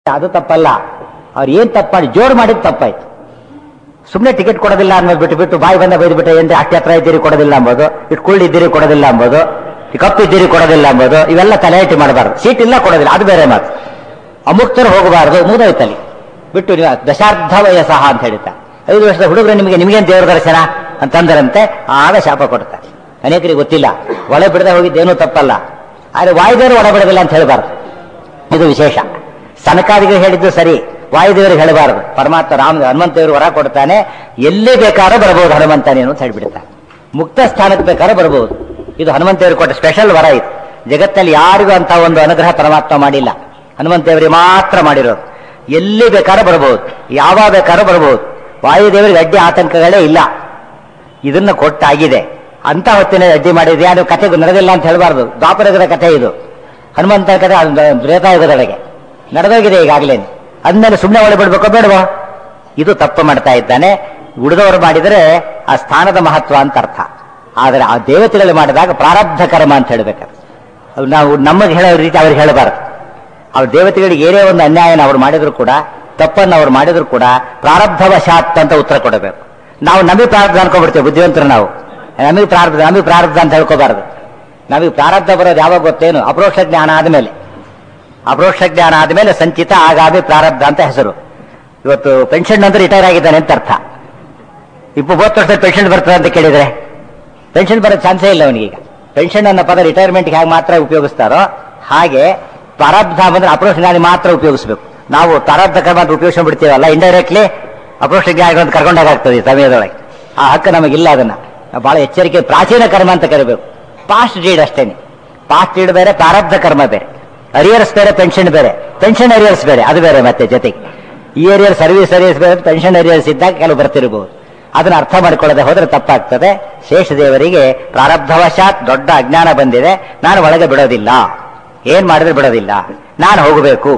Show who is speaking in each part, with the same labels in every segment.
Speaker 1: ಅದು ತಪ್ಪಲ್ಲ ಅವ್ರು ಏನ್ ತಪ್ಪು ಮಾಡಿ ಜೋರು ಮಾಡಿದ್ ತಪ್ಪಾಯ್ತು ಸುಮ್ಮನೆ ಟಿಕೆಟ್ ಕೊಡೋದಿಲ್ಲ ಅನ್ನೋದು ಬಿಟ್ಟು ಬಿಟ್ಟು ಬಾಯಿ ಬಂದ ಬೈದು ಬಿಟ್ಟು ಏನ್ರಿ ಅಷ್ಟೇ ಹತ್ರ ಇದ್ದೀರಿ ಕೊಡೋದಿಲ್ಲ ಅಂಬೋದು ಇಟ್ಟು ಕುಳ್ಳಿದ್ದೀರಿ ಕೊಡೋದಿಲ್ಲ ಅಂಬೋದು ಕಪ್ಪು ಇದ್ದೀರಿ ಕೊಡೋದಿಲ್ಲ ಅಂಬೋದು ಇವೆಲ್ಲ ತಲೆಹಟ್ಟಿ ಮಾಡಬಾರ್ದು ಸೀಟ್ ಇಲ್ಲ ಕೊಡೋದಿಲ್ಲ ಅದು ಬೇರೆ ಮಾತು ಅಮುಕ್ತರು ಹೋಗಬಾರದು ಮುಗಿದೋಯ್ತಲ್ಲಿ ಬಿಟ್ಟು ನೀವು ದಶಾರ್ಧ ವಯಸ್ಸಹ ಅಂತ ಹೇಳ್ತಾರೆ ಐದು ವರ್ಷದ ಹುಡುಗರು ನಿಮಗೆ ನಿಮಗೇನು ದೇವರ ದರ್ಶನ ಅಂತಂದರಂತೆ ಆಗ ಶಾಪ ಕೊಡ್ತಾರೆ ಅನೇಕರಿಗೆ ಗೊತ್ತಿಲ್ಲ ಒಳ ಬಿಡದೆ ಹೋಗಿದ್ದೇನೂ ತಪ್ಪಲ್ಲ ಆದ್ರೆ ವಾಯುದೇವರು ಒಳ ಬಿಡೋದಿಲ್ಲ ಅಂತ ಹೇಳಬಾರ್ದು ಇದು ವಿಶೇಷ ಸನಕಾದಿಗಳು ಹೇಳಿದ್ದು ಸರಿ ವಾಯುದೇವರಿಗೆ ಹೇಳಬಾರದು ಪರಮಾತ್ಮ ರಾಮ ಹನುಮಂತೇವರು ವರ ಕೊಡ್ತಾನೆ ಎಲ್ಲಿ ಬೇಕಾದ್ರೂ ಬರಬಹುದು ಹನುಮಂತ ನೀನು ಅಂತ ಹೇಳ್ಬಿಡ್ತಾನೆ ಮುಕ್ತ ಸ್ಥಾನಕ್ಕೆ ಬೇಕಾದ್ರೂ ಬರಬಹುದು ಇದು ಹನುಮಂತೇವರು ಕೊಟ್ಟ ಸ್ಪೆಷಲ್ ವರ ಇದು ಜಗತ್ತಲ್ಲಿ ಯಾರಿಗೂ ಅಂತ ಒಂದು ಅನುಗ್ರಹ ಪರಮಾತ್ಮ ಮಾಡಿಲ್ಲ ಹನುಮಂತೇವರಿಗೆ ಮಾತ್ರ ಮಾಡಿರೋದು ಎಲ್ಲಿ ಬೇಕಾದ್ರೂ ಬರಬಹುದು ಯಾವಾಗ ಬೇಕಾದ್ರೂ ಬರಬಹುದು ವಾಯುದೇವರಿಗೆ ಅಡ್ಡಿ ಆತಂಕಗಳೇ ಇಲ್ಲ ಇದನ್ನ ಕೊಟ್ಟಾಗಿದೆ ಅಂತ ಹೊತ್ತಿನ ಅಡ್ಡಿ ಮಾಡಿದೆ ಅದು ಕಥೆ ನಡೆದಿಲ್ಲ ಅಂತ ಹೇಳಬಾರ್ದು ದ್ವಾಪರಗದ ಕಥೆ ಇದು ಹನುಮಂತ ಕಥೆ ತ್ರೇತಾಯುಗದೊಳಗೆ ನಡೆದೋಗಿದೆ ಈಗಾಗಲೇ ಅಂದ್ಮೇಲೆ ಸುಮ್ಮನೆ ಒಳಗೆ ಬಿಡ್ಬೇಕೋ ಬೇಡವೋ ಇದು ತಪ್ಪು ಮಾಡ್ತಾ ಇದ್ದಾನೆ ಉಳಿದವರು ಮಾಡಿದರೆ ಆ ಸ್ಥಾನದ ಮಹತ್ವ ಅಂತ ಅರ್ಥ ಆದರೆ ಆ ದೇವತೆಗಳು ಮಾಡಿದಾಗ ಪ್ರಾರಬ್ಧ ಕರ್ಮ ಅಂತ ಹೇಳ್ಬೇಕಾದ್ರೆ ಅದು ನಾವು ನಮಗೆ ಹೇಳೋ ರೀತಿ ಅವ್ರಿಗೆ ಹೇಳಬಾರದು ಅವ್ರ ದೇವತೆಗಳಿಗೆ ಏನೇ ಒಂದು ಅನ್ಯಾಯನ ಅವ್ರು ಮಾಡಿದ್ರು ಕೂಡ ತಪ್ಪನ್ನು ಅವ್ರು ಮಾಡಿದ್ರು ಕೂಡ ಪ್ರಾರಬ್ಧವಶಾತ್ ಅಂತ ಉತ್ತರ ಕೊಡಬೇಕು ನಾವು ನಮಗೆ ಪ್ರಾರಬ್ಧ ಅನ್ಕೊಂಡ್ಬಿಡ್ತೇವೆ ಬುದ್ಧಿವಂತರು ನಾವು ನಮಗೆ ಪ್ರಾರಬ್ಧ ನಮಗೆ ಪ್ರಾರಬ್ಧ ಅಂತ ಹೇಳ್ಕೋಬಾರದು ನಮಗೆ ಪ್ರಾರಬ್ಧ ಬರೋದು ಯಾವಾಗ ಗೊತ್ತೇನು ಅಪರೋಕ್ಷ ಜ್ಞಾನ ಆದಮೇಲೆ ಅಪರೋಕ್ಷ ಜ್ಞಾನ ಆದಮೇಲೆ ಸಂಚಿತ ಆಗಾಮಿ ಪ್ರಾರಬ್ಧ ಅಂತ ಹೆಸರು ಇವತ್ತು ಪೆನ್ಷನ್ ಅಂದ್ರೆ ರಿಟೈರ್ ಆಗಿದ್ದಾನೆ ಅಂತ ಅರ್ಥ ಇಪ್ಪತ್ತು ವರ್ಷದ ಪೆನ್ಷನ್ ಬರ್ತದೆ ಅಂತ ಕೇಳಿದ್ರೆ ಪೆನ್ಷನ್ ಬರೋ ಚಾನ್ಸೇ ಇಲ್ಲ ಅವನಿಗೀಗ ಪೆನ್ಷನ್ ಅನ್ನೋ ಪದ ರಿಟೈರ್ಮೆಂಟ್ಗೆ ಹೇಗೆ ಮಾತ್ರ ಉಪಯೋಗಿಸ್ತಾರೋ ಹಾಗೆ ಪ್ರಾರಬ್ಧ ಬಂದ್ರೆ ಅಪರೋಕ್ಷ ಜ್ಞಾನಿ ಮಾತ್ರ ಉಪಯೋಗಿಸಬೇಕು ನಾವು ಪ್ರಾರಬ್ಧ ಕರ್ಮ ಅಂತ ಉಪಯೋಗಿಸ್ಕೊಂಡು ಬಿಡ್ತೀವಲ್ಲ ಇಂಡೈರೆಕ್ಟ್ಲಿ ಅಪರೋಕ್ಷ ಜ್ಞಾನಿಗಳನ್ನು ಕರ್ಕೊಂಡಾಗ್ತದೆ ಈ ಸಮಯದೊಳಗೆ ಆ ಹಕ್ಕು ನಮಗಿಲ್ಲ ಅದನ್ನ ಬಹಳ ಎಚ್ಚರಿಕೆ ಪ್ರಾಚೀನ ಕರ್ಮ ಅಂತ ಕರಿಬೇಕು ಪಾಸ್ಟ್ ಡೀಡ್ ಅಷ್ಟೇನೆ ಪಾಸ್ಟ್ ಡೀಡ್ ಬೇರೆ ಪ್ರಾರಬ್ಧ ಕರ್ಮ ಬೇರೆ ಅರಿಯರ್ಸ್ ಬೇರೆ ಪೆನ್ಷನ್ ಬೇರೆ ಪೆನ್ಷನ್ ಅರಿಯರ್ಸ್ ಬೇರೆ ಅದು ಬೇರೆ ಮತ್ತೆ ಜೊತೆಗೆ ಈ ಏರಿಯರ್ ಸರ್ವಿಸ್ ಅರಿಯರ್ಸ್ ಬೇರೆ ಪೆನ್ಷನ್ ಅರಿಯರ್ಸ್ ಇದ್ದಾಗ ಕೆಲವು ಬರ್ತಿರಬಹುದು ಅದನ್ನ ಅರ್ಥ ಮಾಡಿಕೊಳ್ಳದೆ ಹೋದ್ರೆ ತಪ್ಪಾಗ್ತದೆ ಶೇಷದೇವರಿಗೆ ಪ್ರಾರಬ್ಧವಶಾತ್ ದೊಡ್ಡ ಅಜ್ಞಾನ ಬಂದಿದೆ ನಾನು ಒಳಗೆ ಬಿಡೋದಿಲ್ಲ ಏನ್ ಮಾಡಿದ್ರೆ ಬಿಡೋದಿಲ್ಲ ನಾನು ಹೋಗಬೇಕು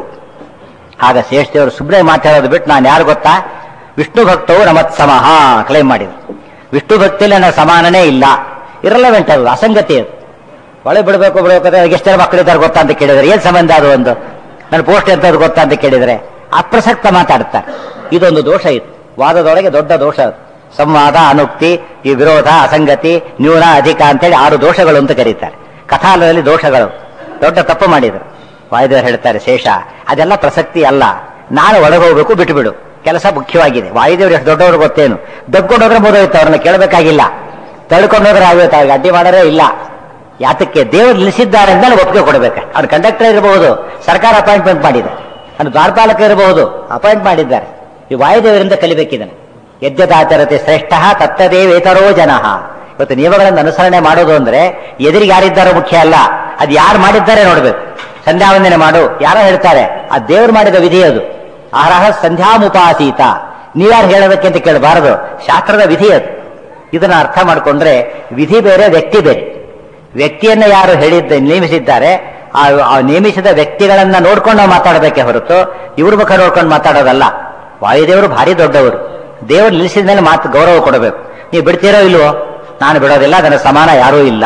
Speaker 1: ಆಗ ಶೇಷದೇವರು ಸುಮ್ಮನೆ ಮಾತಾಡೋದು ಬಿಟ್ಟು ನಾನು ಯಾರು ಗೊತ್ತಾ ವಿಷ್ಣು ಭಕ್ತವು ನಮತ್ಸಮಃ ಕ್ಲೈಮ್ ಮಾಡಿದ್ರು ವಿಷ್ಣು ಭಕ್ತಿಯಲ್ಲಿ ನನ್ನ ಸಮಾನನೇ ಇಲ್ಲ ಇರಲವೆಂಟ್ ಅದು ಅಸಂಗತಿ ಅದು ಒಳಗೆ ಬಿಡಬೇಕು ಬಿಡಬೇಕಾದ್ರೆ ಎಷ್ಟು ಜನ ಮಕ್ಕಳಿದ್ದಾರೆ ಗೊತ್ತಾ ಅಂತ ಕೇಳಿದ್ರೆ ಏನ್ ಸಂಬಂಧ ಅದು ಒಂದು ನನ್ನ ಪೋಸ್ಟ್ ಎಂತದ್ದು ಗೊತ್ತಾ ಅಂತ ಕೇಳಿದ್ರೆ ಅಪ್ರಸಕ್ತ ಮಾತಾಡ್ತಾರೆ ಇದೊಂದು ದೋಷ ಇದು ವಾದದೊಳಗೆ ದೊಡ್ಡ ದೋಷ ಅದು ಸಂವಾದ ಅನುಕ್ತಿ ಈ ವಿರೋಧ ಅಸಂಗತಿ ನ್ಯೂನ ಅಧಿಕ ಅಂತೇಳಿ ಆರು ದೋಷಗಳು ಅಂತ ಕರೀತಾರೆ ಕಥಾಲದಲ್ಲಿ ದೋಷಗಳು ದೊಡ್ಡ ತಪ್ಪು ಮಾಡಿದರು ವಾಯುದೇವರು ಹೇಳ್ತಾರೆ ಶೇಷ ಅದೆಲ್ಲ ಪ್ರಸಕ್ತಿ ಅಲ್ಲ ನಾನು ಒಳಗೆ ಹೋಗ್ಬೇಕು ಬಿಟ್ಟು ಬಿಡು ಕೆಲಸ ಮುಖ್ಯವಾಗಿದೆ ವಾಯುದೇವರು ಎಷ್ಟು ದೊಡ್ಡವರು ಗೊತ್ತೇನು ದಬ್ಕೊಂಡೋದ್ರೆ ಮುದೋಯ್ತು ಅವ್ರನ್ನ ಕೇಳಬೇಕಾಗಿಲ್ಲ ತಳ್ಕೊಂಡೋದ್ರೆ ಆಗೋಯ್ತು ಅವ್ರಿಗೆ ಅಡ್ಡಿ ಮಾಡೋರೇ ಇಲ್ಲ ಯಾತಕ್ಕೆ ದೇವರು ನಿಲ್ಲಿಸಿದ್ದಾರೆ ಅಂದ್ಮೇಲೆ ಒಪ್ಪಿಗೆ ಕೊಡಬೇಕು ಅವ್ರು ಕಂಡಕ್ಟರ್ ಇರಬಹುದು ಸರ್ಕಾರ ಅಪಾಯಿಂಟ್ಮೆಂಟ್ ಮಾಡಿದೆ ಅವ್ನು ದ್ವಾರಪಾಲಕ ಇರಬಹುದು ಅಪಾಯಿಂಟ್ ಮಾಡಿದ್ದಾರೆ ಈ ವಾಯುದೇವರಿಂದ ಕಲಿಬೇಕಿದನು ಯದ್ಯದಾಚರತೆ ಶ್ರೇಷ್ಠ ತತ್ತದೇವೇತರೋ ಜನ ಇವತ್ತು ನಿಯಮಗಳನ್ನು ಅನುಸರಣೆ ಮಾಡೋದು ಅಂದ್ರೆ ಎದುರಿಗೆ ಯಾರಿದ್ದಾರೋ ಮುಖ್ಯ ಅಲ್ಲ ಅದು ಯಾರು ಮಾಡಿದ್ದಾರೆ ನೋಡ್ಬೇಕು ಸಂಧ್ಯಾ ವಂದನೆ ಮಾಡು ಯಾರೋ ಹೇಳ್ತಾರೆ ಆ ದೇವರು ಮಾಡಿದ ವಿಧಿ ಅದು ಆರಹ ಸಂಧ್ಯಾಮುಪಾಸೀತ ನೀವ್ಯಾರು ಹೇಳೋದಕ್ಕೆ ಅಂತ ಕೇಳಬಾರದು ಶಾಸ್ತ್ರದ ವಿಧಿ ಅದು ಇದನ್ನ ಅರ್ಥ ಮಾಡಿಕೊಂಡ್ರೆ ವಿಧಿ ಬೇರೆ ವ್ಯಕ್ತಿ ಬೇರೆ ವ್ಯಕ್ತಿಯನ್ನ ಯಾರು ಹೇಳಿದ್ದ ನೇಮಿಸಿದ್ದಾರೆ ಆ ಆ ನೇಮಿಸಿದ ವ್ಯಕ್ತಿಗಳನ್ನ ನೋಡ್ಕೊಂಡು ನಾವು ಮಾತಾಡಬೇಕೆ ಹೊರತು ಇವ್ರ ಮುಖ ನೋಡ್ಕೊಂಡು ಮಾತಾಡೋದಲ್ಲ ವಾಯುದೇವರು ಭಾರಿ ದೊಡ್ಡವರು ದೇವರು ನಿಲ್ಲಿಸಿದ ಮೇಲೆ ಮಾತು ಗೌರವ ಕೊಡಬೇಕು ನೀವು ಬಿಡ್ತೀರೋ ಇಲ್ವೋ ನಾನು ಬಿಡೋದಿಲ್ಲ ಅದನ್ನ ಸಮಾನ ಯಾರೂ ಇಲ್ಲ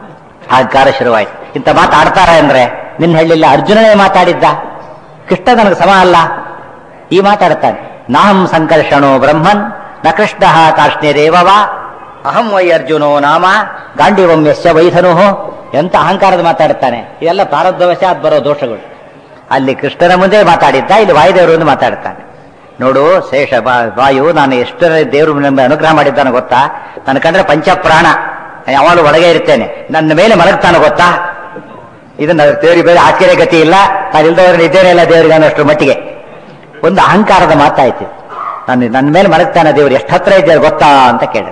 Speaker 1: ಅಹಂಕಾರ ಶುರುವಾಯ್ತು ಇಂಥ ಮಾತಾಡ್ತಾರ ಅಂದ್ರೆ ನಿನ್ನ ಹೇಳಿಲ್ಲ ಅರ್ಜುನನೇ ಮಾತಾಡಿದ್ದ ಕೃಷ್ಣ ನನಗೆ ಸಮ ಅಲ್ಲ ಈ ಮಾತಾಡ್ತಾನೆ ನಾಹಂ ಸಂಕರ್ಷಣೋ ಬ್ರಹ್ಮನ್ ನ ಕೃಷ್ಣ ಕಾರ್ಷ್ಣ್ಯದೇವವಾ ಅಹಂ ವೈ ಅರ್ಜುನೋ ನಾಮ ಗಾಂಡಿವಂ ಯಶ್ಯ ವೈಧನು ಎಂತ ಅಹಂಕಾರದ ಮಾತಾಡ್ತಾನೆ ಇವೆಲ್ಲ ಪ್ರಾರಬ್ಧವಶಾತ್ ಬರೋ ದೋಷಗಳು ಅಲ್ಲಿ ಕೃಷ್ಣನ ಮುಂದೆ ಮಾತಾಡಿದ್ದ ಇಲ್ಲಿ ವಾಯುದೇವರು ಮುಂದೆ ಮಾತಾಡ್ತಾನೆ ನೋಡು ಶೇಷ ಬಾ- ವಾಯು ನಾನು ಎಷ್ಟರ ದೇವರು ನಮಗೆ ಅನುಗ್ರಹ ಮಾಡಿದ್ದಾನೆ ಗೊತ್ತಾ ನನ್ನ ಕಂಡ್ರೆ ಪಂಚಪ್ರಾಣ ನಾನು ಯಾವಾಗಲೂ ಒಳಗೆ ಇರ್ತೇನೆ ನನ್ನ ಮೇಲೆ ಮಲಗ್ತಾನೆ ಗೊತ್ತಾ ಇದನ್ನ ದೇವರಿಗೆ ಬೇರೆ ಆಶ್ಚರ್ಯ ಗತಿ ಇಲ್ಲ ನಾನು ಇಲ್ದವ್ರು ಇದ್ದೇನೆ ಇಲ್ಲ ದೇವರಿಗೆ ಅನ್ನೋಷ್ಟ್ರ ಮಟ್ಟಿಗೆ ಒಂದು ಅಹಂಕಾರದ ಮಾತಾಯ್ತು ನಾನು ನನ್ನ ಮೇಲೆ ಮಲಗ್ತಾನೆ ದೇವರು ಎಷ್ಟು ಹತ್ರ ಇದ್ದಾರೆ ಗೊತ್ತಾ ಅಂತ ಕೇಳಿದ್ರು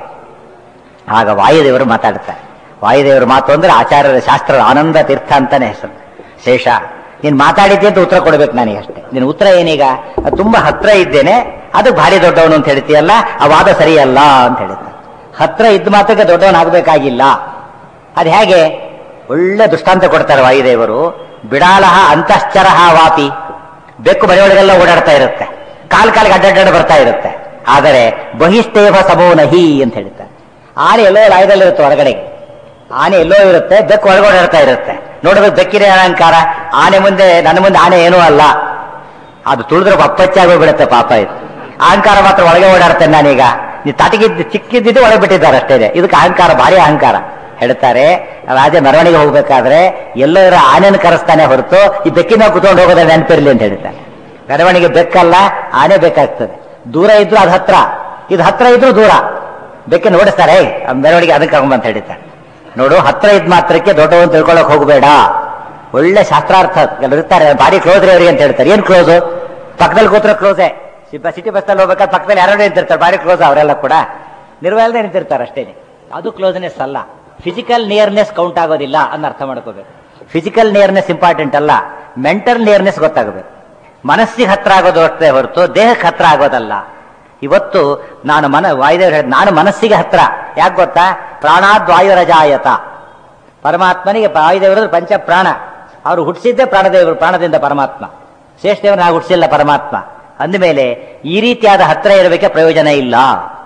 Speaker 1: ಆಗ ವಾಯುದೇವರು ಮಾತಾಡ್ತಾರೆ ವಾಯುದೇವರು ಮಾತು ಅಂದ್ರೆ ಆಚಾರ್ಯರ ಶಾಸ್ತ್ರದ ಆನಂದ ತೀರ್ಥ ಅಂತಾನೆ ಹೆಸರು ಶೇಷ ನೀನ್ ಮಾತಾಡಿದ್ದೆ ಅಂತ ಉತ್ತರ ಕೊಡ್ಬೇಕು ನನಗೆ ಅಷ್ಟೇ ನಿನ್ನ ಉತ್ತರ ಏನೀಗ ಅದು ತುಂಬಾ ಹತ್ರ ಇದ್ದೇನೆ ಅದು ಭಾರಿ ದೊಡ್ಡವನು ಅಂತ ಹೇಳ್ತೀಯಲ್ಲ ಆ ವಾದ ಸರಿಯಲ್ಲ ಅಂತ ಹೇಳಿದ್ದ ಹತ್ರ ಇದ್ದ ಮಾತ್ರಕ್ಕೆ ದೊಡ್ಡವನಾಗಬೇಕಾಗಿಲ್ಲ ಅದು ಹೇಗೆ ಒಳ್ಳೆ ದೃಷ್ಟಾಂತ ಕೊಡ್ತಾರೆ ವಾಯುದೇವರು ಬಿಡಾಲಹ ಅಂತಶ್ಚರಹ ವಾಪಿ ಬೆಕ್ಕು ಮನೆಯೊಳಗೆಲ್ಲ ಓಡಾಡ್ತಾ ಇರುತ್ತೆ ಕಾಲ್ ಕಾಲಿಗೆ ಅಡ್ಡಡ್ಡ ಬರ್ತಾ ಇರುತ್ತೆ ಆದರೆ ಬಹಿಸ್ತೇವ ಸಮೋ ನಹಿ ಅಂತ ಹೇಳ್ತಾರೆ ಆನೆ ಎಲ್ಲೋ ಲಾಯದಲ್ಲಿರುತ್ತೆ ಹೊರಗಡೆ ಆನೆ ಎಲ್ಲೋ ಇರುತ್ತೆ ಬೆಕ್ಕು ಒಳಗಡೆ ಇರ್ತಾ ಇರುತ್ತೆ ನೋಡೋದು ಬೆಕ್ಕಿನ ಅಲಂಕಾರ ಆನೆ ಮುಂದೆ ನನ್ನ ಮುಂದೆ ಆನೆ ಏನೂ ಅಲ್ಲ ಅದು ತುಳಿದ್ರೆ ಅಪ್ಪಚ್ಚಾಗಿ ಬಿಡುತ್ತೆ ಪಾಪ ಇದು ಅಹಂಕಾರ ಮಾತ್ರ ಒಳಗೆ ಓಡಾಡ್ತೇನೆ ನಾನೀಗ ನೀವು ತಟಗಿದ್ದು ಚಿಕ್ಕಿದ್ದು ಒಳಗೆ ಬಿಟ್ಟಿದ್ದಾರೆ ಅಷ್ಟೇ ಇದಕ್ಕೆ ಅಹಂಕಾರ ಭಾರಿ ಅಹಂಕಾರ ಹೇಳ್ತಾರೆ ರಾಜ ಮೆರವಣಿಗೆ ಹೋಗ್ಬೇಕಾದ್ರೆ ಎಲ್ಲೋ ಇರೋ ಆನೆನ ಕರೆಸ್ತಾನೆ ಹೊರತು ಈ ಬೆಕ್ಕಿನ ಕುತ್ಕೊಂಡು ಹೋಗೋದ ನೆನಪಿರ್ಲಿ ಅಂತ ಹೇಳ್ತಾನೆ ಮೆರವಣಿಗೆ ಬೆಕ್ಕಲ್ಲ ಆನೆ ಬೇಕಾಗ್ತದೆ ದೂರ ಇದ್ರು ಅದು ಹತ್ರ ಇದು ಹತ್ರ ಇದ್ರು ದೂರ ಬೆಕ್ಕನ್ನು ಓಡಿಸ್ತಾರೆ "ಏಯ್, ಆ ಮೆರವಣಿಗೆ ಅದಕ್ಕೆ ಕರ್ಕೊಂಬಂತ ಹೇಳ್ತಾರೆ ನೋಡು ಹತ್ರ ಇದ್ ಮಾತ್ರಕ್ಕೆ ದೊಡ್ಡವನ್ ತಿಳ್ಕೊಳಕ್ ಹೋಗಬೇಡ ಒಳ್ಳೆ ಶಾಸ್ತ್ರಾರ್ಥ ಕೆಲವ್ರು ಇರ್ತಾರೆ ಭಾರಿ ಕ್ಲೋಸ್ ರೀ ಅವ್ರಿಗೆ ಅಂತ ಹೇಳ್ತಾರೆ ಏನ್ ಕ್ಲೋಸ್ ಪಕ್ಕದಲ್ಲಿ ಕೂತ್ರ ಕ್ಲೋಸೇ ಸಿಟಿ ಬಸ್ಸಲ್ಲಿ ಹೋಗ್ಬೇಕಾದ್ರೆ ಪಕ್ಕದಲ್ಲಿ ಯಾರು ನಿಂತಿರ್ತಾರೆ ಭಾರಿ ಕ್ಲೋಸ್ ಅವರೆಲ್ಲ ಕೂಡ ನಿರ್ವಹಣೆ ನಿಂತಿರ್ತಾರೆ ಅಷ್ಟೇನೆ ಅದು ಕ್ಲೋಸ್ನೆಸ್ ಅಲ್ಲ ಫಿಸಿಕಲ್ ನಿಯರ್ನೆಸ್ ಕೌಂಟ್ ಆಗೋದಿಲ್ಲ ಅನ್ನ ಅರ್ಥ ಮಾಡ್ಕೋಬೇಕು ಫಿಸಿಕಲ್ ನಿಯರ್ನೆಸ್ ಇಂಪಾರ್ಟೆಂಟ್ ಅಲ್ಲ ಮೆಂಟಲ್ ನಿಯರ್ನೆಸ್ ಗೊತ್ತಾಗಬೇಕು ಮನಸ್ಸಿಗೆ ಹತ್ರ ಆಗೋದು ಅಷ್ಟೇ ಹೊರತು ದೇಹಕ್ಕೆ ಹತ್ರ ಆಗೋದಲ್ಲ ಇವತ್ತು ನಾನು ಮನ ವಾಯುದೇವರು ಹೇಳಿದ ನಾನು ಮನಸ್ಸಿಗೆ ಹತ್ರ ಯಾಕೆ ಗೊತ್ತಾ ಪ್ರಾಣಾದ್ವಾಯುರಜಾಯತ ಪರಮಾತ್ಮನಿಗೆ ವಾಯುದೇವರು ಪಂಚ ಪ್ರಾಣ ಅವರು ಹುಟ್ಟಿಸಿದ್ದೇ ಪ್ರಾಣದೇವರು ಪ್ರಾಣದಿಂದ ಪರಮಾತ್ಮ ಶ್ರೇಷ್ಠದೇವರು ನಾವು ಹುಟ್ಟಿಸಿಲ್ಲ ಪರಮಾತ್ಮ ಅಂದಮೇಲೆ ಈ ರೀತಿಯಾದ ಹತ್ರ ಇರಬೇಕೆ ಪ್ರಯೋಜನ ಇಲ್ಲ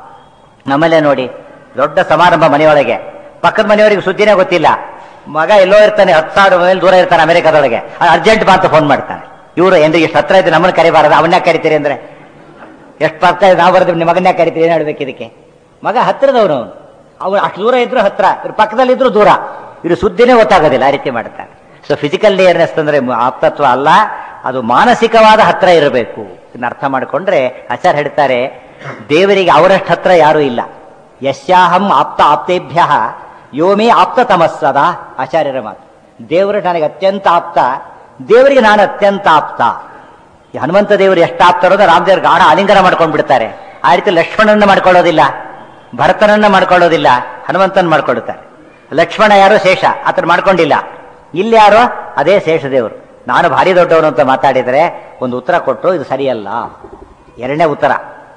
Speaker 1: ನಮ್ಮಲ್ಲೇ ನೋಡಿ ದೊಡ್ಡ ಸಮಾರಂಭ ಮನೆಯೊಳಗೆ ಪಕ್ಕದ ಮನೆಯವರಿಗೆ ಸುದ್ದಿನೇ ಗೊತ್ತಿಲ್ಲ ಮಗ ಎಲ್ಲೋ ಇರ್ತಾನೆ ಹತ್ತು ಸಾವಿರ ಮೈಲ್ ದೂರ ಇರ್ತಾನೆ ಅಮೆರಿಕದೊಳಗೆ ಅರ್ಜೆಂಟ್ ಬಾ ಅಂತ ಫೋನ್ ಮಾಡ್ತಾನೆ ಇವರು ಎಂದು ಎಷ್ಟು ಹತ್ರ ಇದ್ದು ನಮ್ಮನ್ನ ಕರಿಬಾರದು ಅವನ್ನ ಕರಿತೀರಿ ಅಂದ್ರೆ ಎಷ್ಟು ಬರ್ತಾ ಇದೆ ನಾವು ಬರ್ತೀವಿ ನಿಮ್ಮ ಮಗನ್ನೇ ಕರಿತೀರಿ ಏನು ಹೇಳ್ಬೇಕು ಇದಕ್ಕೆ ಮಗ ಹತ್ತಿರದವನು ಅವನು ಅವ್ರು ಅಷ್ಟು ದೂರ ಇದ್ರು ಹತ್ರ ಇವ್ರು ಪಕ್ಕದಲ್ಲಿದ್ರು ದೂರ ಇವರು ಸುದ್ದಿನೇ ಗೊತ್ತಾಗೋದಿಲ್ಲ ಆ ರೀತಿ ಮಾಡ್ತಾರೆ ಸೊ ಫಿಸಿಕಲ್ ಲೇಯರ್ನೆಸ್ ಅಂದ್ರೆ ಆಪ್ತತ್ವ ಅಲ್ಲ ಅದು ಮಾನಸಿಕವಾದ ಹತ್ರ ಇರಬೇಕು ಇದನ್ನ ಅರ್ಥ ಮಾಡಿಕೊಂಡ್ರೆ ಆಚಾರ್ಯ ಹೇಳ್ತಾರೆ ದೇವರಿಗೆ ಅವರಷ್ಟು ಹತ್ರ ಯಾರೂ ಇಲ್ಲ ಯಶ್ಯಾಹಂ ಆಪ್ತ ಆಪ್ತೇಭ್ಯ ಯೋಮೇ ಆಪ್ತ ತಮಸ್ಸದ ಆಚಾರ್ಯರ ಮಾತು ದೇವರು ನನಗೆ ಅತ್ಯಂತ ಆಪ್ತ ದೇವರಿಗೆ ನಾನು ಅತ್ಯಂತ ಆಪ್ತ ಈ ಹನುಮಂತ ದೇವರು ಎಷ್ಟು ಆಪ್ತರೋದ ರಾಮದೇವ್ರ ಗಾಢ ಆಲಿಂಗನ ಮಾಡ್ಕೊಂಡು ಬಿಡ್ತಾರೆ ಆ ರೀತಿ ಲಕ್ಷ್ಮಣನ ಮಾಡ್ಕೊಳ್ಳೋದಿಲ್ಲ ಭರತನನ್ನ ಮಾಡ್ಕೊಳ್ಳೋದಿಲ್ಲ ಹನುಮಂತನ ಮಾಡ್ಕೊಳ್ಳುತ್ತಾರೆ ಲಕ್ಷ್ಮಣ ಯಾರು ಶೇಷ ಆತನ ಮಾಡ್ಕೊಂಡಿಲ್ಲ ಇಲ್ಲಿ ಯಾರು ಅದೇ ಶೇಷದೇವರು ನಾನು ಭಾರಿ ದೊಡ್ಡವನು ಅಂತ ಮಾತಾಡಿದರೆ ಒಂದು ಉತ್ತರ ಕೊಟ್ಟು ಇದು ಸರಿಯಲ್ಲ ಎರಡನೇ ಉತ್ತರ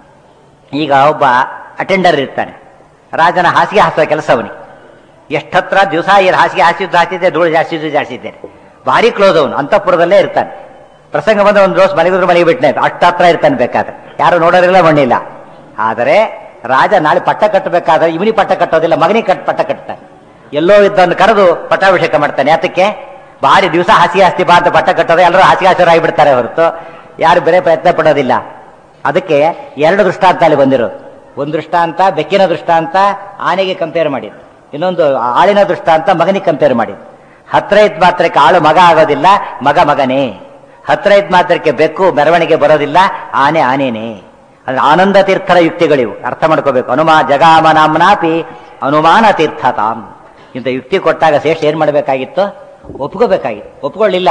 Speaker 1: ಈಗ ಒಬ್ಬ ಅಟೆಂಡರ್ ಇರ್ತಾನೆ ರಾಜನ ಹಾಸಿಗೆ ಹಾಸುವ ಕೆಲಸ ಅವನಿಗೆ ಎಷ್ಟತ್ರ ದಿವಸ ಈ ಹಾಸಿಗೆ ಹಾಸಿದ್ದು ಹಾಸಿದ್ದೆ ಧೂಳು ಜಾಸ್ತಿ ಜಾಸ್ತಿ ಇದ್ದೇನೆ ಭಾರಿ ಕ್ಲೋಸ್ ಅವನು ಅಂತಃಪುರದಲ್ಲೇ ಇರ್ತಾನೆ ಪ್ರಸಂಗ ಬಂದ ಒಂದು ದೋಸ್ ಮನೆಗಿದ್ರು ಮನೆಗೆ ಬಿಟ್ಟನೆ ಅಷ್ಟ ಹತ್ರ ಇರ್ತಾನೆ ಬೇಕಾದ್ರೆ ಯಾರು ನೋಡೋರಿಲ್ಲ ಮಣ್ಣಿಲ್ಲ ಆದರೆ ರಾಜ ನಾಳೆ ಪಟ್ಟ ಕಟ್ಟಬೇಕಾದ್ರೆ ಇವನಿಗೆ ಪಟ್ಟ ಕಟ್ಟೋದಿಲ್ಲ ಮಗನಿಗೆ ಕಟ್ ಪಟ್ಟ ಕಟ್ತಾನೆ ಎಲ್ಲೋ ಇದ್ದನ್ನು ಕರೆದು ಪಟ್ಟಾಭಿಷೇಕ ಮಾಡ್ತಾನೆ ಯಾತಕ್ಕೆ ಭಾರಿ ದಿವಸ ಹಾಸಿಗೆ ಹಾಸ್ತಿ ಬಾ ಅಂತ ಪಟ್ಟ ಕಟ್ಟೋದು ಎಲ್ಲರೂ ಹಾಸಿಗೆ ಹಾಸಿರಾಗಿ ಬಿಡ್ತಾರೆ ಹೊರತು ಯಾರು ಬೇರೆ ಪ್ರಯತ್ನ ಪಡೋದಿಲ್ಲ ಅದಕ್ಕೆ ಎರಡು ದೃಷ್ಟಾಂತ ಅಲ್ಲಿ ಬಂದಿರೋದು ಒಂದು ದೃಷ್ಟಾಂತ ಬೆಕ್ಕಿನ ದೃಷ್ಟಾಂತ ಆನೆಗೆ ಕಂಪೇರ್ ಮಾಡಿದ್ದು ಇನ್ನೊಂದು ಆಳಿನ ದೃಷ್ಟಾಂತ ಮಗನಿಗೆ ಕಂಪೇರ್ ಮಾಡಿದ್ದು ಹತ್ರ ಇದ್ ಮಾತ್ರಕ್ಕೆ ಆಳು ಮಗ ಆಗೋದಿಲ್ಲ ಮಗ ಮಗನೇ ಹತ್ರ ಇದ್ ಮಾತ್ರಕ್ಕೆ ಬೆಕ್ಕು ಮೆರವಣಿಗೆ ಬರೋದಿಲ್ಲ ಆನೆ ಆನೇನೆ ಅಂದ್ರೆ ಆನಂದ ತೀರ್ಥರ ಯುಕ್ತಿಗಳಿವು ಅರ್ಥ ಮಾಡ್ಕೋಬೇಕು ಹನುಮ ಜಗಾಮ ನಾಮ್ನಾಪಿ ಅನುಮಾನ ತೀರ್ಥತಾಂ ಇಂಥ ಯುಕ್ತಿ ಕೊಟ್ಟಾಗ ಶ್ರೇಷ್ಠ ಏನ್ ಮಾಡಬೇಕಾಗಿತ್ತು ಒಪ್ಕೋಬೇಕಾಗಿತ್ತು ಒಪ್ಕೊಳ್ಳಿಲ್ಲ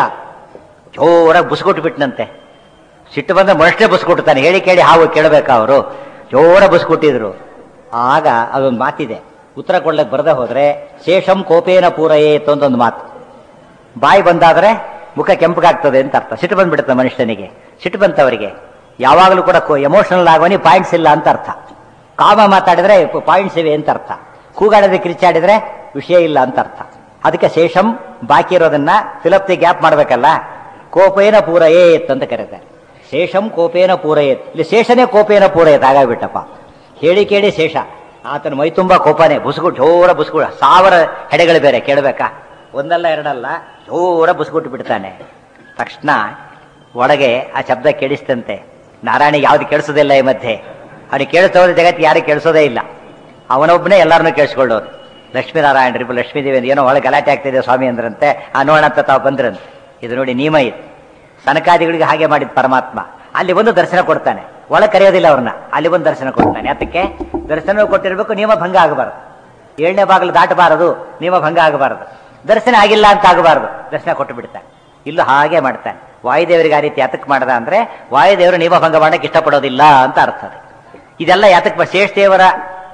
Speaker 1: ಜೋರಾಗಿ ಬುಸ್ಕೊಟ್ಟು ಬಿಟ್ನಂತೆ ಸಿಟ್ಟು ಬಂದ್ರೆ ಮನುಷ್ಯೇ ಬುಸ್ಕೊಡ್ತಾನೆ ಹೇಳಿ ಕೇಳಿ ಹಾವು ಕೇಳಬೇಕಾ ಅವರು ಜೋರ ಬುಸ್ಕೊಟ್ಟಿದ್ರು ಆಗ ಅದೊಂದು ಮಾತಿದೆ ಉತ್ತರ ಕೊಡ್ಲಿಕ್ಕೆ ಬರದೆ ಹೋದ್ರೆ ಶೇಷಂ ಕೋಪೇನ ಪೂರಯೇತ್ ಅಂತ ಒಂದು ಮಾತು ಬಾಯಿ ಬಂದಾದ್ರೆ ಮುಖ ಕೆಂಪಗಾಗ್ತದೆ ಅಂತ ಅರ್ಥ ಸಿಟ್ಟು ಬಂದ್ಬಿಡುತ್ತೆ ಮನುಷ್ಯನಿಗೆ ಸಿಟ್ಟು ಬಂತವರಿಗೆ ಯಾವಾಗಲೂ ಕೂಡ ಎಮೋಷನಲ್ ಆಗೋನಿ ಪಾಯಿಂಟ್ಸ್ ಇಲ್ಲ ಅಂತ ಅರ್ಥ ಕಾಮ ಮಾತಾಡಿದ್ರೆ ಪಾಯಿಂಟ್ಸ್ ಇವೆ ಅಂತ ಅರ್ಥ ಕೂಗಾಡದೆ ಕಿರಿಚಾಡಿದ್ರೆ ವಿಷಯ ಇಲ್ಲ ಅಂತ ಅರ್ಥ ಅದಕ್ಕೆ ಶೇಷಂ ಬಾಕಿ ಇರೋದನ್ನ ಫಿಲಪ್ತಿ ಗ್ಯಾಪ್ ಮಾಡ್ಬೇಕಲ್ಲ ಕೋಪೇನ ಪೂರಯೇತ್ ಅಂತ ಕರೀತಾರೆ ಶೇಷಂ ಕೋಪೇನ ಪೂರಯೇತ್ ಇಲ್ಲಿ ಶೇಷನೇ ಕೋಪೇನ ಪೂರಯೇತ್ ಹಾಗಾಗ್ಬಿಟ್ಟಪ್ಪ ಹೇಳಿ ಕೇಳಿ ಶೇಷ ಆತನ ಮೈ ತುಂಬಾ ಕೋಪನೆ ಬುಸುಗುಟ್ ಜೋರ ಬುಸುಗುಟ್ ಸಾವಿರ ಹೆಡೆಗಳು ಬೇರೆ ಕೇಳಬೇಕಾ ಒಂದಲ್ಲ ಎರಡಲ್ಲ ಜೋರ ಬುಸುಗುಟ್ಟು ಬಿಡ್ತಾನೆ ತಕ್ಷಣ ಒಳಗೆ ಆ ಶಬ್ದ ಕೇಳಿಸ್ತಂತೆ ನಾರಾಯಣಿಗೆ ಯಾವ್ದು ಕೇಳಿಸೋದಿಲ್ಲ ಈ ಮಧ್ಯೆ ಅವನಿಗೆ ಕೇಳಿಸ್ತಾ ಹೋದ್ರೆ ಜಗತ್ತಿಗೆ ಯಾರಿಗೆ ಕೇಳಿಸೋದೇ ಇಲ್ಲ ಅವನೊಬ್ಬನೇ ಎಲ್ಲರನ್ನೂ ಕೇಳಿಸ್ಕೊಳ್ಳೋರು ಲಕ್ಷ್ಮೀನಾರಾಯಣರಿಬ್ಬರು ಲಕ್ಷ್ಮೀದೇವಿ ಅಂತ ಏನೋ ಒಳಗೆ ಗಲಾಟೆ ಆಗ್ತಿದೆ ಸ್ವಾಮಿ ಅಂದ್ರಂತೆ ಆ ನೋಡೋಣ ಅಂತ ತಾವು ಬಂದ್ರಂತೆ ಇದು ನೋಡಿ ನಿಯಮ ಇದು ಸನಕಾದಿಗಳಿಗೆ ಹಾಗೆ ಮಾಡಿದ ಪರಮಾತ್ಮ ಅಲ್ಲಿ ಬಂದು ದರ್ಶನ ಕೊಡ್ತಾನೆ ಒಳ ಕರೆಯೋದಿಲ್ಲ ಅವ್ರನ್ನ ಅಲ್ಲಿ ಬಂದು ದರ್ಶನ ಕೊಡ್ತಾನೆ ಅದಕ್ಕೆ ದರ್ಶನ ಕೊಟ್ಟಿರ್ಬೇಕು ನಿಯಮ ಭಂಗ ಆಗಬಾರದು ಏಳನೇ ಬಾಗಿಲು ದಾಟಬಾರದು ನಿಯಮ ಭಂಗ ಆಗಬಾರದು ದರ್ಶನ ಆಗಿಲ್ಲ ಅಂತ ಆಗಬಾರದು ದರ್ಶನ ಕೊಟ್ಟು ಬಿಡ್ತಾನೆ ಇಲ್ಲೂ ಹಾಗೆ ಮಾಡ್ತಾನೆ ವಾಯುದೇವರಿಗೆ ಆ ರೀತಿ ಯಾತಕ್ ಮಾಡದ ಅಂದ್ರೆ ವಾಯುದೇವರು ನಿಯಮ ಭಂಗ ಮಾಡಕ್ಕೆ ಇಷ್ಟಪಡೋದಿಲ್ಲ ಅಂತ ಅರ್ಥ ಅದು ಇದೆಲ್ಲ ಯಾತಕ್ ಶೇಷ ದೇವರ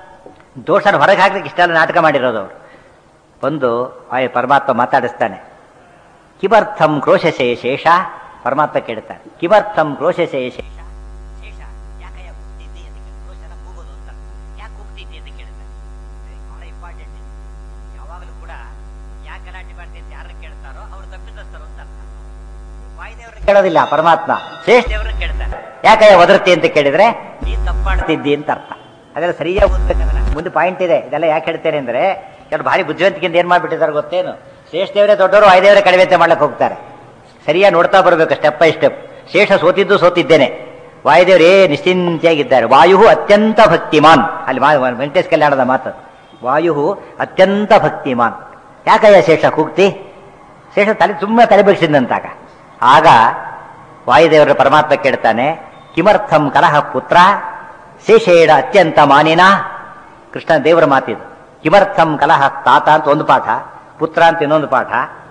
Speaker 1: ದೋಷನ ಹೊರಗೆ ಹಾಕ್ಲಿಕ್ಕೆ ಇಷ್ಟೆಲ್ಲ ನಾಟಕ ಮಾಡಿರೋದು ಅವರು ಬಂದು ಆಯ್ ಪರಮಾತ್ಮ ಮಾತಾಡಿಸ್ತಾನೆ ಕಿಮರ್ಥಂ ಕ್ರೋಶಸೆ ಶೇಷ ಪರಮಾತ್ಮ ಕೇಳ್ತಾನೆ ಕಿಮರ್ಥಂ ಕ್ರೋಶಸೆ ಶೇಷ ಶೇಷ ಯಾಕಯ್ಯ ಕೂಗ್ತಿದ್ದಿ ಅಂತ ಕೇಳ್ತಾನೆ. ಕ್ರೋಶನ ಕೂಗೋದು ಅಂತ ಯಾಕೆ ಕೂಗ್ತಿದ್ದಿ ಅಂತ ಕೇಳ್ತಾನೆ ಬಹಳ ಇಂಪಾರ್ಟೆಂಟ್ ಯಾವಾಗಲೂ ಕೂಡ ಯಾಕೆ ಗಲಾಟೆ ಮಾಡ್ತಿ ಅಂತ ಯಾರನ್ನ ಕೇಳ್ತಾರೋ ಅವ್ರು ತಪ್ಪಿತಸ್ಥರು ಅಂತ ಅರ್ಥ ವಾಯುದೇವ್ರನ್ನ ಕೇಳೋದಿಲ್ಲ ಪರಮಾತ್ಮ ಶೇಷ ದೇವ್ರನ್ನ ಕೇಳ್ತಾನೆ ಯಾಕಯ್ಯ ಒದರ್ತಿ ಅಂತ ಕೇಳಿದ್ರೆ ನೀನ್ ತಪ್ಪು ಮಾಡ್ತಿದ್ದಿ ಅಂತ ಅರ್ಥ ಅದೆಲ್ಲ ಸರಿಯಾಗಿ ಓದ್ಬೇಕಂದ್ರೆ ಮುಂದೆ ಪಾಯಿಂಟ್ ಇದೆ ಇದೆಲ್ಲ ಯಾಕೆ ಹೇಳ್ತೇನೆ ಅಂದ್ರೆ ಕೆಲವು ಭಾರಿ ಬುದ್ಧಿವಂತಿಕೆಯಿಂದ ಏನ್ ಮಾಡ್ಬಿಟ್ಟಿದ್ದಾರೆ ಗೊತ್ತೇನು ಶ್ರೇಷ್ಠ ದೇವರೇ ದೊಡ್ಡವರು ವಾಯುದೇವರೇ ಕಡಿಮೆ ಅಂತ ಮಾಡ್ಲಿಕ್ಕೆ ಹೋಗ್ತಾರೆ ಸರಿಯಾಗಿ ನೋಡ್ತಾ ಬರಬೇಕು ಸ್ಟೆಪ್ ಬೈ ಸ್ಟೆಪ್ ಶೇಷ ಸೋತಿದ್ದು ಸೋತಿದ್ದೇನೆ ವಾಯುದೇವರು ಏ ನಿಶ್ಚಿಂತೆಯಾಗಿದ್ದಾರೆ ವಾಯು ಅತ್ಯಂತ ಭಕ್ತಿಮಾನ್ ಅಲ್ಲಿ ಮಾ- ವೆಂಕಟೇಶ್ ಕಲ್ಯಾಣದ ಮಾತು ವಾಯು ಅತ್ಯಂತ ಭಕ್ತಿಮಾನ್ ಯಾಕಯ್ಯ ಶೇಷ ಕೂಗ್ತಿ ಶೇಷ ತಲೆ ಸುಮ್ಮನೆ ತಲೆ ಬಗ್ಸಿದಂತಾಗ ಆಗ ವಾಯುದೇವರ ಪರಮಾತ್ಮ ಕೇಳ್ತಾನೆ ಕಿಮರ್ಥಂ ಕಲಹ ಪುತ್ರ ಶೇಷೇಡ ಅತ್ಯಂತ ಮಾನಿನ ಕೃಷ್ಣ ದೇವರ ಮಾತಿದು ಕಿಮರ್ಥಂ ಕಲಹ ತಾತ ಅಂತ ಒಂದು ಪಾಠ ಪುತ್ರ ಅಂತ ಇನ್ನೊಂದು ಪಾಠ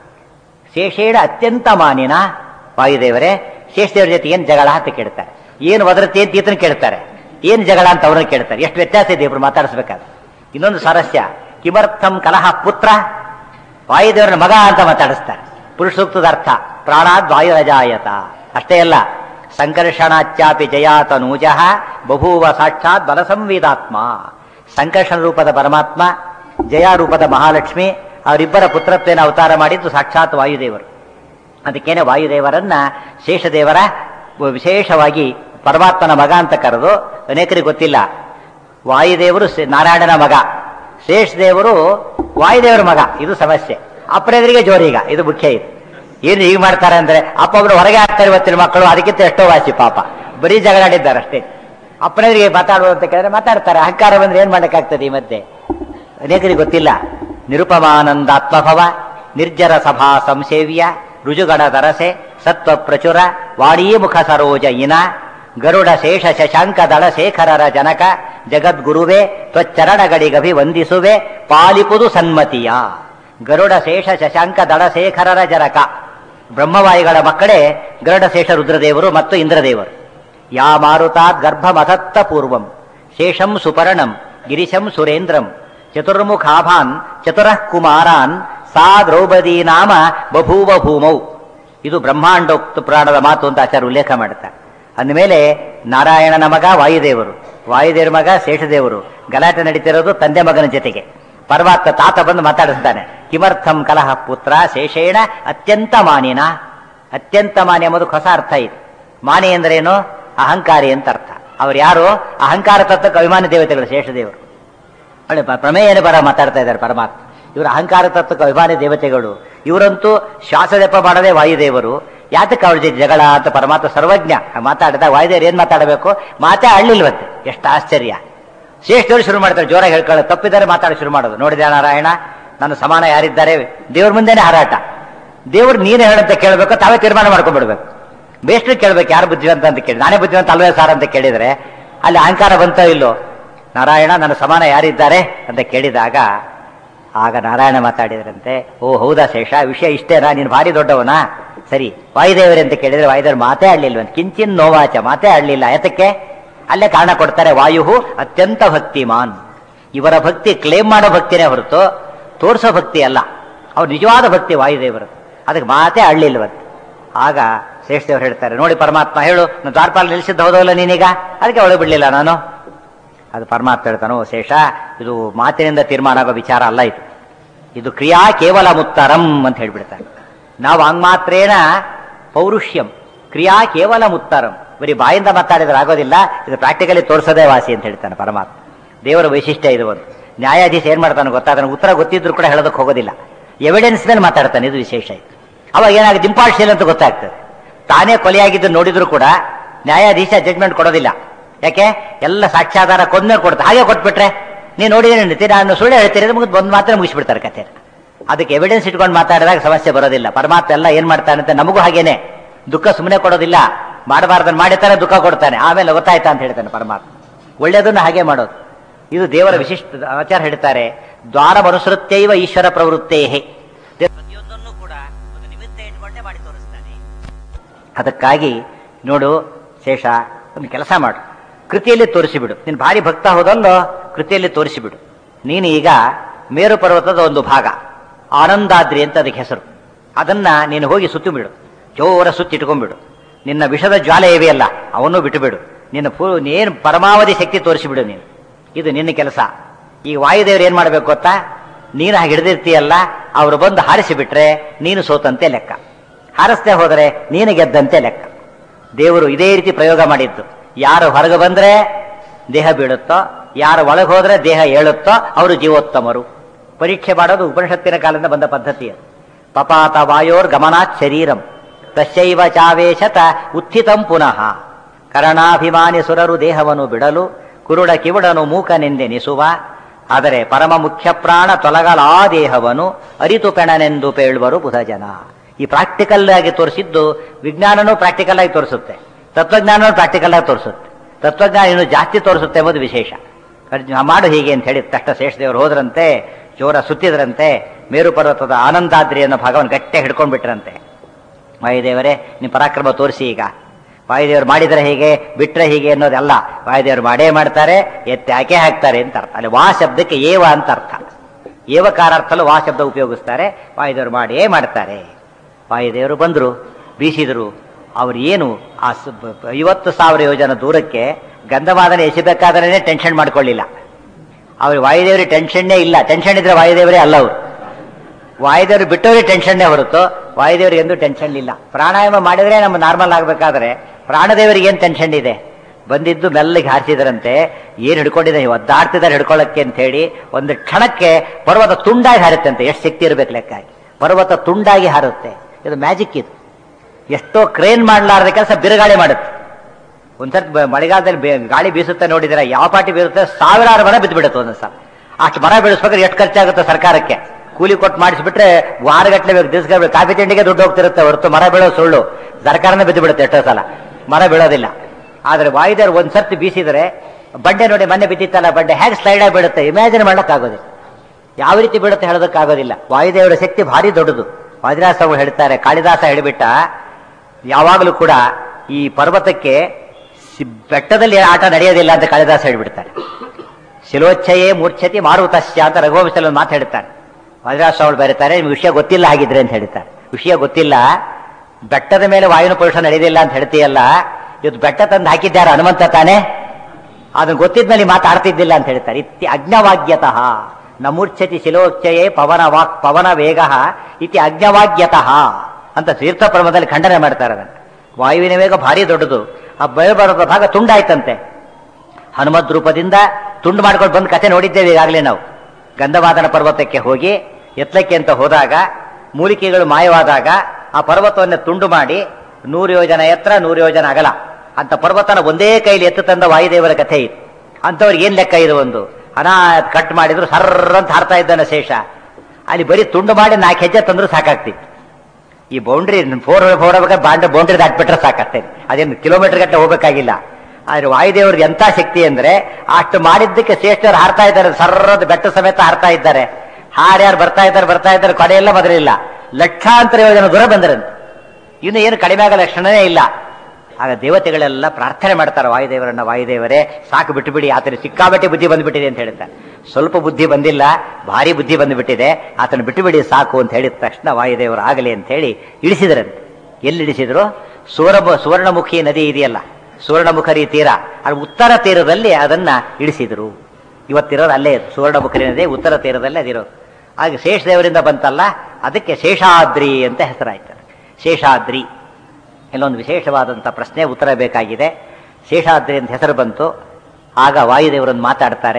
Speaker 1: ಶೇಷೇಡ ಅತ್ಯಂತ ಮಾನಿನ ವಾಯುದೇವರೇ ಶೇಷದೇವರ ಜೊತೆ ಏನು ಜಗಳ ಅಂತ ಕೇಳ್ತಾರೆ ಏನು ವದರತಿ ಅಂತ ಈತನ ಕೇಳ್ತಾರೆ ಏನು ಜಗಳ ಅಂತ ಅವ್ರನ್ನ ಕೇಳ್ತಾರೆ ಎಷ್ಟು ವ್ಯತ್ಯಾಸ ಇದೆ ಇಬ್ರು ಮಾತಾಡಿಸ್ಬೇಕಾದ್ರೆ ಇನ್ನೊಂದು ಸ್ವಾರಸ್ಯ ಕಿಮರ್ಥಂ ಕಲಹ ಪುತ್ರ ವಾಯುದೇವರ ಮಗ ಅಂತ ಮಾತಾಡಿಸ್ತಾರೆ ಪುರುಷ ಸೂಕ್ತದ ಅರ್ಥ ಪ್ರಾಣಾದ್ ವಾಯುರಜಾಯತ ಅಷ್ಟೇ ಅಲ್ಲ ಸಂಕರ್ಷಣಾಚ್ಯಾಪಿ ಜಯಾತನೂಜ ಬಭೂವ ಸಾಕ್ಷಾತ್ ಬಲ ಸಂವೇದಾತ್ಮ ಸಂಕರ್ಷಣ ರೂಪದ ಪರಮಾತ್ಮ ಜಯ ರೂಪದ ಮಹಾಲಕ್ಷ್ಮಿ ಅವರಿಬ್ಬರ ಪುತ್ರತ್ವೇನ ಅವತಾರ ಮಾಡಿದ್ದು ಸಾಕ್ಷಾತ್ ವಾಯುದೇವರು ಅದಕ್ಕೇನೆ ವಾಯುದೇವರನ್ನ ಶೇಷದೇವರ ವಿಶೇಷವಾಗಿ ಪರಮಾತ್ಮನ ಮಗ ಅಂತ ಕರೆದು ಅನೇಕರಿಗೆ ಗೊತ್ತಿಲ್ಲ ವಾಯುದೇವರು ಶೇ- ನಾರಾಯಣನ ಮಗ ಶೇಷದೇವರು ವಾಯುದೇವರ ಮಗ ಇದು ಸಮಸ್ಯೆ ಅಪ್ಪನೆದುರಿಗೆ ಜೋರೀಗ ಇದು ಮುಖ್ಯ ಇದು ಏನು ಹೀಗೆ ಮಾಡ್ತಾರೆ ಅಂದ್ರೆ ಅಪ್ಪ ಒಬ್ರು ಹೊರಗೆ ಹಾಕ್ತಾರೆ ಇವತ್ತಿನ ಮಕ್ಕಳು ಅದಕ್ಕಿಂತ ಎಷ್ಟೋ ವಾಸಿ ಪಾಪ ಬರೀ ಜಗಳಾಡಿದ್ದಾರೆ ಅಷ್ಟೇ ಅಪ್ಪನೆದುರಿಗೆ ಮಾತಾಡುವ ಅಂತ ಕೇಳಿದ್ರೆ ಮಾತಾಡ್ತಾರೆ ಅಹಂಕಾರ ಬಂದ್ರೆ ಏನ್ ಮಾಡಕ್ಕಾಗ್ತದೆ ಈ ಮಧ್ಯೆ ಅನೇಕರಿಗೆ ಗೊತ್ತಿಲ್ಲ ನಿರುಪಮಾನಂದಾತ್ಮಭವ ನಿರ್ಜರ ಸಭಾ ಸಂಸೇವ್ಯ ರುಜುಗಣ ದರಸೆ ಸತ್ವ ಪ್ರಚುರ ವಾಡೀ ಮುಖ ಸರೋಜ ಇನ ಗರುಡ ಶೇಷ ಶಶಾಂಕ ದಳ ಶೇಖರರ ಜನಕ ಜಗದ್ಗುರುವೇ ತ್ವಚ್ಚರಣಗಳಿಗಭಿ ವಂದಿಸುವೆ ಪಾಲಿಪುದು ಸನ್ಮತಿಯ ಗರುಡ ಶೇಷ ಶಶಾಂಕ ದಳ ಶೇಖರರ ಜನಕ ಬ್ರಹ್ಮವಾಯುಗಳ ಮಕ್ಕಳೇ ಗರುಡ ಶೇಷ ರುದ್ರದೇವರು ಮತ್ತು ಇಂದ್ರದೇವರು ಯಾ ಮಾರುತಾದ್ ಗರ್ಭಮಧತ್ತ ಪೂರ್ವಂ ಶೇಷಂ ಸುಪರ್ಣಂ ಗಿರಿಶಂ ಸುರೇಂದ್ರಂ ಚತುರ್ಮುಖಾಭಾನ್ ಚತುರಃ ಕುಮಾರಾನ್ ಸಾ ದ್ರೌಪದಿ ನಾಮ ಬಭೂವ ಭೂಮೌ ಇದು ಬ್ರಹ್ಮಾಂಡೋಕ್ತ ಪುರಾಣದ ಮಾತು ಅಂತ ಆಚಾರ್ಯ ಉಲ್ಲೇಖ ಮಾಡ್ತಾರೆ ಅಂದಮೇಲೆ ನಾರಾಯಣನ ಮಗ ವಾಯುದೇವರು ವಾಯುದೇವರ ಮಗ ಶೇಷದೇವರು ಗಲಾಟೆ ನಡೀತಿರೋದು ತಂದೆ ಮಗನ ಜೊತೆಗೆ ಪರಮಾತ್ಮ ತಾತ ಬಂದು ಮಾತಾಡಿಸ್ತಾನೆ ಕಿಮರ್ಥಂ ಕಲಹ ಪುತ್ರ ಶೇಷೇಣ ಅತ್ಯಂತ ಮಾನಿನ ಅತ್ಯಂತ ಮಾನಿ ಎಂಬುದು ಹೊಸ ಅರ್ಥ ಇದೆ ಮಾನಿ ಅಂದ್ರೇನು ಅಹಂಕಾರಿ ಅಂತ ಅರ್ಥ ಅವ್ರು ಯಾರು ಅಹಂಕಾರ ತತ್ವಕ್ಕೆ ಅಭಿಮಾನಿ ದೇವತೆಗಳು ಶೇಷದೇವರು ಒಳ್ಳೆ ಪ- ಪ್ರಮೇಯನೇ ಬರ ಮಾತಾಡ್ತಾ ಇದ್ದಾರೆ ಪರಮಾತ್ಮ ಇವರು ಅಹಂಕಾರ ತತ್ವಕ್ಕೆ ಅಭಿಮಾನಿ ದೇವತೆಗಳು ಇವರಂತೂ ಶ್ವಾಸದೆಪ್ಪ ಮಾಡದೆ ವಾಯುದೇವರು ಯಾತಕ್ಕೆ ಅವ್ರ ಜೊತೆ ಜಗಳ ಅಂತ ಪರಮಾತ್ಮ ಸರ್ವಜ್ಞ ಮಾತಾಡಿದಾಗ ವಾಯುದೇವರು ಏನ್ ಮಾತಾಡಬೇಕು ಮಾತೇ ಆಡ್ಲಿಲ್ವಂತೆ ಎಷ್ಟು ಆಶ್ಚರ್ಯ ಶ್ರೇಷ್ಠರು ಶುರು ಮಾಡ್ತಾರೆ ಜೋರಾಗಿ ಹೇಳ್ಕೊಳ್ಳೋದು ತಪ್ಪಿದ್ದಾರೆ ಮಾತಾಡಿ ಶುರು ಮಾಡೋದು ನೋಡಿದೆ ನಾರಾಯಣ ನನ್ನ ಸಮಾನ ಯಾರಿದ್ದಾರೆ ದೇವ್ರ ಮುಂದೆನೆ ಹಾರಾಟ ದೇವ್ರು ನೀನೇ ಹೇಳಂತ ಕೇಳಬೇಕು ತಾವೇ ತೀರ್ಮಾನ ಮಾಡ್ಕೊಂಡ್ಬಿಡ್ಬೇಕು ಬೇಸ್ಟ್ ಕೇಳ್ಬೇಕು ಯಾರು ಬುದ್ಧಿವಂತ ಅಂತ ಕೇಳಿ ನಾನೇ ಬುದ್ಧಿವಂತ ಅಲ್ವೇ ಸಾರ್ ಅಂತ ಕೇಳಿದ್ರೆ ಅಲ್ಲಿ ಅಹಂಕಾರ ಬಂತೋ ಇಲ್ಲೋ ನಾರಾಯಣ ನನ್ನ ಸಮಾನ ಯಾರಿದ್ದಾರೆ ಅಂತ ಕೇಳಿದಾಗ ಆಗ ನಾರಾಯಣ ಮಾತಾಡಿದ್ರಂತೆ ಓ ಹೌದಾ ಶೇಷ ವಿಷಯ ಇಷ್ಟೇನಾ ನೀನು ಭಾರಿ ದೊಡ್ಡವನಾ ಸರಿ ವಾಯುದೇವರೇ ಅಂತ ಕೇಳಿದ್ರೆ ವಾಯುದೇವರು ಮಾತೇ ಆಡ್ಲಿಲ್ವಂತ ಕಿಂಚಿನ್ ನೋವಾಚ ಮಾತೇ ಆಡ್ಲಿಲ್ಲ ಯಾತಕ್ಕೆ ಅಲ್ಲೇ ಕಾರಣ ಕೊಡ್ತಾರೆ ವಾಯು ಅತ್ಯಂತ ಭಕ್ತಿಮಾನ್ ಇವರ ಭಕ್ತಿ ಕ್ಲೇಮ್ ಮಾಡೋ ಭಕ್ತಿನೇ ಹೊರತು ತೋರಿಸೋ ಭಕ್ತಿ ಅಲ್ಲ ಅವ್ರು ನಿಜವಾದ ಭಕ್ತಿ ವಾಯುದೇವರು ಅದಕ್ಕೆ ಮಾತೇ ಆಡ್ಲಿಲ್ವಂತೆ ಆಗ ಶ್ರೇಷ್ಠದೇವರು ಹೇಳ್ತಾರೆ ನೋಡಿ ಪರಮಾತ್ಮ ಹೇಳು ನಾನು ದ್ವಾರಪಾಲ ನಿಲ್ಲಿಸಿದ್ದು ಹೌದಲ್ಲ ನೀನೀಗ ಅದಕ್ಕೆ ಒಳಗೆ ಬಿಡ್ಲಿಲ್ಲ ನಾನು ಅದು ಪರಮಾತ್ಮ ಹೇಳ್ತಾನೋ ಶೇಷ ಇದು ಮಾತಿನಿಂದ ತೀರ್ಮಾನ ಆಗೋ ವಿಚಾರ ಅಲ್ಲ ಇದು ಇದು ಕ್ರಿಯಾ ಕೇವಲ ಮುತ್ತರಂ ಅಂತ ಹೇಳ್ಬಿಡ್ತಾರೆ ನಾವು ಹಂಗ್ ಮಾತ್ರೇನ ಪೌರುಷ್ಯಂ ಕ್ರಿಯಾ ಕೇವಲ ಮುತ್ತರಂ ಬರೀ ಬಾಯಿಂದ ಮಾತಾಡಿದ್ರೆ ಆಗೋದಿಲ್ಲ ಇದು ಪ್ರಾಕ್ಟಿಕಲಿ ತೋರಿಸೋದೇ ವಾಸಿ ಅಂತ ಹೇಳ್ತಾನೆ ಪರಮಾತ್ಮ ದೇವರ ವೈಶಿಷ್ಟ್ಯ ಇದು ಒಂದು ನ್ಯಾಯಾಧೀಶ ಏನ್ ಮಾಡ್ತಾನೆ ಗೊತ್ತಾ ಅದನ್ನ ಉತ್ತರ ಗೊತ್ತಿದ್ರು ಕೂಡ ಹೇಳೋದಕ್ಕೆ ಹೋಗೋದಿಲ್ಲ ಎವಿಡೆನ್ಸ್ ಮೇಲೆ ಮಾತಾಡ್ತಾನೆ ಇದು ವಿಶೇಷ ಇದು ಅವಾಗ ಏನಾಗುತ್ತೆ ಇಂಪಾರ್ಷಿಯಲ್ ಅಂತ ಗೊತ್ತಾಗ್ತದೆ ತಾನೇ ಕೊಲೆಯಾಗಿದ್ದು ನೋಡಿದ್ರು ಕೂಡ ನ್ಯಾಯಾಧೀಶ ಜಡ್ಜ್ಮೆಂಟ್ ಕೊಡೋದಿಲ್ಲ ಯಾಕೆ ಎಲ್ಲ ಸಾಕ್ಷ್ಯಾಧಾರ ಕೊಂದ್ಮೇಲೆ ಕೊಡ್ತಾರೆ ಹಾಗೆ ಕೊಟ್ಬಿಟ್ರೆ ನೀವು ನೋಡಿದ್ರೆ ನಡೀತಿ ನಾನು ಸುಳ್ಳು ಹೇಳ್ತೀರಿ ಮುಗಿದು ಒಂದು ಮಾತ್ರ ಮುಗಿಸ್ಬಿಡ್ತಾರೆ ಕತೆ ಅದಕ್ಕೆ ಎವಿಡೆನ್ಸ್ ಇಟ್ಕೊಂಡು ಮಾತಾಡಿದಾಗ ಸಮಸ್ಯೆ ಬರೋದಿಲ್ಲ ಪರಮಾತ್ಮ ಎಲ್ಲ ಏನ್ ಮಾಡ್ತಾನೆ ಅಂತ ನಮಗೂ ಹಾಗೇನೆ ದುಃಖ ಸುಮ್ಮನೆ ಕೊಡೋದಿಲ್ಲ ಮಾಡಬಾರ್ದನ್ನ ಮಾಡಿರ್ತಾನೆ ದುಃಖ ಕೊಡ್ತಾನೆ ಆಮೇಲೆ ಗೊತ್ತಾಯ್ತಾ ಅಂತ ಹೇಳ್ತಾನೆ ಪರಮಾತ್ಮ ಒಳ್ಳೆಯದನ್ನು ಹಾಗೆ ಮಾಡೋದು ಇದು ದೇವರ ವಿಶಿಷ್ಟ ಆಚಾರ ಹೇಳ್ತಾರೆ ದ್ವಾರ ಮನುಸೃತ್ಯೈವ ಈಶ್ವರ ಪ್ರವೃತ್ತೇಹೇ ಪ್ರತಿಯೊಂದನ್ನು ಕೂಡ ಒಂದು ನಿಮಿತ್ತ ಇಟ್ಕೊಂಡೇ ಮಾಡಿ ತೋರಿಸ್ತಾನೆ ಅದಕ್ಕಾಗಿ ನೋಡು ಶೇಷ ಒಂದು ಕೆಲಸ ಮಾಡು ಕೃತಿಯಲ್ಲಿ ತೋರಿಸಿಬಿಡು ನೀನು ಭಾರಿ ಭಕ್ತ ಹೋದಲ್ಲೋ ಕೃತಿಯಲ್ಲಿ ತೋರಿಸಿಬಿಡು ನೀನು ಈಗ ಮೇರು ಪರ್ವತದ ಒಂದು ಭಾಗ ಆನಂದಾದ್ರಿ ಅಂತ ಅದಕ್ಕೆ ಹೆಸರು ಅದನ್ನ ನೀನು ಹೋಗಿ ಸುತ್ತಿ ಬಿಡು ಜೋರ ಸುತ್ತಿ ಇಟ್ಕೊಂಡ್ಬಿಡು ನಿನ್ನ ವಿಷದ ಜ್ವಾಲೆ ಇವೆಯಲ್ಲ ಅವನ್ನು ಬಿಟ್ಟುಬಿಡು ನಿನ್ನ ಪೂ ಏನು ಪರಮಾವಧಿ ಶಕ್ತಿ ತೋರಿಸಿಬಿಡು ನೀನು ಇದು ನಿನ್ನ ಕೆಲಸ ಈಗ ವಾಯುದೇವರು ಏನ್ ಮಾಡ್ಬೇಕು ಗೊತ್ತಾ ನೀನು ಹಾಗೆ ಹಿಡಿದಿರ್ತೀಯಲ್ಲ ಅವರು ಬಂದು ಹಾರಿಸಿ ಬಿಟ್ರೆ ನೀನು ಸೋತಂತೆ ಲೆಕ್ಕ ಹಾರಿಸದೆ ಹೋದರೆ ನೀನು ಗೆದ್ದಂತೆ ಲೆಕ್ಕ ದೇವರು ಇದೇ ರೀತಿ ಪ್ರಯೋಗ ಮಾಡಿದ್ದು ಯಾರು ಹೊರಗೆ ಬಂದ್ರೆ ದೇಹ ಬೀಳುತ್ತೋ ಯಾರು ಒಳಗೆ ಹೋದ್ರೆ ದೇಹ ಏಳುತ್ತೋ ಅವರು ಜೀವೋತ್ತಮರು ಪರೀಕ್ಷೆ ಮಾಡೋದು ಉಪನಿಷತ್ತಿನ ಕಾಲದಿಂದ ಬಂದ ಪದ್ಧತಿ ಅದು ಪಪಾತ ವಾಯೋರ್ ಗಮನಾತ್ ಶರೀರಂ ತಸ್ಯೈವ ಚಾವೇಶತ ಉತ್ಥಿತಂ ಪುನಃ ಕರಣಾಭಿಮಾನಿ ಸುರರು ದೇಹವನ್ನು ಬಿಡಲು ಕುರುಡ ಕಿವುಡನು ಮೂಕನೆಂದೆನಿಸುವ ಆದರೆ ಪರಮ ಮುಖ್ಯ ಪ್ರಾಣ ತೊಲಗಲಾ ದೇಹವನ್ನು ಅರಿತು ಪೆಣನೆಂದು ಪೇಳುವರು ಬುಧ ಜನ ಈ ಪ್ರಾಕ್ಟಿಕಲ್ ಆಗಿ ತೋರಿಸಿದ್ದು ವಿಜ್ಞಾನನೂ ಪ್ರಾಕ್ಟಿಕಲ್ ಆಗಿ ತೋರಿಸುತ್ತೆ ತತ್ವಜ್ಞಾನನೂ ಪ್ರಾಕ್ಟಿಕಲ್ ಆಗಿ ತೋರಿಸುತ್ತೆ ತತ್ವಜ್ಞಾನ ಇನ್ನೂ ಜಾಸ್ತಿ ತೋರಿಸುತ್ತೆ ಎಂಬುದು ವಿಶೇಷ ಅರ್ಜುನ ಮಾಡು ಹೀಗೆ ಅಂತ ಹೇಳಿ ತಕ್ಷಣ ಶೇಷದೇವರು ಹೋದ್ರಂತೆ ಜೋರ ಸುತ್ತಿದ್ರಂತೆ ಮೇರು ಪರ್ವತದ ಆನಂದಾದ್ರಿ ಅನ್ನೋ ಭಾಗವನ್ನು ಗಟ್ಟೆ ಹಿಡ್ಕೊಂಡ್ಬಿಟ್ರಂತೆ ವಾಯುದೇವರೇ ನಿಮ್ಮ ಪರಾಕ್ರಮ ತೋರಿಸಿ ಈಗ ವಾಯುದೇವರು ಮಾಡಿದರೆ ಹೀಗೆ ಬಿಟ್ರೆ ಹೀಗೆ ಅನ್ನೋದಲ್ಲ ವಾಯುದೇವರು ಮಾಡೇ ಮಾಡ್ತಾರೆ ಎತ್ತಿ ಹಾಕೇ ಹಾಕ್ತಾರೆ ಅಂತ ಅರ್ಥ ಅಲ್ಲಿ ವಾ ಶಬ್ದಕ್ಕೆ ಏವ ಅಂತ ಅರ್ಥ ಏವಕಾರ ಅರ್ಥಲ್ಲೂ ವಾ ಶಬ್ದ ಉಪಯೋಗಿಸ್ತಾರೆ ವಾಯುದೇವರು ಮಾಡೇ ಮಾಡ್ತಾರೆ ವಾಯುದೇವರು ಬಂದರು ಬೀಸಿದರು ಅವ್ರು ಏನು ಆ ಸ- ಬ- ಬ- ಐವತ್ತು ಸಾವಿರ ಯೋಜನ ದೂರಕ್ಕೆ ಗಂಧಮಾದನೆ ಎಸಿಬೇಕಾದ್ರೆ ಟೆನ್ಷನ್ ಮಾಡ್ಕೊಳ್ಳಿಲ್ಲ ಅವ್ರಿಗೆ ವಾಯುದೇವರಿಗೆ ಟೆನ್ಷನ್ನೇ ಇಲ್ಲ ಟೆನ್ಷನ್ ಇದ್ರೆ ವಾಯುದೇವರೇ ಅಲ್ಲ ಅವರು ವಾಯುದೇವರು ಬಿಟ್ಟವ್ರಿಗೆ ಟೆನ್ಷನ್ನೇ ಹೊರತು ವಾಯುದೇವರಿಗೆ ಎಂದೂ ಟೆನ್ಷನ್ ಇಲ್ಲ ಪ್ರಾಣಾಯಾಮ ಮಾಡಿದ್ರೆ ನಮ್ಮ ನಾರ್ಮಲ್ ಆಗಬೇಕಾದ್ರೆ ಪ್ರಾಣದೇವರಿಗೆ ಏನು ಟೆನ್ಷನ್ ಇದೆ ಬಂದಿದ್ದು ಮೆಲ್ಲಿಗೆ ಹಾರಿಸಿದ್ರಂತೆ ಏನು ಹಿಡ್ಕೊಂಡಿದ್ದಾರೆ ಒದ್ದಾಡ್ತಿದ್ದಾರೆ ಹಿಡ್ಕೊಳ್ಳಕ್ಕೆ ಅಂತ ಹೇಳಿ ಒಂದು ಕ್ಷಣಕ್ಕೆ ಪರ್ವತ ತುಂಡಾಗಿ ಹಾರುತ್ತಂತೆ ಎಷ್ಟು ಶಕ್ತಿ ಇರಬೇಕು ಲೆಕ್ಕಾಗಿ ಪರ್ವತ ತುಂಡಾಗಿ ಹಾರುತ್ತೆ ಇದು ಮ್ಯಾಜಿಕ್ ಇದು ಎಷ್ಟೋ ಕ್ರೇನ್ ಮಾಡಲಾರ್ದ ಕೆಲಸ ಬಿರುಗಾಳಿ ಮಾಡುತ್ತೆ ಒಂದ್ಸರ್ತಿ ಬ- ಮಳೆಗಾಲದಲ್ಲಿ ಬೇ- ಗಾಳಿ ಬೀಸುತ್ತೆ ನೋಡಿದ್ರೆ ಯಾವ ಪಾಟಿ ಬೀರುತ್ತೆ ಸಾವಿರಾರು ಮರ ಬಿದ್ದು ಬಿಡುತ್ತೆ ಒಂದೊಂದು ಸಲ ಅಷ್ಟು ಮರ ಬೆಳೆಸ್ಬೇಕಾದ್ರೆ ಎಷ್ಟು ಖರ್ಚಾಗುತ್ತೆ ಸರ್ಕಾರಕ್ಕೆ ಕೂಲಿ ಕೊಟ್ಟು ಮಾಡಿಸ್ಬಿಟ್ರೆ ವಾರಗಟ್ಟಲೆ ಬೇಕು ದಿವಸಗಳು ಕಾಫಿ ತಿಂಡಿಗೆ ದುಡ್ಡು ಹೋಗ್ತಿರುತ್ತೆ ಹೊರತು ಮರ ಬೀಳೋ ಸುಳ್ಳು ಸರ್ಕಾರನೇ ಬಿದ್ದು ಬಿಡುತ್ತೆ ಎಷ್ಟೋ ಸಲ ಮರ ಬೀಳೋದಿಲ್ಲ ಆದ್ರೆ ವಾಯುದೇವರು ಒಂದ್ ಸರ್ತಿ ಬೀಸಿದರೆ ಬಂಡೆ ನೋಡಿ ಮೊನ್ನೆ ಬಿದ್ದಿತ್ತಲ್ಲ ಬಂಡೆ ಹೇಗೆ ಸ್ಲೈಡ್ ಆಗಿ ಬೀಳುತ್ತೆ ಇಮ್ಯಾಜಿನ್ ಮಾಡೋಕ್ಕಾಗೋದಿಲ್ಲ ಯಾವ ರೀತಿ ಬೀಳುತ್ತೆ ಹೇಳೋದಕ್ಕಾಗೋದಿಲ್ಲ ವಾಯುದೇವರ ಶಕ್ತಿ ಭಾರಿ ದೊಡ್ಡದು ವಾದಿರಾಸ ಅವರು ಹೇಳ್ತಾರೆ ಕಾಳಿದಾಸ ಹೇಳಿಬಿಟ್ಟ ಯಾವಾಗಲೂ ಕೂಡ ಈ ಪರ್ವತಕ್ಕೆ ಸಿ- ಬೆಟ್ಟದಲ್ಲಿ ಆಟ ನಡೆಯೋದಿಲ್ಲ ಅಂತ ಕಾಳಿದಾಸ ಹೇಳ್ಬಿಡ್ತಾರೆ ಶಿಲೋಚ್ಛಯೇ ಮೂರ್ಛತಿ ಮಾರುತಸ್ಯ ಅಂತ ರಘುವಂಶದಲ್ಲಿ ಒಂದು ಮಾತು ಹೇಳ್ತಾರೆ ವಾದಿರಾಸ ಅವಳು ಬರೀತಾರೆ ನಿಮ್ಗೆ ವಿಷಯ ಗೊತ್ತಿಲ್ಲ ಹಾಗಿದ್ರೆ ಅಂತ ಹೇಳ್ತಾರೆ ವಿಷಯ ಗೊತ್ತಿಲ್ಲ ಬೆಟ್ಟದ ಮೇಲೆ ವಾಯುನ ಪುರುಷ ನಡೆಯೋದಿಲ್ಲ ಅಂತ ಹೇಳ್ತೀಯಲ್ಲ ಇವತ್ತು ಬೆಟ್ಟ ತಂದು ಹಾಕಿದ್ದಾರೆ ಹನುಮಂತ ತಾನೇ ಅದನ್ನು ಗೊತ್ತಿದ್ಮೇಲೆ ಈ ಮಾತಾಡ್ತಿದ್ದಿಲ್ಲ ಅಂತ ಹೇಳ್ತಾರೆ ಇತಿ ಅಜ್ಞವಾಗ್ಯತಃ ನಮೂರ್ಛತಿ ಶಿಲೋಚ್ಛಯೇ ಪವನ ವಾಕ್ ಪವನ ವೇಗ ಇತಿ ಅಜ್ಞವಾಗ್ಯತಃ ಅಂತ ತೀರ್ಥ ಪರ್ವದಲ್ಲಿ ಖಂಡನೆ ಮಾಡ್ತಾರೆ ಅದನ್ನು ವಾಯುವಿನ ವೇಗ ಭಾರಿ ದೊಡ್ಡದು ಆ ಬಯಬರದ ಭಾಗ ತುಂಡಾಯ್ತಂತೆ ಹನುಮದ್ ರೂಪದಿಂದ ತುಂಡು ಮಾಡ್ಕೊಂಡು ಬಂದು ಕಥೆ ನೋಡಿದ್ದೇವೆ ಈಗಾಗಲೇ ನಾವು ಗಂಧವಾದನ ಪರ್ವತಕ್ಕೆ ಹೋಗಿ ಎತ್ತಲಕ್ಕೆ ಅಂತ ಹೋದಾಗ ಮೂಲಿಕೆಗಳು ಮಾಯವಾದಾಗ ಆ ಪರ್ವತವನ್ನು ತುಂಡು ಮಾಡಿ ನೂರು ಯೋಜನ ಎತ್ತರ ನೂರು ಯೋಜನ ಅಗಲ ಅಂತ ಪರ್ವತನ ಒಂದೇ ಕೈಲಿ ಎತ್ತು ತಂದ ವಾಯುದೇವರ ಕಥೆ ಇದು ಅಂಥವ್ರಿಗೆ ಏನ್ ಲೆಕ್ಕ ಇದು ಒಂದು ಹಣ ಕಟ್ ಮಾಡಿದ್ರು ಸರ್ರ ಅಂತ ಹಾರ್ತಾ ಇದ್ದಾನೆ ಶೇಷ ಅಲ್ಲಿ ಬರೀ ತುಂಡು ಮಾಡಿ ನಾಲ್ಕು ಹೆಜ್ಜೆ ತಂದ್ರು ಸಾಕಾಗ್ತಿತ್ತು ಈ ಬೌಂಡ್ರಿ ಫೋರ್ ಫೋರ್ ಬೇಕಾದ್ರೆ ಬಾಂಡ್ ಬೌಂಡ್ರಿ ದಾಟ್ಬಿಟ್ರೆ ಸಾಕಷ್ಟೇ ಅದೇನು ಕಿಲೋಮೀಟರ್ ಗಟ್ಟಲೆ ಹೋಗ್ಬೇಕಾಗಿಲ್ಲ ಆದ್ರೆ ವಾಯುದೇವ್ರಿಗೆ ಎಂತ ಶಕ್ತಿ ಅಂದ್ರೆ ಅಷ್ಟು ಮಾಡಿದ್ದಕ್ಕೆ ಶ್ರೇಷ್ಠರು ಹಾರ್ತಾ ಇದ್ದಾರೆ ಸರ್ರದ ಬೆಟ್ಟ ಸಮೇತ ಹಾರ್ತಾ ಇದ್ದಾರೆ ಹಾರ್ಯಾರು ಬರ್ತಾ ಇದ್ದಾರೆ ಬರ್ತಾ ಇದ್ದಾರೆ ಕೊನೆಯೆಲ್ಲ ಬದಲಿಲ್ಲ ಲಕ್ಷಾಂತರ ಯೋಜನೆ ದೂರ ಬಂದರಂತೆ ಇನ್ನು ಏನು ಕಡಿಮೆ ಆಗೋ ಲಕ್ಷಣನೇ ಇಲ್ಲ ಆಗ ದೇವತೆಗಳೆಲ್ಲ ಪ್ರಾರ್ಥನೆ ಮಾಡ್ತಾರೆ ವಾಯುದೇವರನ್ನ ವಾಯುದೇವರೇ ಸಾಕು ಬಿಟ್ಟುಬಿಡಿ ಆತನ ಸಿಕ್ಕಾಬಟ್ಟೆ ಬುದ್ಧಿ ಬಂದ್ಬಿಟ್ಟಿದೆ ಅಂತ ಹೇಳ್ತಾರೆ ಸ್ವಲ್ಪ ಬುದ್ಧಿ ಬಂದಿಲ್ಲ ಭಾರಿ ಬುದ್ಧಿ ಬಂದುಬಿಟ್ಟಿದೆ ಆತನ ಬಿಟ್ಟುಬಿಡಿ ಸಾಕು ಅಂತ ಹೇಳಿದ ತಕ್ಷಣ ವಾಯುದೇವರು ಆಗಲಿ ಅಂತ ಹೇಳಿ ಇಳಿಸಿದ್ರಂತೆ ಎಲ್ಲಿ ಇಳಿಸಿದ್ರು ಸುವರ್ಣ ಸುವರ್ಣಮುಖಿ ನದಿ ಇದೆಯಲ್ಲ ಸುವರ್ಣಮುಖರಿ ತೀರ ಅದು ಉತ್ತರ ತೀರದಲ್ಲಿ ಅದನ್ನ ಇಳಿಸಿದ್ರು ಇವತ್ತಿರೋದು ಅಲ್ಲೇ ಇದು. ಸುವರ್ಣಮುಖರಿ ನದಿ ಉತ್ತರ ತೀರದಲ್ಲಿ ಅದಿರೋದು ಹಾಗೆ ಶೇಷದೇವರಿಂದ ಬಂತಲ್ಲ ಅದಕ್ಕೆ ಶೇಷಾದ್ರಿ ಅಂತ ಹೆಸರಾಯ್ತು ಶೇಷಾದ್ರಿ ಇಲ್ಲೊಂದು ವಿಶೇಷವಾದಂಥ ಪ್ರಶ್ನೆ ಉತ್ತರ ಬೇಕಾಗಿದೆ ಶೇಷಾದ್ರಿ ಅಂತ ಹೆಸರು ಬಂತು ಆಗ ವಾಯುದೇವರನ್ನು ಮಾತಾಡ್ತಾರೆ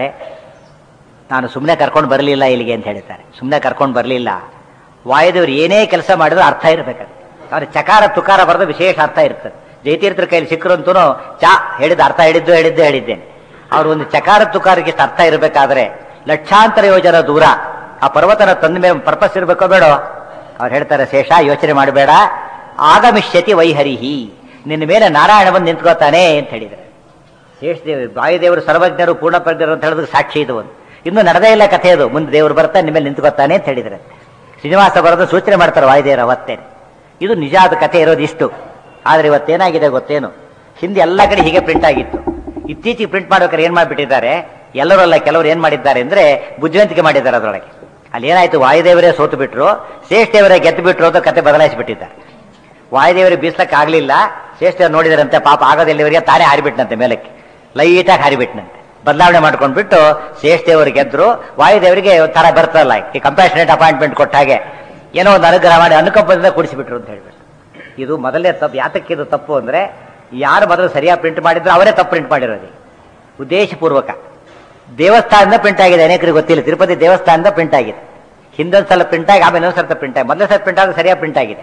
Speaker 1: ನಾನು ಸುಮ್ಮನೆ ಕರ್ಕೊಂಡು ಬರಲಿಲ್ಲ ಇಲ್ಲಿಗೆ ಅಂತ ಹೇಳ್ತಾರೆ ಸುಮ್ಮನೆ ಕರ್ಕೊಂಡು ಬರಲಿಲ್ಲ ವಾಯುದೇವರು ಏನೇ ಕೆಲಸ ಮಾಡಿದ್ರು ಅರ್ಥ ಇರಬೇಕಾದ್ರೆ ಅವ್ರ ಚಕಾರ ತುಕಾರ ಬರೆದು ವಿಶೇಷ ಅರ್ಥ ಇರ್ತದೆ ಜಯತೀರ್ಥರ ಕೈಲಿ ಸಿಕ್ಕರಂತೂ ಚಾ ಹೇಳಿದ ಅರ್ಥ ಹೇಳಿದ್ದು ಹೇಳಿದ್ದೆ ಹೇಳಿದ್ದೇನೆ ಅವ್ರು ಒಂದು ಚಕಾರ ತುಕಾರಕ್ಕೆ ಇಷ್ಟು ಅರ್ಥ ಇರಬೇಕಾದ್ರೆ ಲಕ್ಷಾಂತರ ಯೋಜನ ದೂರ ಆ ಪರ್ವತನ ತಂದ ಮೇಲೆ ಪರ್ಪಸ್ ಇರಬೇಕೋ ಬೇಡೋ ಅವ್ರು ಹೇಳ್ತಾರೆ ಶೇಷ ಯೋಚನೆ ಮಾಡಬೇಡ ಆಗಮಿಷ್ಯತಿ ವೈಹರಿಹಿ ನಿನ್ನ ಮೇಲೆ ನಾರಾಯಣ ಬಂದು ನಿಂತ್ಕೋತಾನೆ ಅಂತ ಹೇಳಿದ್ದಾರೆ ಶೇಷದೇವರು ವಾಯುದೇವರು ಸರ್ವಜ್ಞರು ಪೂರ್ಣ ಪ್ರಜ್ಞರು ಅಂತ ಹೇಳೋದಕ್ಕೆ ಸಾಕ್ಷಿ ಇದು ಒಂದು ಇನ್ನು ನಡೆದೇ ಇಲ್ಲ ಕಥೆ ಅದು ಮುಂದೆ ದೇವರು ಬರ್ತಾನೆ ನಿಮ್ಮ ಮೇಲೆ ನಿಂತ್ಕೋತಾನೆ ಅಂತ ಹೇಳಿದ್ದಾರೆ ಶ್ರೀನಿವಾಸ ಬರೋದು ಸೂಚನೆ ಮಾಡ್ತಾರೆ ವಾಯುದೇವರು ಅವತ್ತೇನೆ ಇದು ನಿಜಾದ ಕಥೆ ಇರೋದು ಇಷ್ಟು ಆದ್ರೆ ಇವತ್ತೇನಾಗಿದೆ ಗೊತ್ತೇನು ಹಿಂದೆ ಎಲ್ಲ ಕಡೆ ಹೀಗೆ ಪ್ರಿಂಟ್ ಆಗಿತ್ತು ಇತ್ತೀಚೆಗೆ ಪ್ರಿಂಟ್ ಮಾಡ್ಬೇಕಾದ್ರೆ ಏನ್ ಮಾಡಿಬಿಟ್ಟಿದ್ದಾರೆ ಎಲ್ಲರಲ್ಲ ಕೆಲವರು ಏನ್ ಮಾಡಿದ್ದಾರೆ ಅಂದ್ರೆ ಬುದ್ಧಿವಂತಿಕೆ ಮಾಡಿದ್ದಾರೆ ಅದರೊಳಗೆ ಅಲ್ಲಿ ಏನಾಯ್ತು ವಾಯುದೇವರೇ ಸೋತು ಬಿಟ್ರು ಶ್ರೇಷ್ಠದೇವರೇ ಗೆದ್ದು ಬಿಟ್ರು ಅಂತ ಕತೆ ಬದಲಾಯಿಸಿಬಿಟ್ಟಿದ್ದಾರೆ ವಾಯುದೇವರಿಗೆ ಬೀಸ್ಲಕ್ಕೆ ಆಗ್ಲಿಲ್ಲ ಶ್ರೇಷ್ಠ ನೋಡಿದರಂತೆ ಪಾಪ ಆಗೋದೆಲ್ಲಿವರಿಗೆ ತಾನೇ ಹಾರಿಬಿಟ್ನಂತೆ ಮೇಲಕ್ಕೆ ಲೈಟಾಗಿ ಹಾರಿಬಿಟ್ನಂತೆ ಬದಲಾವಣೆ ಮಾಡ್ಕೊಂಡ್ಬಿಟ್ಟು ಶ್ರೇಷ್ಠದೇವರು ಗೆದ್ರು ವಾಯುದೇವರಿಗೆ ತರ ಬರ್ತಲ್ಲ ಈ ಕಂಪ್ಯಾಷನೇಟ್ ಅಪಾಯಿಂಟ್ಮೆಂಟ್ ಕೊಟ್ಟ ಹಾಗೆ ಏನೋ ಒಂದು ಅನುಗ್ರಹ ಮಾಡಿ ಅನುಕಂಪದಿಂದ ಕೂಡಿಸಿಬಿಟ್ರು ಅಂತ ಹೇಳ್ಬಿಟ್ಟು ಇದು ಮೊದಲನೇ ತಪ್ಪು ಯಾತಕ್ಕೆ ಇದು ತಪ್ಪು ಅಂದ್ರೆ ಯಾರು ಮೊದಲು ಸರಿಯಾಗಿ ಪ್ರಿಂಟ್ ಮಾಡಿದ್ರು ಅವರೇ ತಪ್ಪು ಪ್ರಿಂಟ್ ಮಾಡಿರೋದು ಉದ್ದೇಶಪೂರ್ವಕ ದೇವಸ್ಥಾನದಿಂದ ಪ್ರಿಂಟ್ ಆಗಿದೆ ಅನೇಕರಿಗೆ ಗೊತ್ತಿಲ್ಲ ತಿರುಪತಿ ದೇವಸ್ಥಾನದಿಂದ ಪ್ರಿಂಟ್ ಆಗಿದೆ ಹಿಂದೊಂದು ಸಲ ಪ್ರಿಂಟ್ ಆಗಿ ಆಮೇಲೆ ಇನ್ನೊಂದು ಸಲ ಪ್ರಿಂಟ್ ಆಗಿ ಮೊದಲ ಸಲ ಪ್ರಿಂಟ್ ಆದ್ರೆ ಸರಿಯಾಗಿ ಪ್ರಿಂಟ್ ಆಗಿದೆ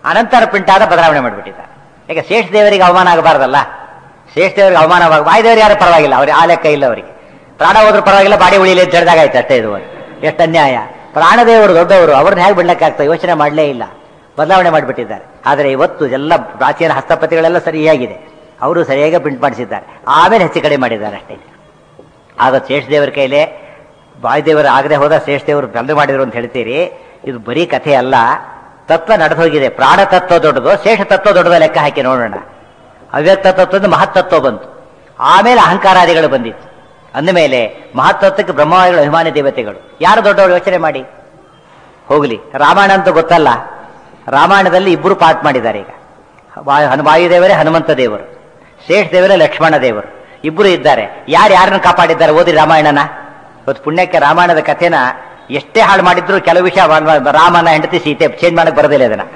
Speaker 1: ಅನಂತರ ಪಿಂಟಾದ ಬದಲಾವಣೆ ಮಾಡಿಬಿಟ್ಟಿದ್ದಾರೆ ಯಾಕೆ ಶೇಷ ದೇವರಿಗೆ ಅವಮಾನ ಆಗಬಾರ್ದಲ್ಲ ಶೇಷ ದೇವರಿಗೆ ಅವಮಾನವಾಗ ವಾಯುದೇವರು ಯಾರು ಪರವಾಗಿಲ್ಲ ಅವ್ರಿಗೆ ಆ ಲೆಕ್ಕ ಇಲ್ಲ ಅವರಿಗೆ ಪ್ರಾಣ ಹೋದ್ರೂ ಪರವಾಗಿಲ್ಲ ಬಾಡಿ ಉಳಿಲಿ ಅಂತ ಹೇಳಿದಾಗ ಆಯ್ತು ಅಷ್ಟೇ ಇದು ಎಷ್ಟು ಅನ್ಯಾಯ ಪ್ರಾಣದೇವರು ದೊಡ್ಡವರು ಅವ್ರನ್ನ ಹೇಗೆ ಬಿಡ್ಲಿಕ್ಕಾಗ್ತದೆ ಯೋಚನೆ ಮಾಡಲೇ ಇಲ್ಲ ಬದಲಾವಣೆ ಮಾಡಿಬಿಟ್ಟಿದ್ದಾರೆ ಆದರೆ ಇವತ್ತು ಎಲ್ಲ ಪ್ರಾಚೀನ ಹಸ್ತಪತಿಗಳೆಲ್ಲ ಸರಿಯಾಗಿದೆ ಅವರು ಸರಿಯಾಗಿ ಪ್ರಿಂಟ್ ಮಾಡಿಸಿದ್ದಾರೆ ಆಮೇಲೆ ಹೆಚ್ಚು ಕಡೆ ಮಾಡಿದ್ದಾರೆ ಅಷ್ಟೇ ಆಗ ಶೇಷದೇವರ ಕೈಲೇ ವಾಯುದೇವರು ಆಗದೆ ಹೋದ ಶೇಷದೇವರು ಬಂದು ಮಾಡಿದ್ರು ಅಂತ ಹೇಳ್ತೀರಿ ಇದು ಬರೀ ಕಥೆ ಅಲ್ಲ ತತ್ವ ನಡೆದು ಹೋಗಿದೆ ಪ್ರಾಣ ತತ್ವ ದೊಡ್ಡದು ಶೇಷ ತತ್ವ ದೊಡ್ಡದು ಲೆಕ್ಕ ಹಾಕಿ ನೋಡೋಣ ಅವ್ಯಕ್ತ ತತ್ವದಿಂದ ಮಹತ್ತತ್ವ ಬಂತು ಆಮೇಲೆ ಅಹಂಕಾರಾದಿಗಳು ಬಂದಿತ್ತು ಅಂದಮೇಲೆ ಮಹತ್ತತ್ವಕ್ಕೆ ಬ್ರಹ್ಮವಾದಿಗಳು ಅಭಿಮಾನಿ ದೇವತೆಗಳು ಯಾರು ದೊಡ್ಡವರು ಯೋಚನೆ ಮಾಡಿ ಹೋಗಲಿ ರಾಮಾಯಣ ಅಂತ ಗೊತ್ತಲ್ಲ ರಾಮಾಯಣದಲ್ಲಿ ಇಬ್ಬರು ಪಾಠ ಮಾಡಿದ್ದಾರೆ ಈಗ ವಾ- ಹನು- ವಾಯುದೇವರೇ ಹನುಮಂತ ದೇವರು ಶೇಷ ದೇವರೇ ಲಕ್ಷ್ಮಣ ದೇವರು ಇಬ್ಬರು ಇದ್ದಾರೆ ಯಾರು ಯಾರನ್ನು ಕಾಪಾಡಿದ್ದಾರೆ ಓದಿ ರಾಮಾಯಣನ ಇವತ್ತು ಪುಣ್ಯಕ್ಕೆ ರಾಮಾಯಣದ ಕಥೆನ ಎಷ್ಟೇ ಹಾಳು ಮಾಡಿದ್ರು ಕೆಲವು ವಿಷಯ ವ- ರಾಮನ ಹೆಂಡತಿ ಸೀತೆ ಚೇಂಜ್ ಮಾಡಕ್ ಬರೋದಿಲ್ಲ ಅದನ್ನ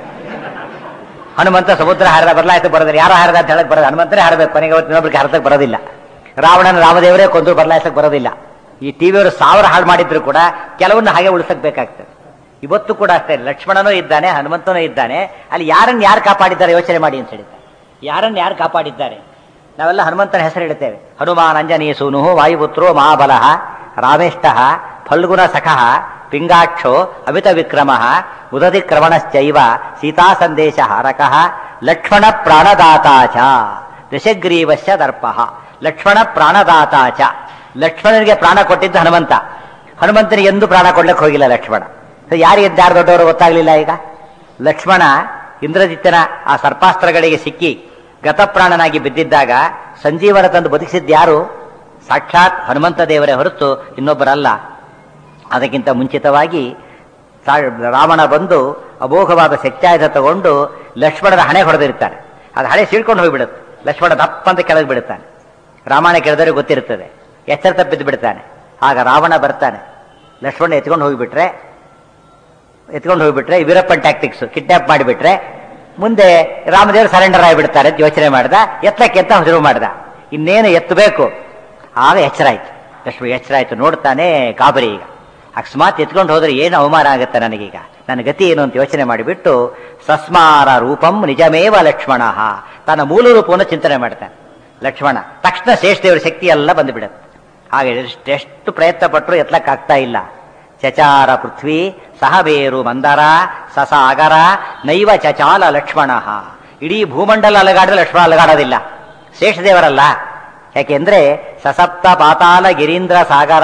Speaker 1: ಹನುಮಂತ ಸಮುದ್ರ ಹಾರದ ಬದಲಾಯಿತು ಬರೋದಿಲ್ಲ ಯಾರು ಹಾರದ ಅಂತ ಹೇಳಕ್ ಬರೋದು ಹನುಮಂತನೇ ಹಾರಬೇಕು ಕೊನೆಗೆ ಅವತ್ತು ಇನ್ನೊಬ್ರಿಗೆ ಹಾರದಕ್ಕೆ ಬರೋದಿಲ್ಲ ರಾವಣನ ರಾಮದೇವರೇ ಕೊಂದ್ರು ಬದಲಾಯಿಸಕ್ ಬರೋದಿಲ್ಲ ಈ ಟಿವಿಯವರು ಸಾವಿರ ಹಾಳು ಮಾಡಿದ್ರು ಕೂಡ ಕೆಲವನ್ನ ಹಾಗೆ ಉಳಿಸಕ್ ಬೇಕಾಗ್ತದೆ ಇವತ್ತು ಕೂಡ ಅಷ್ಟೇ ಲಕ್ಷ್ಮಣನೂ ಇದ್ದಾನೆ ಹನುಮಂತನೂ ಇದ್ದಾನೆ ಅಲ್ಲಿ ಯಾರನ್ನ ಯಾರು ಕಾಪಾಡಿದ್ದಾರೆ ಯೋಚನೆ ಮಾಡಿ ಅಂತ ಹೇಳಿದ್ದಾರೆ ಯಾರನ್ನ ಯಾರು ಕಾಪಾಡಿದ್ದಾರೆ ನಾವೆಲ್ಲ ಹನುಮಂತನ ಹೆಸರು ಇಡುತ್ತೇವೆ ಹನುಮಾನ್ ಅಂಜನೀಯ ಸೂನು ವಾಯುಪುತ್ರೋ ಮಹಾಬಲಃ ರಾಮೇಷ್ಟ ಫಲ್ಗುಣ ಸಖಃ ಪಿಂಗಾಕ್ಷೋ ಅಮಿತ ವಿಕ್ರಮ ಉದತಿ ಕ್ರಮಣಶ್ಚೈವ ಸೀತಾ ಸಂದೇಶ ಹಾರಕಃ ಲಕ್ಷ್ಮಣ ಪ್ರಾಣದಾತಾಚ ದಶಗ್ರೀವಶ್ಯ ದರ್ಪ ಲಕ್ಷ್ಮಣ ಪ್ರಾಣದಾತಾಚ ಲಕ್ಷ್ಮಣನಿಗೆ ಪ್ರಾಣ ಕೊಟ್ಟಿದ್ದು ಹನುಮಂತ ಹನುಮಂತನಿಗೆ ಎಂದು ಪ್ರಾಣ ಕೊಡ್ಲಿಕ್ಕೆ ಹೋಗಿಲ್ಲ ಲಕ್ಷ್ಮಣ ಯಾರಿಗೆ ಯಾರು ದೊಡ್ಡವರು ಗೊತ್ತಾಗ್ಲಿಲ್ಲ ಈಗ ಲಕ್ಷ್ಮಣ ಇಂದ್ರಜಿತ್ತನ ಆ ಸರ್ಪಾಸ್ತ್ರಗಳಿಗೆ ಸಿಕ್ಕಿ ಗತಪ್ರಾಣನಾಗಿ ಬಿದ್ದಿದ್ದಾಗ ಸಂಜೀವನ ತಂದು ಬದುಕಿಸಿದ್ದು ಯಾರು ಸಾಕ್ಷಾತ್ ಹನುಮಂತ ದೇವರೇ ಹೊರತು ಇನ್ನೊಬ್ಬರಲ್ಲ ಅದಕ್ಕಿಂತ ಮುಂಚಿತವಾಗಿ ಸಾ- ರಾವಣ ಬಂದು ಅಮೋಘವಾದ ಶಕ್ತ್ಯಾಯುಧ ತಗೊಂಡು ಲಕ್ಷ್ಮಣನ ಹಣೆ ಹೊಡೆದಿರ್ತಾನೆ ಅದು ಹಣೆ ಸೀಳ್ಕೊಂಡು ಹೋಗಿಬಿಡುತ್ತೆ ಲಕ್ಷ್ಮಣ ದಪ್ಪ ಅಂತ ಕೆಳಗೆ ಬಿಡುತ್ತಾನೆ ರಾಮಾಯಣ ಕೇಳಿದರೆ ಗೊತ್ತಿರ್ತದೆ ಎಚ್ಚರ ತಪ್ಪಿದ್ದು ಬಿಡ್ತಾನೆ ಆಗ ರಾವಣ ಬರ್ತಾನೆ ಲಕ್ಷ್ಮಣ ಎತ್ಕೊಂಡು ಹೋಗಿಬಿಟ್ರೆ ಎತ್ಕೊಂಡು ಹೋಗ್ಬಿಟ್ರೆ ವೀರಪ್ಪನ್ ಟ್ಯಾಕ್ಟಿಕ್ಸ್ ಕಿಡ್ನಾಪ್ ಮಾಡಿಬಿಟ್ರೆ ಮುಂದೆ ರಾಮದೇವರು ಸರೆಂಡರ್ ಆಗಿಬಿಡ್ತಾರೆ ಅಂತ ಯೋಚನೆ ಮಾಡ್ದ ಎತ್ತಕ್ಕೆ ಅಂತ ಶುರು ಮಾಡ್ದ ಇನ್ನೇನು ಎತ್ತಬೇಕು ಆಗ ಎಚ್ಚರ ಆಯ್ತು ಲಕ್ಷ್ಮಿ ಎಚ್ಚರ ಆಯ್ತು ನೋಡ್ತಾನೆ ಗಾಬರಿ ಈಗ ಅಕಸ್ಮಾತ್ ಎತ್ಕೊಂಡು ಹೋದ್ರೆ ಏನು ಅವಮಾನ ಆಗುತ್ತೆ ನನಗೀಗ ನನ್ನ ಗತಿ ಏನು ಅಂತ ಯೋಚನೆ ಮಾಡಿಬಿಟ್ಟು ಸಸ್ಮಾರ ರೂಪಂ ನಿಜಮೇವ ಲಕ್ಷ್ಮಣ ತನ್ನ ಮೂಲ ರೂಪವನ್ನು ಚಿಂತನೆ ಮಾಡ್ತಾನೆ ಲಕ್ಷ್ಮಣ ತಕ್ಷಣ ಶ್ರೇಷ್ಠದೇವರ ಶಕ್ತಿ ಎಲ್ಲ ಬಂದುಬಿಡುತ್ತೆ ಹಾಗೆ ಎಷ್ಟು ಎಷ್ಟು ಪ್ರಯತ್ನ ಪಟ್ಟರು ಎತ್ತಲಕ್ಕಾಗ್ತಾ ಇಲ್ಲ ಚಚಾರ ಪೃಥ್ವಿ ಸಹಬೇರು ಮಂದರ ಸಸಾಗರ ನೈವ ಚಚಾಲ ಲಕ್ಷ್ಮಣ ಇಡೀ ಭೂಮಂಡಲ ಅಲಗಾಡಿದ್ರೆ ಲಕ್ಷ್ಮಣ ಅಲಗಾಡೋದಿಲ್ಲ ಶೇಷದೇವರಲ್ಲ ಯಾಕೆಂದ್ರೆ ಸಸಪ್ತ ಪಾತಾಲ ಗಿರೀಂದ್ರ ಸಾಗರ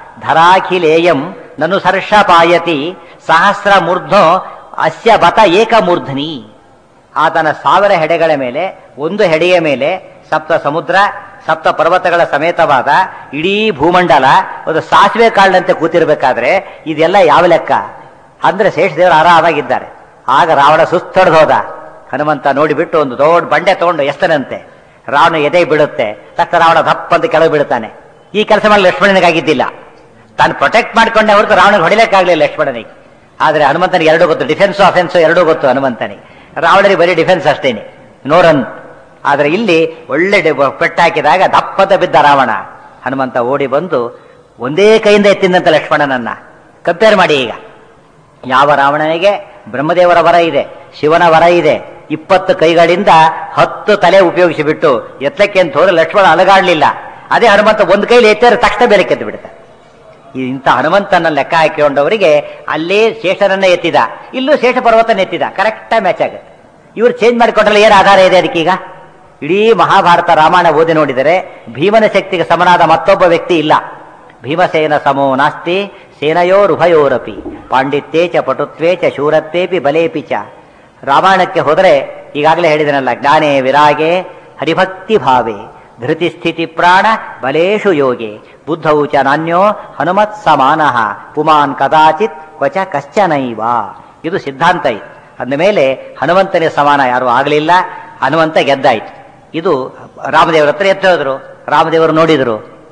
Speaker 1: ಧರಾಖಿಲೇಯಂ ನನು ಸರ್ಷ ಪಾಯತಿ ಸಹಸ್ರ ಮೂರ್ಧ್ನೋ ಅಸ್ಯ ಬತ ಏಕಮೂರ್ಧನಿ ಆತನ ಸಾವಿರ ಹೆಡೆಗಳ ಮೇಲೆ ಒಂದು ಹೆಡೆಯ ಮೇಲೆ ಸಪ್ತ ಸಮುದ್ರ ಸಪ್ತ ಪರ್ವತಗಳ ಸಮೇತವಾದ ಇಡೀ ಭೂಮಂಡಲ ಒಂದು ಸಾಸಿವೆ ಕಾಳಿನಂತೆ ಕೂತಿರ್ಬೇಕಾದ್ರೆ ಇದೆಲ್ಲ ಯಾವ ಲೆಕ್ಕ ಅಂದ್ರೆ ಶೇಷದೇವರು ಆರಾಮಾಗಿದ್ದಾರೆ ಆಗ ರಾವಣ ಸುಸ್ತಡ್ದು ಹೋದ ಹನುಮಂತ ನೋಡಿಬಿಟ್ಟು ಒಂದು ದೊಡ್ಡ ಬಂಡೆ ತಗೊಂಡು ಎಸ್ತನಂತೆ ರಾವಣ ಎದೆ ಬಿಡುತ್ತೆ ತಕ್ಷಣ ರಾವಣ ದಪ್ಪ ಅಂತ ಕೆಳಗೆ ಬೀಳುತ್ತಾನೆ ಈ ಕೆಲಸ ಮಾಡಿ ಲಕ್ಷ್ಮಣನಿಗಾಗಿದ್ದಿಲ್ಲ ತಾನು ಪ್ರೊಟೆಕ್ಟ್ ಮಾಡ್ಕೊಂಡೆ ಹೊರತು ರಾವಣನಿಗೆ ಹೊಡಿಲಿಕ್ಕಾಗಲಿಲ್ಲ ಲಕ್ಷ್ಮಣನಿಗೆ ಆದ್ರೆ ಹನುಮಂತನಿಗೆ ಎರಡೂ ಗೊತ್ತು ಡಿಫೆನ್ಸ್ ಅಫೆನ್ಸ್ ಎರಡೂ ಗೊತ್ತು ಹನುಮಂತನಿಗೆ ರಾವಣನಿಗೆ ಬರೀ ಡಿಫೆನ್ಸ್ ಅಷ್ಟೇನೆ ನೋರನ್ ಆದ್ರೆ ಇಲ್ಲಿ ಒಳ್ಳೆ ಡಿ- ಪೆಟ್ಟು ಹಾಕಿದಾಗ ದಪ್ಪದ ಬಿದ್ದ ರಾವಣ ಹನುಮಂತ ಓಡಿ ಬಂದು ಒಂದೇ ಕೈಯಿಂದ ಎತ್ತಿದಂತ ಲಕ್ಷ್ಮಣನನ್ನ ಕಂಪೇರ್ ಮಾಡಿ ಈಗ ಯಾವ ರಾವಣನಿಗೆ ಬ್ರಹ್ಮದೇವರ ವರ ಇದೆ ಶಿವನ ವರ ಇದೆ ಇಪ್ಪತ್ತು ಕೈಗಳಿಂದ ಹತ್ತು ತಲೆ ಉಪಯೋಗಿಸಿ ಬಿಟ್ಟು ಎತ್ತಕ್ಕೆ ಅಂತ ಹೋದ್ರೆ ಲಕ್ಷ್ಮಣ ಅಲಗಾಡ್ಲಿಲ್ಲ ಅದೇ ಹನುಮಂತ ಒಂದು ಕೈಲಿ ಎತ್ತಿದ್ರೆ ತಕ್ಷಣ ಬೇರೆ ಕೆದ್ದು ಬಿಡ್ತಾರೆ ಈ ಇಂಥ ಹನುಮಂತನ ಲೆಕ್ಕ ಹಾಕಿಕೊಂಡವರಿಗೆ ಅಲ್ಲೇ ಶೇಷನನ್ನ ಎತ್ತಿದ ಇಲ್ಲೂ ಶೇಷ ಪರ್ವತನ ಎತ್ತಿದ ಕರೆಕ್ಟಾಗಿ ಮ್ಯಾಚ್ ಆಗುತ್ತೆ ಇವ್ರು ಚೇಂಜ್ ಮಾಡಿಕೊಂಡ್ರೆ ಏನು ಆಧಾರ ಇದೆ ಅದಕ್ಕೀಗ ಇಡೀ ಮಹಾಭಾರತ ರಾಮಾಯಣ ಓದಿ ನೋಡಿದರೆ ಭೀಮನ ಶಕ್ತಿಗೆ ಸಮನಾದ ಮತ್ತೊಬ್ಬ ವ್ಯಕ್ತಿ ಇಲ್ಲ ಭೀಮಸೇನ ಸಮೋ ನಾಸ್ತಿ ಸೇನಯೋರುಭಯೋರಪಿ ಪಾಂಡಿತ್ಯೇ ಚ ಪಟುತ್ವೇ ಚ ಶೂರತ್ವೇಪಿ ಬಲೇಪಿ ಚ ರಾಮಾಯಣಕ್ಕೆ ಹೋದರೆ ಈಗಾಗಲೇ ಹೇಳಿದನಲ್ಲ ಜ್ಞಾನೇ ವಿರಾಗೆ ಹರಿಭಕ್ತಿ ಭಾವೆ ಧೃತಿ ಸ್ಥಿತಿ ಪ್ರಾಣ ಬಲೇಶು ಯೋಗೆ ಬುದ್ಧೌ ಚ ನಾನ್ಯೋ ಹನುಮತ್ ಸಮಾನಃ ಪುಮಾನ್ ಕದಾಚಿತ್ ಕ್ವಚ ಕಶ್ಚನೈವ ಇದು ಸಿದ್ಧಾಂತ ಇದು ಅಂದಮೇಲೆ ಹನುಮಂತನಿಗೆ ಸಮಾನ ಯಾರು ಆಗಲಿಲ್ಲ ಹನುಮಂತ ಗೆದ್ದಾಯ್ತು ಇದು ರಾಮದೇವರ ಹತ್ರ ಎತ್ತೋದ್ರು ರಾಮದೇವರು ನೋಡಿದ್ರು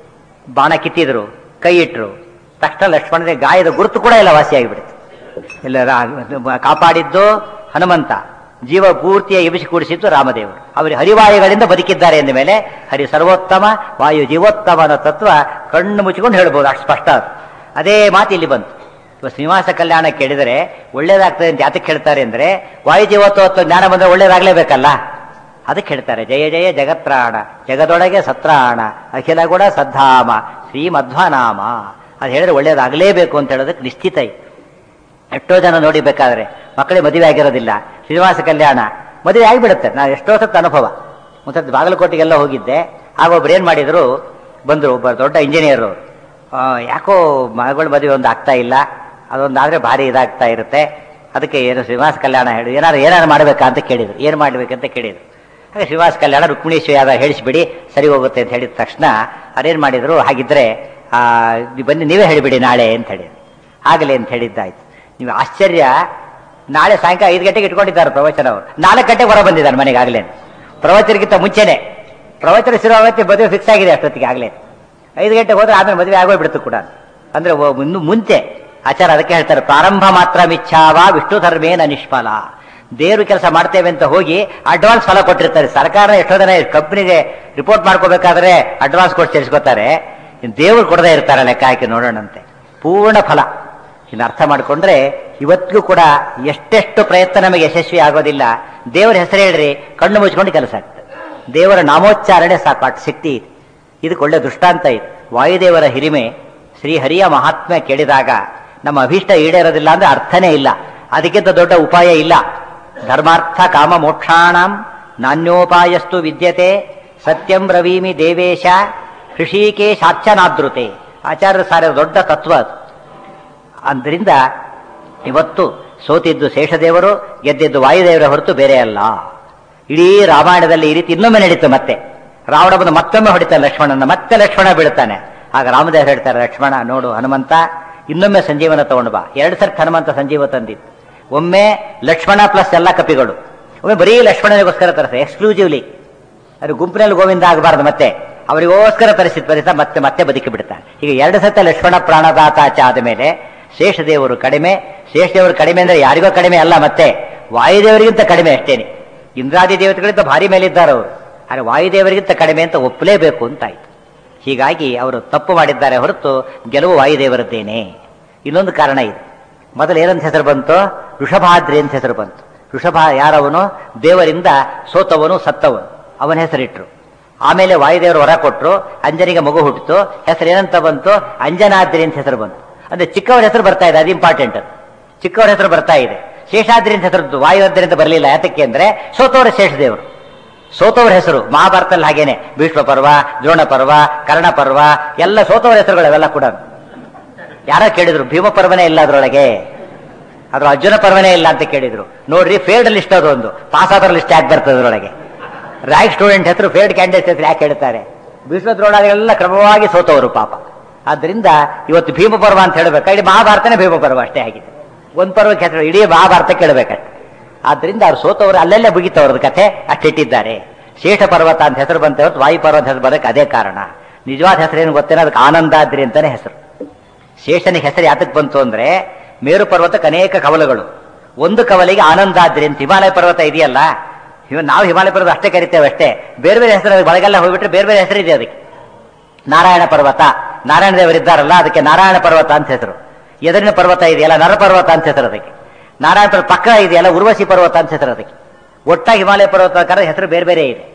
Speaker 1: ಬಾಣ ಕಿತ್ತಿದ್ರು ಕೈ ಇಟ್ರು ತಕ್ಷಣ ಲಕ್ಷ್ಮಣನಿಗೆ ಗಾಯದ ಗುರುತು ಕೂಡ ಇಲ್ಲ ವಾಸಿಯಾಗಿಬಿಡ್ತು ಇಲ್ಲ ರಾ- ಕಾಪಾಡಿದ್ದು ಹನುಮಂತ ಜೀವ ಪೂರ್ತಿಯ ಎಬಿಸಿ ಕೂಡಿಸಿದ್ದು ರಾಮದೇವರು ಅವರು ಹರಿವಾಯುಗಳಿಂದ ಬದುಕಿದ್ದಾರೆ ಎಂದ ಮೇಲೆ ಹರಿ ಸರ್ವೋತ್ತಮ ವಾಯು ಜೀವೋತ್ತಮ ಅನ್ನೋ ತತ್ವ ಕಣ್ಣು ಮುಚ್ಚಿಕೊಂಡು ಹೇಳ್ಬೋದು ಅಷ್ಟು ಸ್ಪಷ್ಟ ಅದು. ಅದೇ ಮಾತು ಇಲ್ಲಿ ಬಂತು ಇವಾಗ ಶ್ರೀನಿವಾಸ ಕಲ್ಯಾಣ ಕೇಳಿದರೆ ಒಳ್ಳೇದಾಗ್ತದೆ ಅಂತ ಯಾತಕ್ಕೆ ಹೇಳ್ತಾರೆ ಅಂದ್ರೆ ವಾಯುಜೀವತ್ವ ಜ್ಞಾನ ಬಂದ್ರೆ ಒಳ್ಳೇದಾಗ್ಲೇಬೇಕಲ್ಲ ಅದಕ್ಕೆ ಹೇಳ್ತಾರೆ ಜಯ ಜಯ ಜಗತ್ರಾಣ ಜಗದೊಳಗೆ ಸತ್ರಾಣ ಅಖಿಲ ಗುಣ ಸದ್ಧಾಮ ಶ್ರೀ ಮಧ್ವನಾಮ ಅದು ಹೇಳಿದ್ರೆ ಒಳ್ಳೇದಾಗಲೇಬೇಕು ಅಂತ ಹೇಳೋದಕ್ಕೆ ನಿಶ್ಚಿತ ಐತೆ ಎಷ್ಟೋ ಜನ ನೋಡಿ ಬೇಕಾದ್ರೆ ಮಕ್ಕಳಿಗೆ ಮದುವೆ ಆಗಿರೋದಿಲ್ಲ ಶ್ರೀನಿವಾಸ ಕಲ್ಯಾಣ ಮದುವೆ ಆಗಿಬಿಡುತ್ತೆ ನಾನು ಎಷ್ಟೋ ಸತ್ತ ಅನುಭವ ಒಂದ್ಸತಿ ಬಾಗಲಕೋಟೆಗೆಲ್ಲ ಹೋಗಿದ್ದೆ ಆಗ ಒಬ್ರು ಏನ್ ಮಾಡಿದ್ರು ಬಂದ್ರು ಒಬ್ಬ ದೊಡ್ಡ ಇಂಜಿನಿಯರ್ ಯಾಕೋ ಮಗಳ ಮದುವೆ ಒಂದು ಆಗ್ತಾ ಇಲ್ಲ ಅದೊಂದು ಆದ್ರೆ ಭಾರಿ ಇದಾಗ್ತಾ ಇರುತ್ತೆ ಅದಕ್ಕೆ ಏನು ಶ್ರೀನಿವಾಸ ಕಲ್ಯಾಣ ಹೇಳಿ ಏನಾದ್ರು ಏನಾದ್ರು ಮಾಡ್ಬೇಕಾ ಅಂತ ಕೇಳಿದ್ರು ಏನ್ ಮಾಡ್ಬೇಕಂತ ಕೇಳಿದ್ರು ಹಾಗೆ ಶ್ರೀನಿವಾಸ ಕಲ್ಯಾಣ ರುಕ್ಮಿಣೀಶ್ವರ ಯಾದ ಹೇಳಿಸ್ಬಿಡಿ ಸರಿ ಹೋಗುತ್ತೆ ಅಂತ ಹೇಳಿದ ತಕ್ಷಣ ಅದೇನ್ ಮಾಡಿದ್ರು ಹಾಗಿದ್ರೆ ಆ ನೀವು ಬನ್ನಿ ನೀವೇ ಹೇಳಿಬಿಡಿ ನಾಳೆ ಅಂತ ಹೇಳಿದ್ರು ಆಗಲಿ ಅಂತ ಹೇಳಿದ್ದಾಯ್ತು ನೀವು ಆಶ್ಚರ್ಯ ನಾಳೆ ಸಾಯಂಕಾಲ ಐದು ಗಂಟೆಗೆ ಇಟ್ಕೊಂಡಿದ್ದಾರೆ ಪ್ರವಚನ ಅವರು ನಾಲ್ಕು ಗಂಟೆಗೆ ಹೊರ ಬಂದಿದ್ದಾರೆ ಮನೆಗೆ ಆಗ್ಲೇ ಪ್ರವಚನಕ್ಕಿಂತ ಮುಂಚೆನೆ ಪ್ರವಚನ ಶುರುವಾಗತ್ತೆ ಮದುವೆ ಫಿಕ್ಸ್ ಆಗಿದೆ ಅಷ್ಟೊತ್ತಿಗೆ ಆಗ್ಲೇ ಐದು ಗಂಟೆಗೆ ಹೋದ್ರೆ ಆಮೇಲೆ ಮದುವೆ ಆಗೋಗ್ಬಿಡ್ತು ಕೂಡ ಅಂದ್ರೆ ಒ- ಇನ್ನು ಮುಂಚೆ ಆಚಾರ ಅದಕ್ಕೆ ಹೇಳ್ತಾರೆ ಪ್ರಾರಂಭ ಮಾತ್ರ ಮಿಚ್ಛಾವ ವಿಷ್ಣು ಧರ್ಮೇನ ನಿಷ್ಫಲ ದೇವ್ರ ಕೆಲಸ ಮಾಡ್ತೇವೆ ಅಂತ ಹೋಗಿ ಅಡ್ವಾನ್ಸ್ ಫಲ ಕೊಟ್ಟಿರ್ತಾರೆ ಸರ್ಕಾರ ಎಷ್ಟೋ ಜನ ಕಂಪ್ನಿಗೆ ರಿಪೋರ್ಟ್ ಮಾಡ್ಕೋಬೇಕಾದ್ರೆ ಅಡ್ವಾನ್ಸ್ ಕೊಟ್ಟು ಸೇರಿಸ್ಕೋತಾರೆ ದೇವ್ರು ಕೊಡದೇ ಇರ್ತಾರೆ ಲೆಕ್ಕ ಹಾಕಿ ನೋಡೋಣಂತೆ ಪೂರ್ಣ ಫಲ ಇನ್ನು ಅರ್ಥ ಮಾಡಿಕೊಂಡ್ರೆ ಇವತ್ತಿಗೂ ಕೂಡ ಎಷ್ಟೆಷ್ಟು ಪ್ರಯತ್ನ ನಮಗೆ ಯಶಸ್ವಿ ಆಗೋದಿಲ್ಲ ದೇವರ ಹೆಸರು ಹೇಳ್ರಿ ಕಣ್ಣು ಮುಚ್ಕೊಂಡು ಕೆಲಸ ಆಗ್ತದೆ ದೇವರ ನಾಮೋಚ್ಚಾರಣೆ ಸಾಕು ಅಷ್ಟು ಶಕ್ತಿ ಇದೆ ಇದಕ್ಕೆ ಒಳ್ಳೆ ದೃಷ್ಟಾಂತ ಇದೆ ವಾಯುದೇವರ ಹಿರಿಮೆ ಶ್ರೀಹರಿಯ ಮಹಾತ್ಮೆ ಕೇಳಿದಾಗ ನಮ್ಮ ಅಭೀಷ್ಟ ಈಡೇರೋದಿಲ್ಲ ಅಂದ್ರೆ ಅರ್ಥನೇ ಇಲ್ಲ ಅದಕ್ಕಿಂತ ದೊಡ್ಡ ಉಪಾಯ ಇಲ್ಲ ಧರ್ಮಾರ್ಥ ಕಾಮ ಮೋಕ್ಷಾಣಂ ನಾಣ್ಯೋಪಾಯಸ್ತು ವಿದ್ಯತೆ ಸತ್ಯಂ ಬ್ರವೀಮಿ ದೇವೇಶ ಹೃಷಿಕೇಶಾಚ್ಯನಾದೃತೆ ಆಚಾರ್ಯ ಸಾರ ದೊಡ್ಡ ತತ್ವ ಅದು ಆದ್ದರಿಂದ ಇವತ್ತು ಸೋತಿದ್ದು ಶೇಷದೇವರು ಗೆದ್ದಿದ್ದು ವಾಯುದೇವರ ಹೊರತು ಬೇರೆ ಅಲ್ಲ ಇಡೀ ರಾಮಾಯಣದಲ್ಲಿ ಈ ರೀತಿ ಇನ್ನೊಮ್ಮೆ ನಡೀತು ಮತ್ತೆ ರಾವಣ ಬಂದು ಮತ್ತೊಮ್ಮೆ ಹೊಡಿತಾನೆ ಲಕ್ಷ್ಮಣನ ಮತ್ತೆ ಲಕ್ಷ್ಮಣ ಬೀಳ್ತಾನೆ ಆಗ ರಾಮದೇವರು ಹೇಳ್ತಾರೆ ಲಕ್ಷ್ಮಣ ನೋಡು ಹನುಮಂತ ಇನ್ನೊಮ್ಮೆ ಸಂಜೀವನ ತಗೊಂಡು ಬಾ ಎರಡು ಸರ್ತಿ ಹನುಮಂತ ಸಂಜೀವ ತಂದಿತ್ತು ಒಮ್ಮೆ ಲಕ್ಷ್ಮಣ ಪ್ಲಸ್ ಎಲ್ಲ ಕಪಿಗಳು ಒಮ್ಮೆ ಬರೀ ಲಕ್ಷ್ಮಣನಿಗೋಸ್ಕರ ತರಿಸ ಎಕ್ಸ್ಕ್ಲೂಸಿವ್ಲಿ ಅದು ಗುಂಪಿನಲ್ಲಿ ಗೋವಿಂದ ಆಗಬಾರದು ಮತ್ತೆ ಅವರಿಗೋಸ್ಕರ ಪರಿಸ್ಥಿತಿ ಪರಿಸ ಮತ್ತೆ ಮತ್ತೆ ಬದುಕಿ ಬಿಡ್ತಾನೆ ಈಗ ಎರಡು ಸತ ಲಕ್ಷ್ಮಣ ಪ್ರಾಣದಾತಾಚ ಆದ ಮೇಲೆ ಶೇಷದೇವರು ಕಡಿಮೆ ಶೇಷದೇವರು ಕಡಿಮೆ ಅಂದ್ರೆ ಯಾರಿಗೋ ಕಡಿಮೆ ಅಲ್ಲ ಮತ್ತೆ ವಾಯುದೇವರಿಗಿಂತ ಕಡಿಮೆ ಅಷ್ಟೇನೆ ಇಂದ್ರಾದಿ ದೇವತೆಗಳಿಂದ ಭಾರಿ ಮೇಲಿದ್ದಾರೆ ಅವರು ಆದರೆ ವಾಯುದೇವರಿಗಿಂತ ಕಡಿಮೆ ಅಂತ ಒಪ್ಪಲೇಬೇಕು ಅಂತಾಯ್ತು ಹೀಗಾಗಿ ಅವರು ತಪ್ಪು ಮಾಡಿದ್ದಾರೆ ಹೊರತು ಗೆಲುವು ವಾಯುದೇವರದ್ದೇನೆ ಇನ್ನೊಂದು ಕಾರಣ ಇದೆ ಮೊದಲು ಏನಂತ ಹೆಸರು ಬಂತು ಋಷಭಾದ್ರಿ ಅಂತ ಹೆಸರು ಬಂತು ಋಷಭ ಯಾರವನು ದೇವರಿಂದ ಸೋತವನು ಸತ್ತವನು ಅವನ ಹೆಸರಿಟ್ರು ಆಮೇಲೆ ವಾಯುದೇವರು ಹೊರ ಕೊಟ್ರು ಅಂಜನಿಗೆ ಮಗು ಹುಟ್ಟಿತು ಹೆಸರು ಏನಂತ ಬಂತು ಅಂಜನಾದ್ರಿ ಅಂತ ಹೆಸರು ಬಂತು ಅಂದ್ರೆ ಚಿಕ್ಕವರ ಹೆಸರು ಬರ್ತಾ ಇದೆ ಅದು ಇಂಪಾರ್ಟೆಂಟ್ ಚಿಕ್ಕವರ ಹೆಸರು ಬರ್ತಾ ಇದೆ ಶೇಷಾದ್ರಿ ಅಂತ ಹೆಸರು ವಾಯುವದ್ರಿ ಅಂತ ಬರಲಿಲ್ಲ ಯಾತಕ್ಕೆ ಅಂದ್ರೆ ಸೋತವರ ಶೇಷದೇವರು ಸೋತವರ ಹೆಸರು ಮಹಾಭಾರತದಲ್ಲಿ ಹಾಗೇನೆ ಭೀಷ್ಮ ಪರ್ವ ದ್ರೋಣ ಪರ್ವ ಕರ್ಣ ಪರ್ವ ಎಲ್ಲ ಸೋತವರ ಹೆಸರುಗಳು ಅವೆಲ್ಲ ಕೂಡ ಯಾರೋ ಕೇಳಿದ್ರು ಭೀಮ ಪರ್ವನೇ ಇಲ್ಲ ಅದ್ರೊಳಗೆ ಅದ್ರ ಅರ್ಜುನ ಪರ್ವನೇ ಇಲ್ಲ ಅಂತ ಕೇಳಿದ್ರು ನೋಡ್ರಿ ಫೇಲ್ಡ್ ಲಿಸ್ಟ್ ಅದು ಒಂದು ಪಾಸ್ ಆದ್ರ ಲಿಸ್ಟ್ ಯಾಕೆ ಬರ್ತದೆ ಅದ್ರೊಳಗೆ ರ್ಯಾಂಕ್ ಸ್ಟೂಡೆಂಟ್ ಹೆಸರು ಫೇಲ್ಡ್ ಕ್ಯಾಂಡಿಡೇಟ್ ಹೆಸರು ಯಾಕೆ ಹೇಳ್ತಾರೆ ಭೀಷ್ಮ ದ್ರೋಣಾದಿಗಳೆಲ್ಲ ಕ್ರಮವಾಗಿ ಸೋತವರು ಪಾಪ ಆದ್ರಿಂದ ಇವತ್ತು ಭೀಮ ಪರ್ವ ಅಂತ ಹೇಳ್ಬೇಕು ಇಡೀ ಮಹಾಭಾರತನೇ ಭೀಮ ಪರ್ವ ಅಷ್ಟೇ ಆಗಿದೆ ಒಂದ್ ಪರ್ವಕ್ಕೆ ಹೆಸರು ಇಡೀ ಮಹಾಭಾರತ ಕೇಳಬೇಕಷ್ಟೆ ಆದ್ರಿಂದ ಅವ್ರು ಸೋತವರು ಅಲ್ಲೆಲ್ಲೇ ಮುಗಿತವ್ರದ ಕಥೆ ಅಷ್ಟಿಟ್ಟಿದ್ದಾರೆ ಶೇಷ ಪರ್ವತ ಅಂತ ಹೆಸರು ಬಂತ ಹೊರತು ವಾಯು ಪರ್ವತ ಹೆಸರು ಬರೋಕೆ ಅದೇ ಕಾರಣ ನಿಜವಾದ ಹೆಸರೇನು ಗೊತ್ತೇನೋ ಅದಕ್ಕೆ ಆನಂದಾದ್ರಿ ಅಂತಾನೆ ಹೆಸರು ಶೇಷನಿಗೆ ಹೆಸರು ಯಾತಕ್ಕೆ ಬಂತು ಅಂದ್ರೆ ಮೇರು ಪರ್ವತಕ್ಕೆ ಅನೇಕ ಕವಲುಗಳು ಒಂದು ಕವಲಿಗೆ ಆನಂದಾದ್ರಿ ಅಂತ ಹಿಮಾಲಯ ಪರ್ವತ ಇದೆಯಲ್ಲ ಇವ- ನಾವು ಹಿಮಾಲಯ ಪರ್ವತ ಅಷ್ಟೇ ಕರಿತೇವೆ ಅಷ್ಟೇ ಬೇರೆ ಬೇರೆ ಹೆಸರು ಒಳಗೆಲ್ಲ ಹೋಗ್ಬಿಟ್ರೆ ಬೇರೆ ಬೇರೆ ಹೆಸರು ಇದೆ ಅದಕ್ಕೆ ನಾರಾಯಣ ಪರ್ವತ ನಾರಾಯಣ ದೇವರಿದ್ದಾರಲ್ಲ ಅದಕ್ಕೆ ನಾರಾಯಣ ಪರ್ವತ ಅಂತ ಹೆಸರು ಎದುರಿನ ಪರ್ವತ ಇದೆಯಲ್ಲ ನರ ಪರ್ವತ ಅಂತ ಹೆಸರು ಅದಕ್ಕೆ ನಾರಾಯಣ ಪರ್ವತ ಪಕ್ಕ ಇದೆಯಲ್ಲ ಉರ್ವಶಿ ಪರ್ವತ ಅಂತ ಹೆಸರು ಅದಕ್ಕೆ ಒಟ್ಟಾಗಿ ಹಿಮಾಲಯ ಪರ್ವತ ಕರೆದ ಹೆಸರು ಬೇರೆ ಬೇರೆ ಇದೆ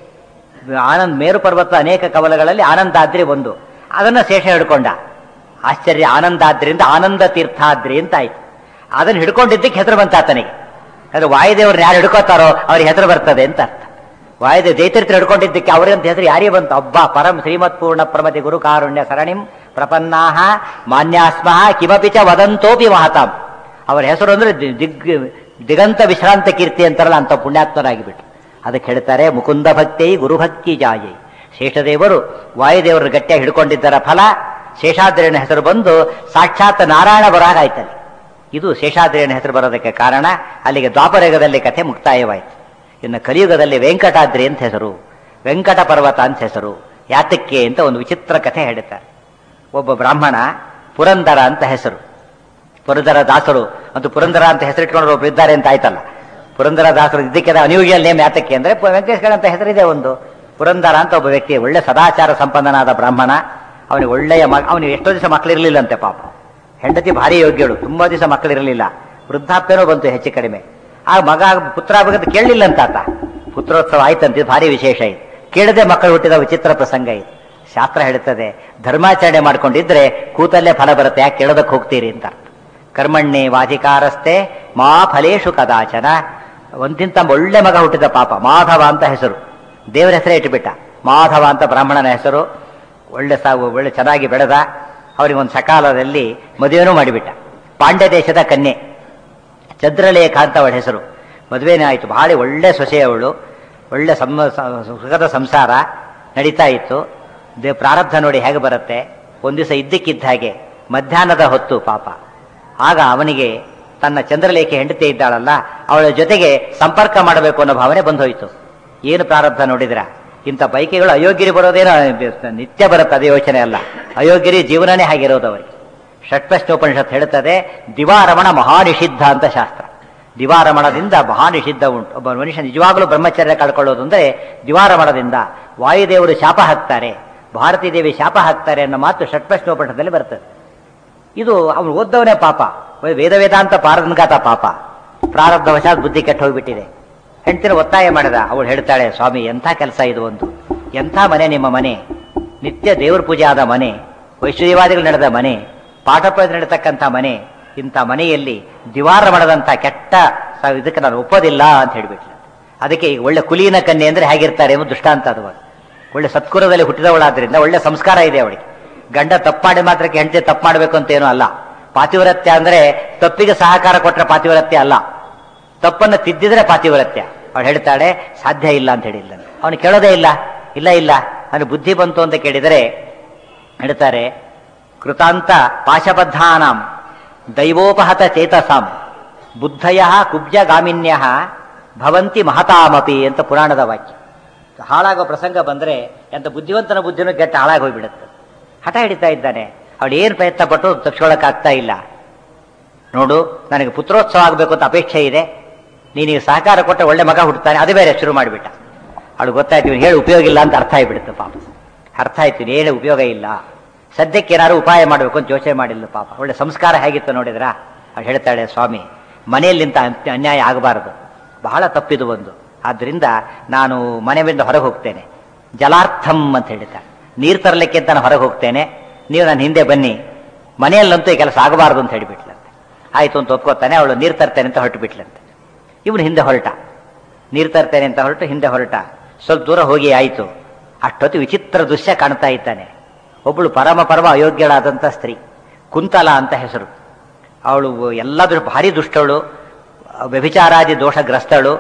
Speaker 1: ಆನಂದ್ ಮೇರು ಪರ್ವತ ಅನೇಕ ಕವಲಗಳಲ್ಲಿ ಆನಂದಾದ್ರಿ ಒಂದು ಅದನ್ನ ಶೇಷ ಹಿಡ್ಕೊಂಡ ಆಶ್ಚರ್ಯ ಆನಂದಾದ್ರಿಂದ ಆನಂದ ತೀರ್ಥಾದ್ರಿ ಅಂತ ಆಯ್ತು ಅದನ್ನ ಹಿಡ್ಕೊಂಡಿದ್ದಕ್ಕೆ ಹೆಸರು ಬಂತ ಆತನಿಗೆ ಅಂದ್ರೆ ವಾಯುದೇವ್ರನ್ನ ಯಾರು ಹಿಡ್ಕೋತಾರೋ ಅವ್ರಿಗೆ ಹೆಸರು ಬರ್ತದೆ ಅಂತ ಅರ್ಥ ವಾಯುದೇವ ಜೈತೀರ್ಥ ಹಿಡ್ಕೊಂಡಿದ್ದಕ್ಕೆ ಅವರಂತ ಹೆಸರು ಯಾರಿಗೆ ಬಂತು ಅಬ್ಬ ಪರಂ ಶ್ರೀಮತ್ ಪೂರ್ಣ ಪ್ರಮತಿ ಗುರು ಕಾರುಣ್ಯ ಸರಣಿಂ ಪ್ರಪನ್ನಾಹ ಮಾನ್ಯಾಸ್ಮಃ ಕಿಮಪಿ ಚ ವದಂತೋಪಿ ಮಹತಾಂ ಅವರ ಹೆಸರು ಅಂದ್ರೆ ದಿ- ದಿಗ್ ದಿಗಂತ ವಿಶ್ರಾಂತ ಕೀರ್ತಿ ಅಂತಾರಲ್ಲ ಅಂತ ಪುಣ್ಯಾತ್ಮರಾಗಿಬಿಟ್ಟು ಅದಕ್ಕೆ ಹೇಳ್ತಾರೆ ಮುಕುಂದ ಭಕ್ತಿ ಗುರುಭಕ್ತಿ ಜಾಯಿ ಶೇಷದೇವರು ವಾಯುದೇವರು ಗಟ್ಟಿಯಾಗಿ ಹಿಡ್ಕೊಂಡಿದ್ದರ ಫಲ ಶೇಷಾದ್ರಿಯನ ಹೆಸರು ಬಂದು ಸಾಕ್ಷಾತ್ ನಾರಾಯಣ ಬರಾಗ ಆಯ್ತಲ್ಲಿ ಇದು ಶೇಷಾದ್ರಿಯನ ಹೆಸರು ಬರೋದಕ್ಕೆ ಕಾರಣ ಅಲ್ಲಿಗೆ ದ್ವಾಪರಯುಗದಲ್ಲಿ ಕಥೆ ಮುಕ್ತಾಯವಾಯಿತು ಇನ್ನು ಕಲಿಯುಗದಲ್ಲಿ ವೆಂಕಟಾದ್ರಿ ಅಂತ ಹೆಸರು ವೆಂಕಟ ಪರ್ವತ ಅಂತ ಹೆಸರು ಯಾತಕ್ಕೆ ಅಂತ ಒಂದು ವಿಚಿತ್ರ ಕಥೆ ಹೇಳುತ್ತಾರೆ ಒಬ್ಬ ಬ್ರಾಹ್ಮಣ ಪುರಂದರ ಅಂತ ಹೆಸರು ಪುರಂದರ ದಾಸರು ಮತ್ತು ಪುರಂದರ ಅಂತ ಹೆಸರಿಟ್ಕೊಂಡು ಒಬ್ರು ಇದ್ದಾರೆ ಅಂತ ಆಯ್ತಲ್ಲ ಪುರಂದರ ದಾಸರು ಇದಕ್ಕೆ ಅನ್ಯೂಜಲ್ ನೇಮ್ ಯಾತಕ್ಕೆ ಅಂದ್ರೆ ಪ- ವೆಂಕಟೇಶ್ವರ ಅಂತ ಹೆಸರಿದೆ ಒಂದು ಪುರಂದರ ಅಂತ ಒಬ್ಬ ವ್ಯಕ್ತಿ ಒಳ್ಳೆ ಸದಾಚಾರ ಸಂಪನ್ನನಾದ ಬ್ರಾಹ್ಮಣ ಅವನಿಗೆ ಒಳ್ಳೆಯ ಮ ಅವನಿಗೆ ಎಷ್ಟೋ ದಿವಸ ಮಕ್ಕಳಿರ್ಲಿಲ್ಲಂತೆ ಪಾಪ ಹೆಂಡತಿ ಭಾರಿ ಯೋಗ್ಯಳು ತುಂಬಾ ದಿವಸ ಮಕ್ಕಳಿರಲಿಲ್ಲ ವೃದ್ಧಾಪ್ಯನೂ ಬಂತು ಹೆಚ್ಚು ಕಡಿಮೆ ಆ ಮಗ ಪುತ್ರ ಆಗಬೇಕಂತ ಕೇಳಲಿಲ್ಲ ಅಂತ ಆತ ಪುತ್ರೋತ್ಸವ ಆಯ್ತಂತ ಇದು ಭಾರಿ ವಿಶೇಷ ಇದು ಕೇಳದೆ ಮಕ್ಕಳು ಹುಟ್ಟಿದ ವಿಚಿತ್ರ ಪ್ರಸಂಗ ಇದು ಶಾಸ್ತ್ರ ಹೇಳುತ್ತದೆ ಧರ್ಮಾಚರಣೆ ಮಾಡ್ಕೊಂಡಿದ್ರೆ ಕೂತಲ್ಲೇ ಫಲ ಬರುತ್ತೆ ಯಾಕೆ ಕೇಳೋದಕ್ಕೆ ಹೋಗ್ತೀರಿ ಅಂತ ಕರ್ಮಣ್ಣೆ ವಾಧಿಕಾರಸ್ತೆ ಮಾ ಫಲೇಶು ಕದಾಚನ ಒಂದಿಂತ ಒಳ್ಳೆ ಮಗ ಹುಟ್ಟಿದ ಪಾಪ ಮಾಧವ ಅಂತ ಹೆಸರು ದೇವರ ಹೆಸರೇ ಇಟ್ಟುಬಿಟ್ಟ ಮಾಧವ ಅಂತ ಬ್ರಾಹ್ಮಣನ ಹೆಸರು ಒಳ್ಳೆ ಸಾವು ಒಳ್ಳೆ ಚೆನ್ನಾಗಿ ಬೆಳೆದ ಅವರಿಗೆ ಒಂದು ಸಕಾಲದಲ್ಲಿ ಮದುವೆನೂ ಮಾಡಿಬಿಟ್ಟ ಪಾಂಡ್ಯ ದೇಶದ ಕನ್ಯೆ ಚಂದ್ರಲೇಖ ಅಂತ ಅವಳ ಹೆಸರು ಮದುವೆನೇ ಆಯಿತು ಬಹಳ ಒಳ್ಳೆ ಸೊಸೆ ಅವಳು ಒಳ್ಳೆ ಸಮ ಸುಖದ ಸಂಸಾರ ನಡೀತಾ ಇತ್ತು ದೇ ಪ್ರಾರಬ್ಧ ನೋಡಿ ಹೇಗೆ ಬರುತ್ತೆ ಒಂದು ದಿವಸ ಇದ್ದಕ್ಕಿದ್ದ ಹಾಗೆ ಮಧ್ಯಾಹ್ನದ ಹೊತ್ತು ಪಾಪ ಆಗ ಅವನಿಗೆ ತನ್ನ ಚಂದ್ರಲೇಖೆ ಹೆಂಡತಿ ಇದ್ದಾಳಲ್ಲ ಅವಳ ಜೊತೆಗೆ ಸಂಪರ್ಕ ಮಾಡಬೇಕು ಅನ್ನೋ ಭಾವನೆ ಬಂದೋಯ್ತು ಏನು ಪ್ರಾರಬ್ಧ ನೋಡಿದ್ರ ಇಂಥ ಬೈಕಿಗಳು ಅಯೋಗ್ಯರಿ ಬರೋದೇನೋ ನಿತ್ಯ ಬರುತ್ತೆ ಅದೇ ಯೋಚನೆ ಅಲ್ಲ ಅಯೋಗ್ಯರಿ ಜೀವನನೇ ಹಾಗಿರೋದು ಅವರಿಗೆ ಷಟ್ಪಷ್ಟೋಪನಿಷತ್ ಹೇಳುತ್ತದೆ ದಿವಾರಮಣ ಮಹಾನಿಷಿದ್ಧ ಅಂತ ಶಾಸ್ತ್ರ ದಿವಾರಮಣದಿಂದ ಮಹಾನಿಷಿದ್ಧ ಉಂಟು ಒಬ್ಬ ಮನುಷ್ಯ ನಿಜವಾಗಲೂ ಬ್ರಹ್ಮಚರ್ಯ ಕಳ್ಕೊಳ್ಳೋದು ಅಂದರೆ ದಿವಾರಮಣದಿಂದ ವಾಯುದೇವರು ಶಾಪ ಹಾಕ್ತಾರೆ ಭಾರತೀ ದೇವಿ ಶಾಪ ಹಾಕ್ತಾರೆ ಅನ್ನೋ ಮಾತು ಷಟ್ಪಷ್ಟೋಪನಿಷತ್ತಲ್ಲಿ ಬರ್ತದೆ ಇದು ಅವನು ಓದ್ದವನೇ ಪಾಪ ವೇದ ವೇದಾಂತ ಪಾರದನ್ಗಾತ ಪಾಪ ಪ್ರಾರಬ್ಧವಶಾತ್ ಬುದ್ಧಿ ಕೆಟ್ಟು ಹೋಗ್ಬಿಟ್ಟಿದೆ ಹೆಂಡತಿನ ಒತ್ತಾಯ ಮಾಡಿದ ಅವಳು ಹೇಳ್ತಾಳೆ ಸ್ವಾಮಿ ಎಂಥ ಕೆಲಸ ಇದು ಒಂದು ಎಂಥ ಮನೆ ನಿಮ್ಮ ಮನೆ ನಿತ್ಯ ದೇವ್ರ ಪೂಜೆ ಆದ ಮನೆ ವೈಶ್ವದೇವಾದಿಗಳು ನಡೆದ ಮನೆ ಪಾಠ ಪ್ರವಚನ ನಡೀತಕ್ಕಂಥ ಮನೆ ಇಂಥ ಮನೆಯಲ್ಲಿ ದಿವಾರ ಮಾಡದಂಥ ಕೆಟ್ಟ ಸ- ಇದಕ್ಕೆ ನಾನು ಒಪ್ಪೋದಿಲ್ಲ ಅಂತ ಹೇಳಿಬಿಟ್ಲು ಅದಕ್ಕೆ ಈಗ ಒಳ್ಳೆ ಕುಲೀನ ಕನ್ಯೆ ಅಂದ್ರೆ ಹೇಗಿರ್ತಾರೆ ಎಂಬುದು ದೃಷ್ಟಾಂತ ಅದು ಒಳ್ಳೆ ಸತ್ಕುರದಲ್ಲಿ ಹುಟ್ಟಿದವಳಾದ್ರಿಂದ ಒಳ್ಳೆ ಸಂಸ್ಕಾರ ಇದೆ ಅವಳಿಗೆ ಗಂಡ ತಪ್ಪಾಡಿ ಮಾತ್ರಕ್ಕೆ ಹೆಂಡತಿ ತಪ್ಪು ಮಾಡಬೇಕು ಅಂತ ಏನೂ ಅಲ್ಲ ಪಾತಿವ್ರತ್ಯ ಅಂದ್ರೆ ತಪ್ಪಿಗೆ ಸಹಕಾರ ಕೊಟ್ಟರೆ ಪಾತಿವ್ರತ್ಯ ಅಲ್ಲ ತಪ್ಪನ್ನು ತಿದ್ದಿದ್ರೆ ಪಾತಿವ್ರತ್ಯ ಅವಳು ಹೇಳ್ತಾಳೆ ಸಾಧ್ಯ ಇಲ್ಲ ಅಂತ ಹೇಳಿಲ್ಲ ಅವನು ಕೇಳೋದೇ ಇಲ್ಲ ಇಲ್ಲ ಇಲ್ಲ ಅವನು ಬುದ್ಧಿ ಬಂತು ಅಂತ ಕೇಳಿದರೆ ಹೇಳ್ತಾರೆ ಕೃತಾಂತ ಪಾಶಬದ್ಧಾನಾಂ ದೈವೋಪಹತ ಚೇತಸಾಂ ಬುದ್ಧಯ ಕುಬ್ಜಗಾಮಿನ್ಯ ಭವಂತಿ ಮಹತಾಮಪಿ ಅಂತ ಪುರಾಣದ ವಾಕ್ಯ ಹಾಳಾಗೋ ಪ್ರಸಂಗ ಬಂದ್ರೆ ಎಂತ ಬುದ್ಧಿವಂತನ ಬುದ್ಧಿನೂ ಕೆಟ್ಟ ಹಾಳಾಗಿ ಹೋಗ್ಬಿಡುತ್ತೆ ಹಠ ಹಿಡಿತಾ ಇದ್ದಾನೆ ಅವಳು ಏನು ಪ್ರಯತ್ನ ಪಟ್ಟು ತಪ್ಪಿಸ್ಕೊಳ್ಳೋಕ್ಕಾಗ್ತಾ ಇಲ್ಲ ನೋಡು ನನಗೆ ಪುತ್ರೋತ್ಸವ ಆಗಬೇಕು ಅಂತ ಅಪೇಕ್ಷೆ ಇದೆ ನೀನೀಗ ಸಹಕಾರ ಕೊಟ್ಟರೆ ಒಳ್ಳೆ ಮಗ ಹುಡ್ತಾನೆ ಅದು ಬೇರೆ ಶುರು ಮಾಡಿಬಿಟ್ಟ ಅವಳು ಗೊತ್ತಾಯ್ತು ಇವ್ನು ಹೇಳಿ ಉಪಯೋಗ ಇಲ್ಲ ಅಂತ ಅರ್ಥ ಆಗಿಬಿಡುತ್ತೆ ಪಾಪ ಅರ್ಥ ಆಯ್ತು ಇವ್ನು ಹೇಳಿ ಉಪಯೋಗ ಇಲ್ಲ ಸದ್ಯಕ್ಕೆ ಏನಾದ್ರು ಉಪಾಯ ಮಾಡಬೇಕು ಅಂತ ಯೋಚನೆ ಮಾಡಿಲ್ಲ ಪಾಪ ಒಳ್ಳೆ ಸಂಸ್ಕಾರ ಹೇಗಿತ್ತು ನೋಡಿದ್ರ ಅವಳು ಹೇಳ್ತಾಳೆ ಸ್ವಾಮಿ ಮನೆಯಲ್ಲಿ ನಿಂತ ಅನ್ಯ- ಅನ್ಯಾಯ ಆಗಬಾರದು ಬಹಳ ತಪ್ಪಿದು ಒಂದು ಆದ್ರಿಂದ ನಾನು ಮನೆಯಿಂದ ಹೊರಗೆ ಹೋಗ್ತೇನೆ ಜಲಾರ್ಥಂ ಅಂತ ಹೇಳ್ತಾಳೆ ನೀರು ತರಲಿಕ್ಕೆ ಅಂತ ನಾನು ಹೊರಗೆ ಹೋಗ್ತೇನೆ ನೀವು ನನ್ನ ಹಿಂದೆ ಬನ್ನಿ ಮನೆಯಲ್ಲಂತೂ ಈ ಕೆಲಸ ಆಗಬಾರದು ಅಂತ ಹೇಳಿಬಿಟ್ಲಂತೆ ಆಯ್ತು ಅಂತ ಒಪ್ಕೋತಾನೆ ಅವಳು ನೀರು ತರ್ತೇನೆ ಅಂತ ಹೊರಟು ಬಿಟ್ಲಂತೆ ಇವನು ಹಿಂದೆ ಹೊರಟ ನೀರು ತರ್ತೇನೆ ಅಂತ ಹೊರಟು ಹಿಂದೆ ಹೊರಟ ಸ್ವಲ್ಪ ದೂರ ಹೋಗಿ ಆಯಿತು ಅಷ್ಟೊತ್ತು ವಿಚಿತ್ರ ದೃಶ್ಯ ಕಾಣ್ತಾ ಇದ್ದಾನೆ ಒಬ್ಬಳು ಪರಮ ಪರಮ ಅಯೋಗ್ಯಳಾದಂಥ ಸ್ತ್ರೀ ಕುಂತಲ ಅಂತ ಹೆಸರು ಅವಳು ಎಲ್ಲ ದುಷ್ಟ ಭಾರಿ ದುಷ್ಟವಳು ವ್ಯಭಿಚಾರಾದಿ ದೋಷಗ್ರಸ್ತಳು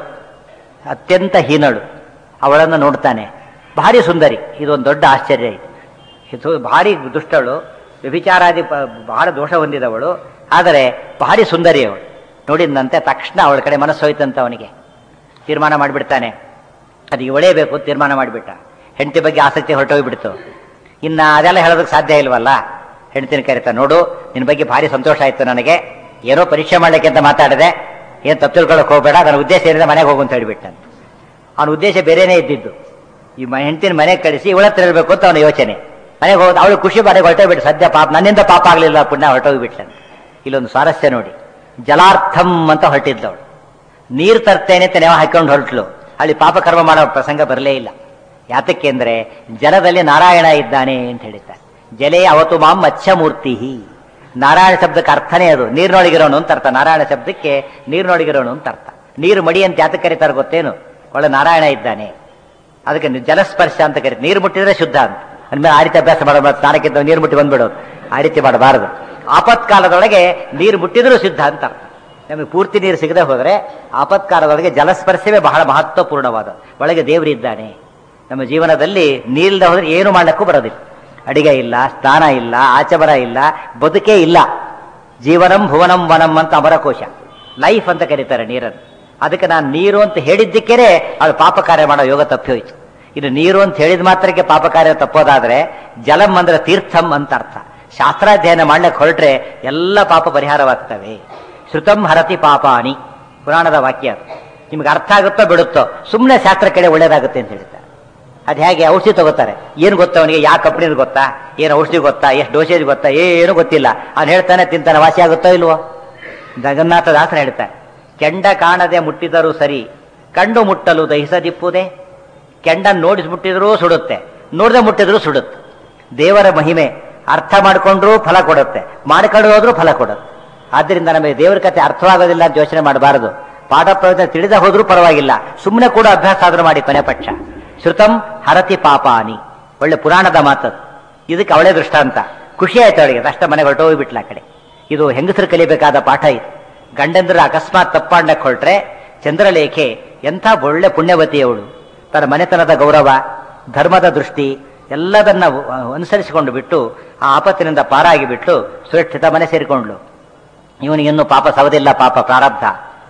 Speaker 1: ಅತ್ಯಂತ ಹೀನಳು ಅವಳನ್ನು ನೋಡ್ತಾನೆ ಭಾರಿ ಸುಂದರಿ ಇದೊಂದು ದೊಡ್ಡ ಆಶ್ಚರ್ಯ ಇದೆ ಇದು ಭಾರಿ ದುಷ್ಟಳು ವ್ಯಭಿಚಾರಾದಿ ಪ- ಬಹಳ ದೋಷ ಹೊಂದಿದವಳು ಆದರೆ ಭಾರಿ ಸುಂದರಿ ಅವಳು ನೋಡಿದಂತೆ ತಕ್ಷಣ ಅವಳ ಕಡೆ ಮನಸ್ಸು ಹೋಯ್ತಂತ ಅವನಿಗೆ ತೀರ್ಮಾನ ಮಾಡಿಬಿಡ್ತಾನೆ ಅದು ಇವಳೇ ಬೇಕು ಅಂತ ತೀರ್ಮಾನ ಮಾಡಿಬಿಟ್ಟ ಹೆಂಡತಿ ಬಗ್ಗೆ ಆಸಕ್ತಿ ಹೊರಟೋಗ್ಬಿಡ್ತು ಇನ್ನು ಅದೆಲ್ಲ ಹೇಳೋದಕ್ಕೆ ಸಾಧ್ಯ ಇಲ್ವಲ್ಲ ಹೆಂಡತಿನ ಕರೀತಾ ನೋಡು ನಿನ್ನ ಬಗ್ಗೆ ಭಾರಿ ಸಂತೋಷ ಆಯ್ತು ನನಗೆ ಏನೋ ಪರೀಕ್ಷೆ ಮಾಡ್ಲಿಕ್ಕೆ ಅಂತ ಮಾತಾಡಿದೆ ಏನು ತಪ್ಪು ತಿಳ್ಕೊಳಕ್ ಹೋಗ್ಬೇಡ ನನ್ನ ಉದ್ದೇಶ ಏನಿದೆ ಮನೆಗೆ ಹೋಗು ಅಂತ ಹೇಳ್ಬಿಟ್ಟಂತ ಅವನ ಉದ್ದೇಶ ಬೇರೆನೇ ಇದ್ದಿದ್ದು ಈ ಮ- ಹೆಂಡತಿನ ಮನೆಗೆ ಕಳಿಸಿ ಇವಳ ಹತ್ರ ಇರಬೇಕು ಅಂತ ಅವನ ಯೋಚನೆ ಮನೆಗೆ ಹೋಗೋದು ಅವಳು ಖುಷಿ ಮನೆಗೆ ಹೊರಟೋಗ್ಬಿಟ್ಟು ಸದ್ಯ ಪಾಪ ನನ್ನಿಂದ ಪಾಪ ಆಗಲಿಲ್ಲ ಪುಣ್ಯ ಹೊರಟೋಗ್ಬಿಟ್ಲಂತ ಇಲ್ಲೊಂದು ಸ್ವಾರಸ್ಯ ನೋಡಿ ಜಲಾರ್ಥಂ ಅಂತ ಹೊರಟಿದ್ದವಳು ನೀರು ತರ್ತೇನೆ ಅಂತ ನೆವ ಹಾಕೊಂಡು ಹೊರಟ್ಲು ಅಲ್ಲಿ ಪಾಪ ಕರ್ಮ ಮಾಡೋ ಪ್ರಸಂಗ ಬರಲೇ ಇಲ್ಲ ಯಾತಕ್ಕೆ ಅಂದ್ರೆ ಜಲದಲ್ಲಿ ನಾರಾಯಣ ಇದ್ದಾನೆ ಅಂತ ಹೇಳಿದ್ದಾರೆ ಜಲೇ ಅವತು ಮಾಂ ಮತ್ಸ್ಯಮೂರ್ತಿ ನಾರಾಯಣ ಶಬ್ದಕ್ಕೆ ಅರ್ಥನೇ ಅದು ನೀರಿನೊಳಗಿರೋನು ಅಂತ ಅರ್ಥ ನಾರಾಯಣ ಶಬ್ದಕ್ಕೆ ನೀರಿನೊಳಗಿರೋನು ಅಂತ ಅರ್ಥ ನೀರು ಮಡಿ ಅಂತ ಯಾತಕ್ಕೆ ಕರೀತಾರೆ ಗೊತ್ತೇನು ಒಳ್ಳೆ ನಾರಾಯಣ ಇದ್ದಾನೆ ಅದಕ್ಕೆ ನಿ- ಜಲಸ್ಪರ್ಶ ಅಂತ ಕರೀತಾರೆ ನೀರು ಮುಟ್ಟಿದ್ರೆ ಶುದ್ಧ ಅಂತ ಅಂದ್ಮೇಲೆ ಆ ರೀತಿ ಅಭ್ಯಾಸ ಮಾಡಬಾರ್ದು ಸ್ನಾನಕ್ಕಿಂತ ನೀರು ಮುಟ್ಟಿ ಬಂದ್ಬಿಡೋದು ಆ ರೀತಿ ಮಾಡಬಾರದು ಆಪತ್ಕಾಲದೊಳಗೆ ನೀರು ಮುಟ್ಟಿದ್ರೂ ಶುದ್ಧ ಅಂತ ಅರ್ಥ ನಮಗೆ ಪೂರ್ತಿ ನೀರು ಸಿಗದೆ ಹೋದರೆ ಆಪತ್ಕಾಲದೊಳಗೆ ಜಲಸ್ಪರ್ಶವೇ ಬಹಳ ಮಹತ್ವಪೂರ್ಣವಾದ ಒಳಗೆ ದೇವರಿದ್ದಾನೆ ನಮ್ಮ ಜೀವನದಲ್ಲಿ ನೀರಿಲ್ಲದೆ ಹೋದ್ರೆ ಏನು ಮಾಡಕ್ಕೂ ಬರೋದಿಲ್ಲ ಅಡಿಗೆ ಇಲ್ಲ ಸ್ನಾನ ಇಲ್ಲ ಆಚಮನ ಇಲ್ಲ ಬದುಕೇ ಇಲ್ಲ ಜೀವನಂ ಭುವನಂ ವನಂ ಅಂತ ಅಮರಕೋಶ ಲೈಫ್ ಅಂತ ಕರೀತಾರೆ ನೀರನ್ನು ಅದಕ್ಕೆ ನಾನು ನೀರು ಅಂತ ಹೇಳಿದ್ದಕ್ಕೇನೆ ಅದು ಪಾಪ ಕಾರ್ಯ ಮಾಡೋ ಯೋಗ ತಪ್ಪಿ ಹೋಯ್ತು ಇನ್ನು ನೀರು ಅಂತ ಹೇಳಿದ ಮಾತ್ರಕ್ಕೆ ಪಾಪ ಕಾರ್ಯ ತಪ್ಪೋದಾದ್ರೆ ಜಲಂ ಅಂದ್ರೆ ತೀರ್ಥಂ ಅಂತ ಅರ್ಥ ಶಾಸ್ತ್ರಾಧ್ಯಯನ ಮಾಡ್ಲಿಕ್ಕೆ ಹೊರಟ್ರೆ ಎಲ್ಲ ಪಾಪ ಪರಿಹಾರವಾಗ್ತವೆ ಶ್ರುತಂ ಹರತಿ ಪಾಪಾನಿ ಪುರಾಣದ ವಾಕ್ಯ ಅದು ನಿಮ್ಗೆ ಅರ್ಥ ಆಗುತ್ತೋ ಬಿಡುತ್ತೋ ಸುಮ್ಮನೆ ಶಾಸ್ತ್ರ ಕಡೆ ಒಳ್ಳೇದಾಗುತ್ತೆ ಅಂತ ಹೇಳ್ತಾರೆ ಅದು ಹೇಗೆ ಔಷಧಿ ತಗೋತಾರೆ ಏನು ಗೊತ್ತಾ ಅವನಿಗೆ ಯಾವ ಕಂಪ್ನಿದು ಗೊತ್ತಾ ಏನು ಔಷಧಿ ಗೊತ್ತಾ ಎಷ್ಟು ಡೋಸೇಜ್ ಗೊತ್ತಾ ಏನು ಗೊತ್ತಿಲ್ಲ ಅವ್ನು ಹೇಳ್ತಾನೆ ತಿಂತಾನೆ ವಾಸಿ ಆಗುತ್ತೋ ಇಲ್ವೋ ಜಗನ್ನಾಥ ದಾಸರ ಹೇಳ್ತಾರೆ ಕೆಂಡ ಕಾಣದೆ ಮುಟ್ಟಿದರೂ ಸರಿ ಕಂಡು ಮುಟ್ಟಲು ದಹಿಸದಿಪ್ಪುದೇ ಕೆಂಡ ನೋಡಿಸಿ ಮುಟ್ಟಿದ್ರೂ ಸುಡುತ್ತೆ ನೋಡದೆ ಮುಟ್ಟಿದ್ರೂ ಸುಡುತ್ತೆ ದೇವರ ಮಹಿಮೆ ಅರ್ಥ ಮಾಡ್ಕೊಂಡ್ರೂ ಫಲ ಕೊಡುತ್ತೆ ಮಾಡ್ಕೊಂಡು ಹೋದ್ರೂ ಫಲ ಕೊಡುತ್ತೆ ಆದ್ದರಿಂದ ನಮಗೆ ದೇವರ ಕತೆ ಅರ್ಥವಾಗೋದಿಲ್ಲ ಅಂತ ಯೋಚನೆ ಮಾಡಬಾರದು ಪಾಠ ಪ್ರವಚನ ತಿಳಿದ ಹೋದ್ರೂ ಪರವಾಗಿಲ್ಲ ಸುಮ್ಮನೆ ಕೂಡ ಅಭ್ಯಾಸ ಆದ್ರೂ ಮಾಡಿ ಕೊನೆ ಪಕ್ಷ ಶ್ರುತಂ ಹರತಿ ಪಾಪಾನಿ ಒಳ್ಳೆ ಪುರಾಣದ ಮಾತದು ಇದಕ್ಕೆ ಅವಳೇ ದೃಷ್ಟಾಂತ ಖುಷಿ ಆಯ್ತು ಅವಳಿಗೆ ಅಷ್ಟ ಮನೆಗೆ ಹೊರಟೋಗ್ಬಿಟ್ಲ ಆ ಕಡೆ ಇದು ಹೆಂಗಸರು ಕಲಿಬೇಕಾದ ಪಾಠ ಇದು ಗಂಡಂದ್ರ ಅಕಸ್ಮಾತ್ ತಪ್ಪಾಂಡಕ್ಕೆ ಹೊರಟ್ರೆ ಚಂದ್ರಲೇಖೆ ಎಂಥ ಒಳ್ಳೆ ಪುಣ್ಯವತಿ ಅವಳು ತನ್ನ ಮನೆತನದ ಗೌರವ ಧರ್ಮದ ದೃಷ್ಟಿ ಎಲ್ಲದನ್ನ ಅನುಸರಿಸಿಕೊಂಡು ಬಿಟ್ಟು ಆ ಆಪತ್ತಿನಿಂದ ಪಾರಾಗಿ ಬಿಟ್ಟು ಸುರಕ್ಷಿತ ಮನೆ ಸೇರಿಕೊಂಡ್ಲು ಇವನಿಗಿನ್ನೂ ಪಾಪ ಸವದಿಲ್ಲ ಪಾಪ ಪ್ರಾರಬ್ಧ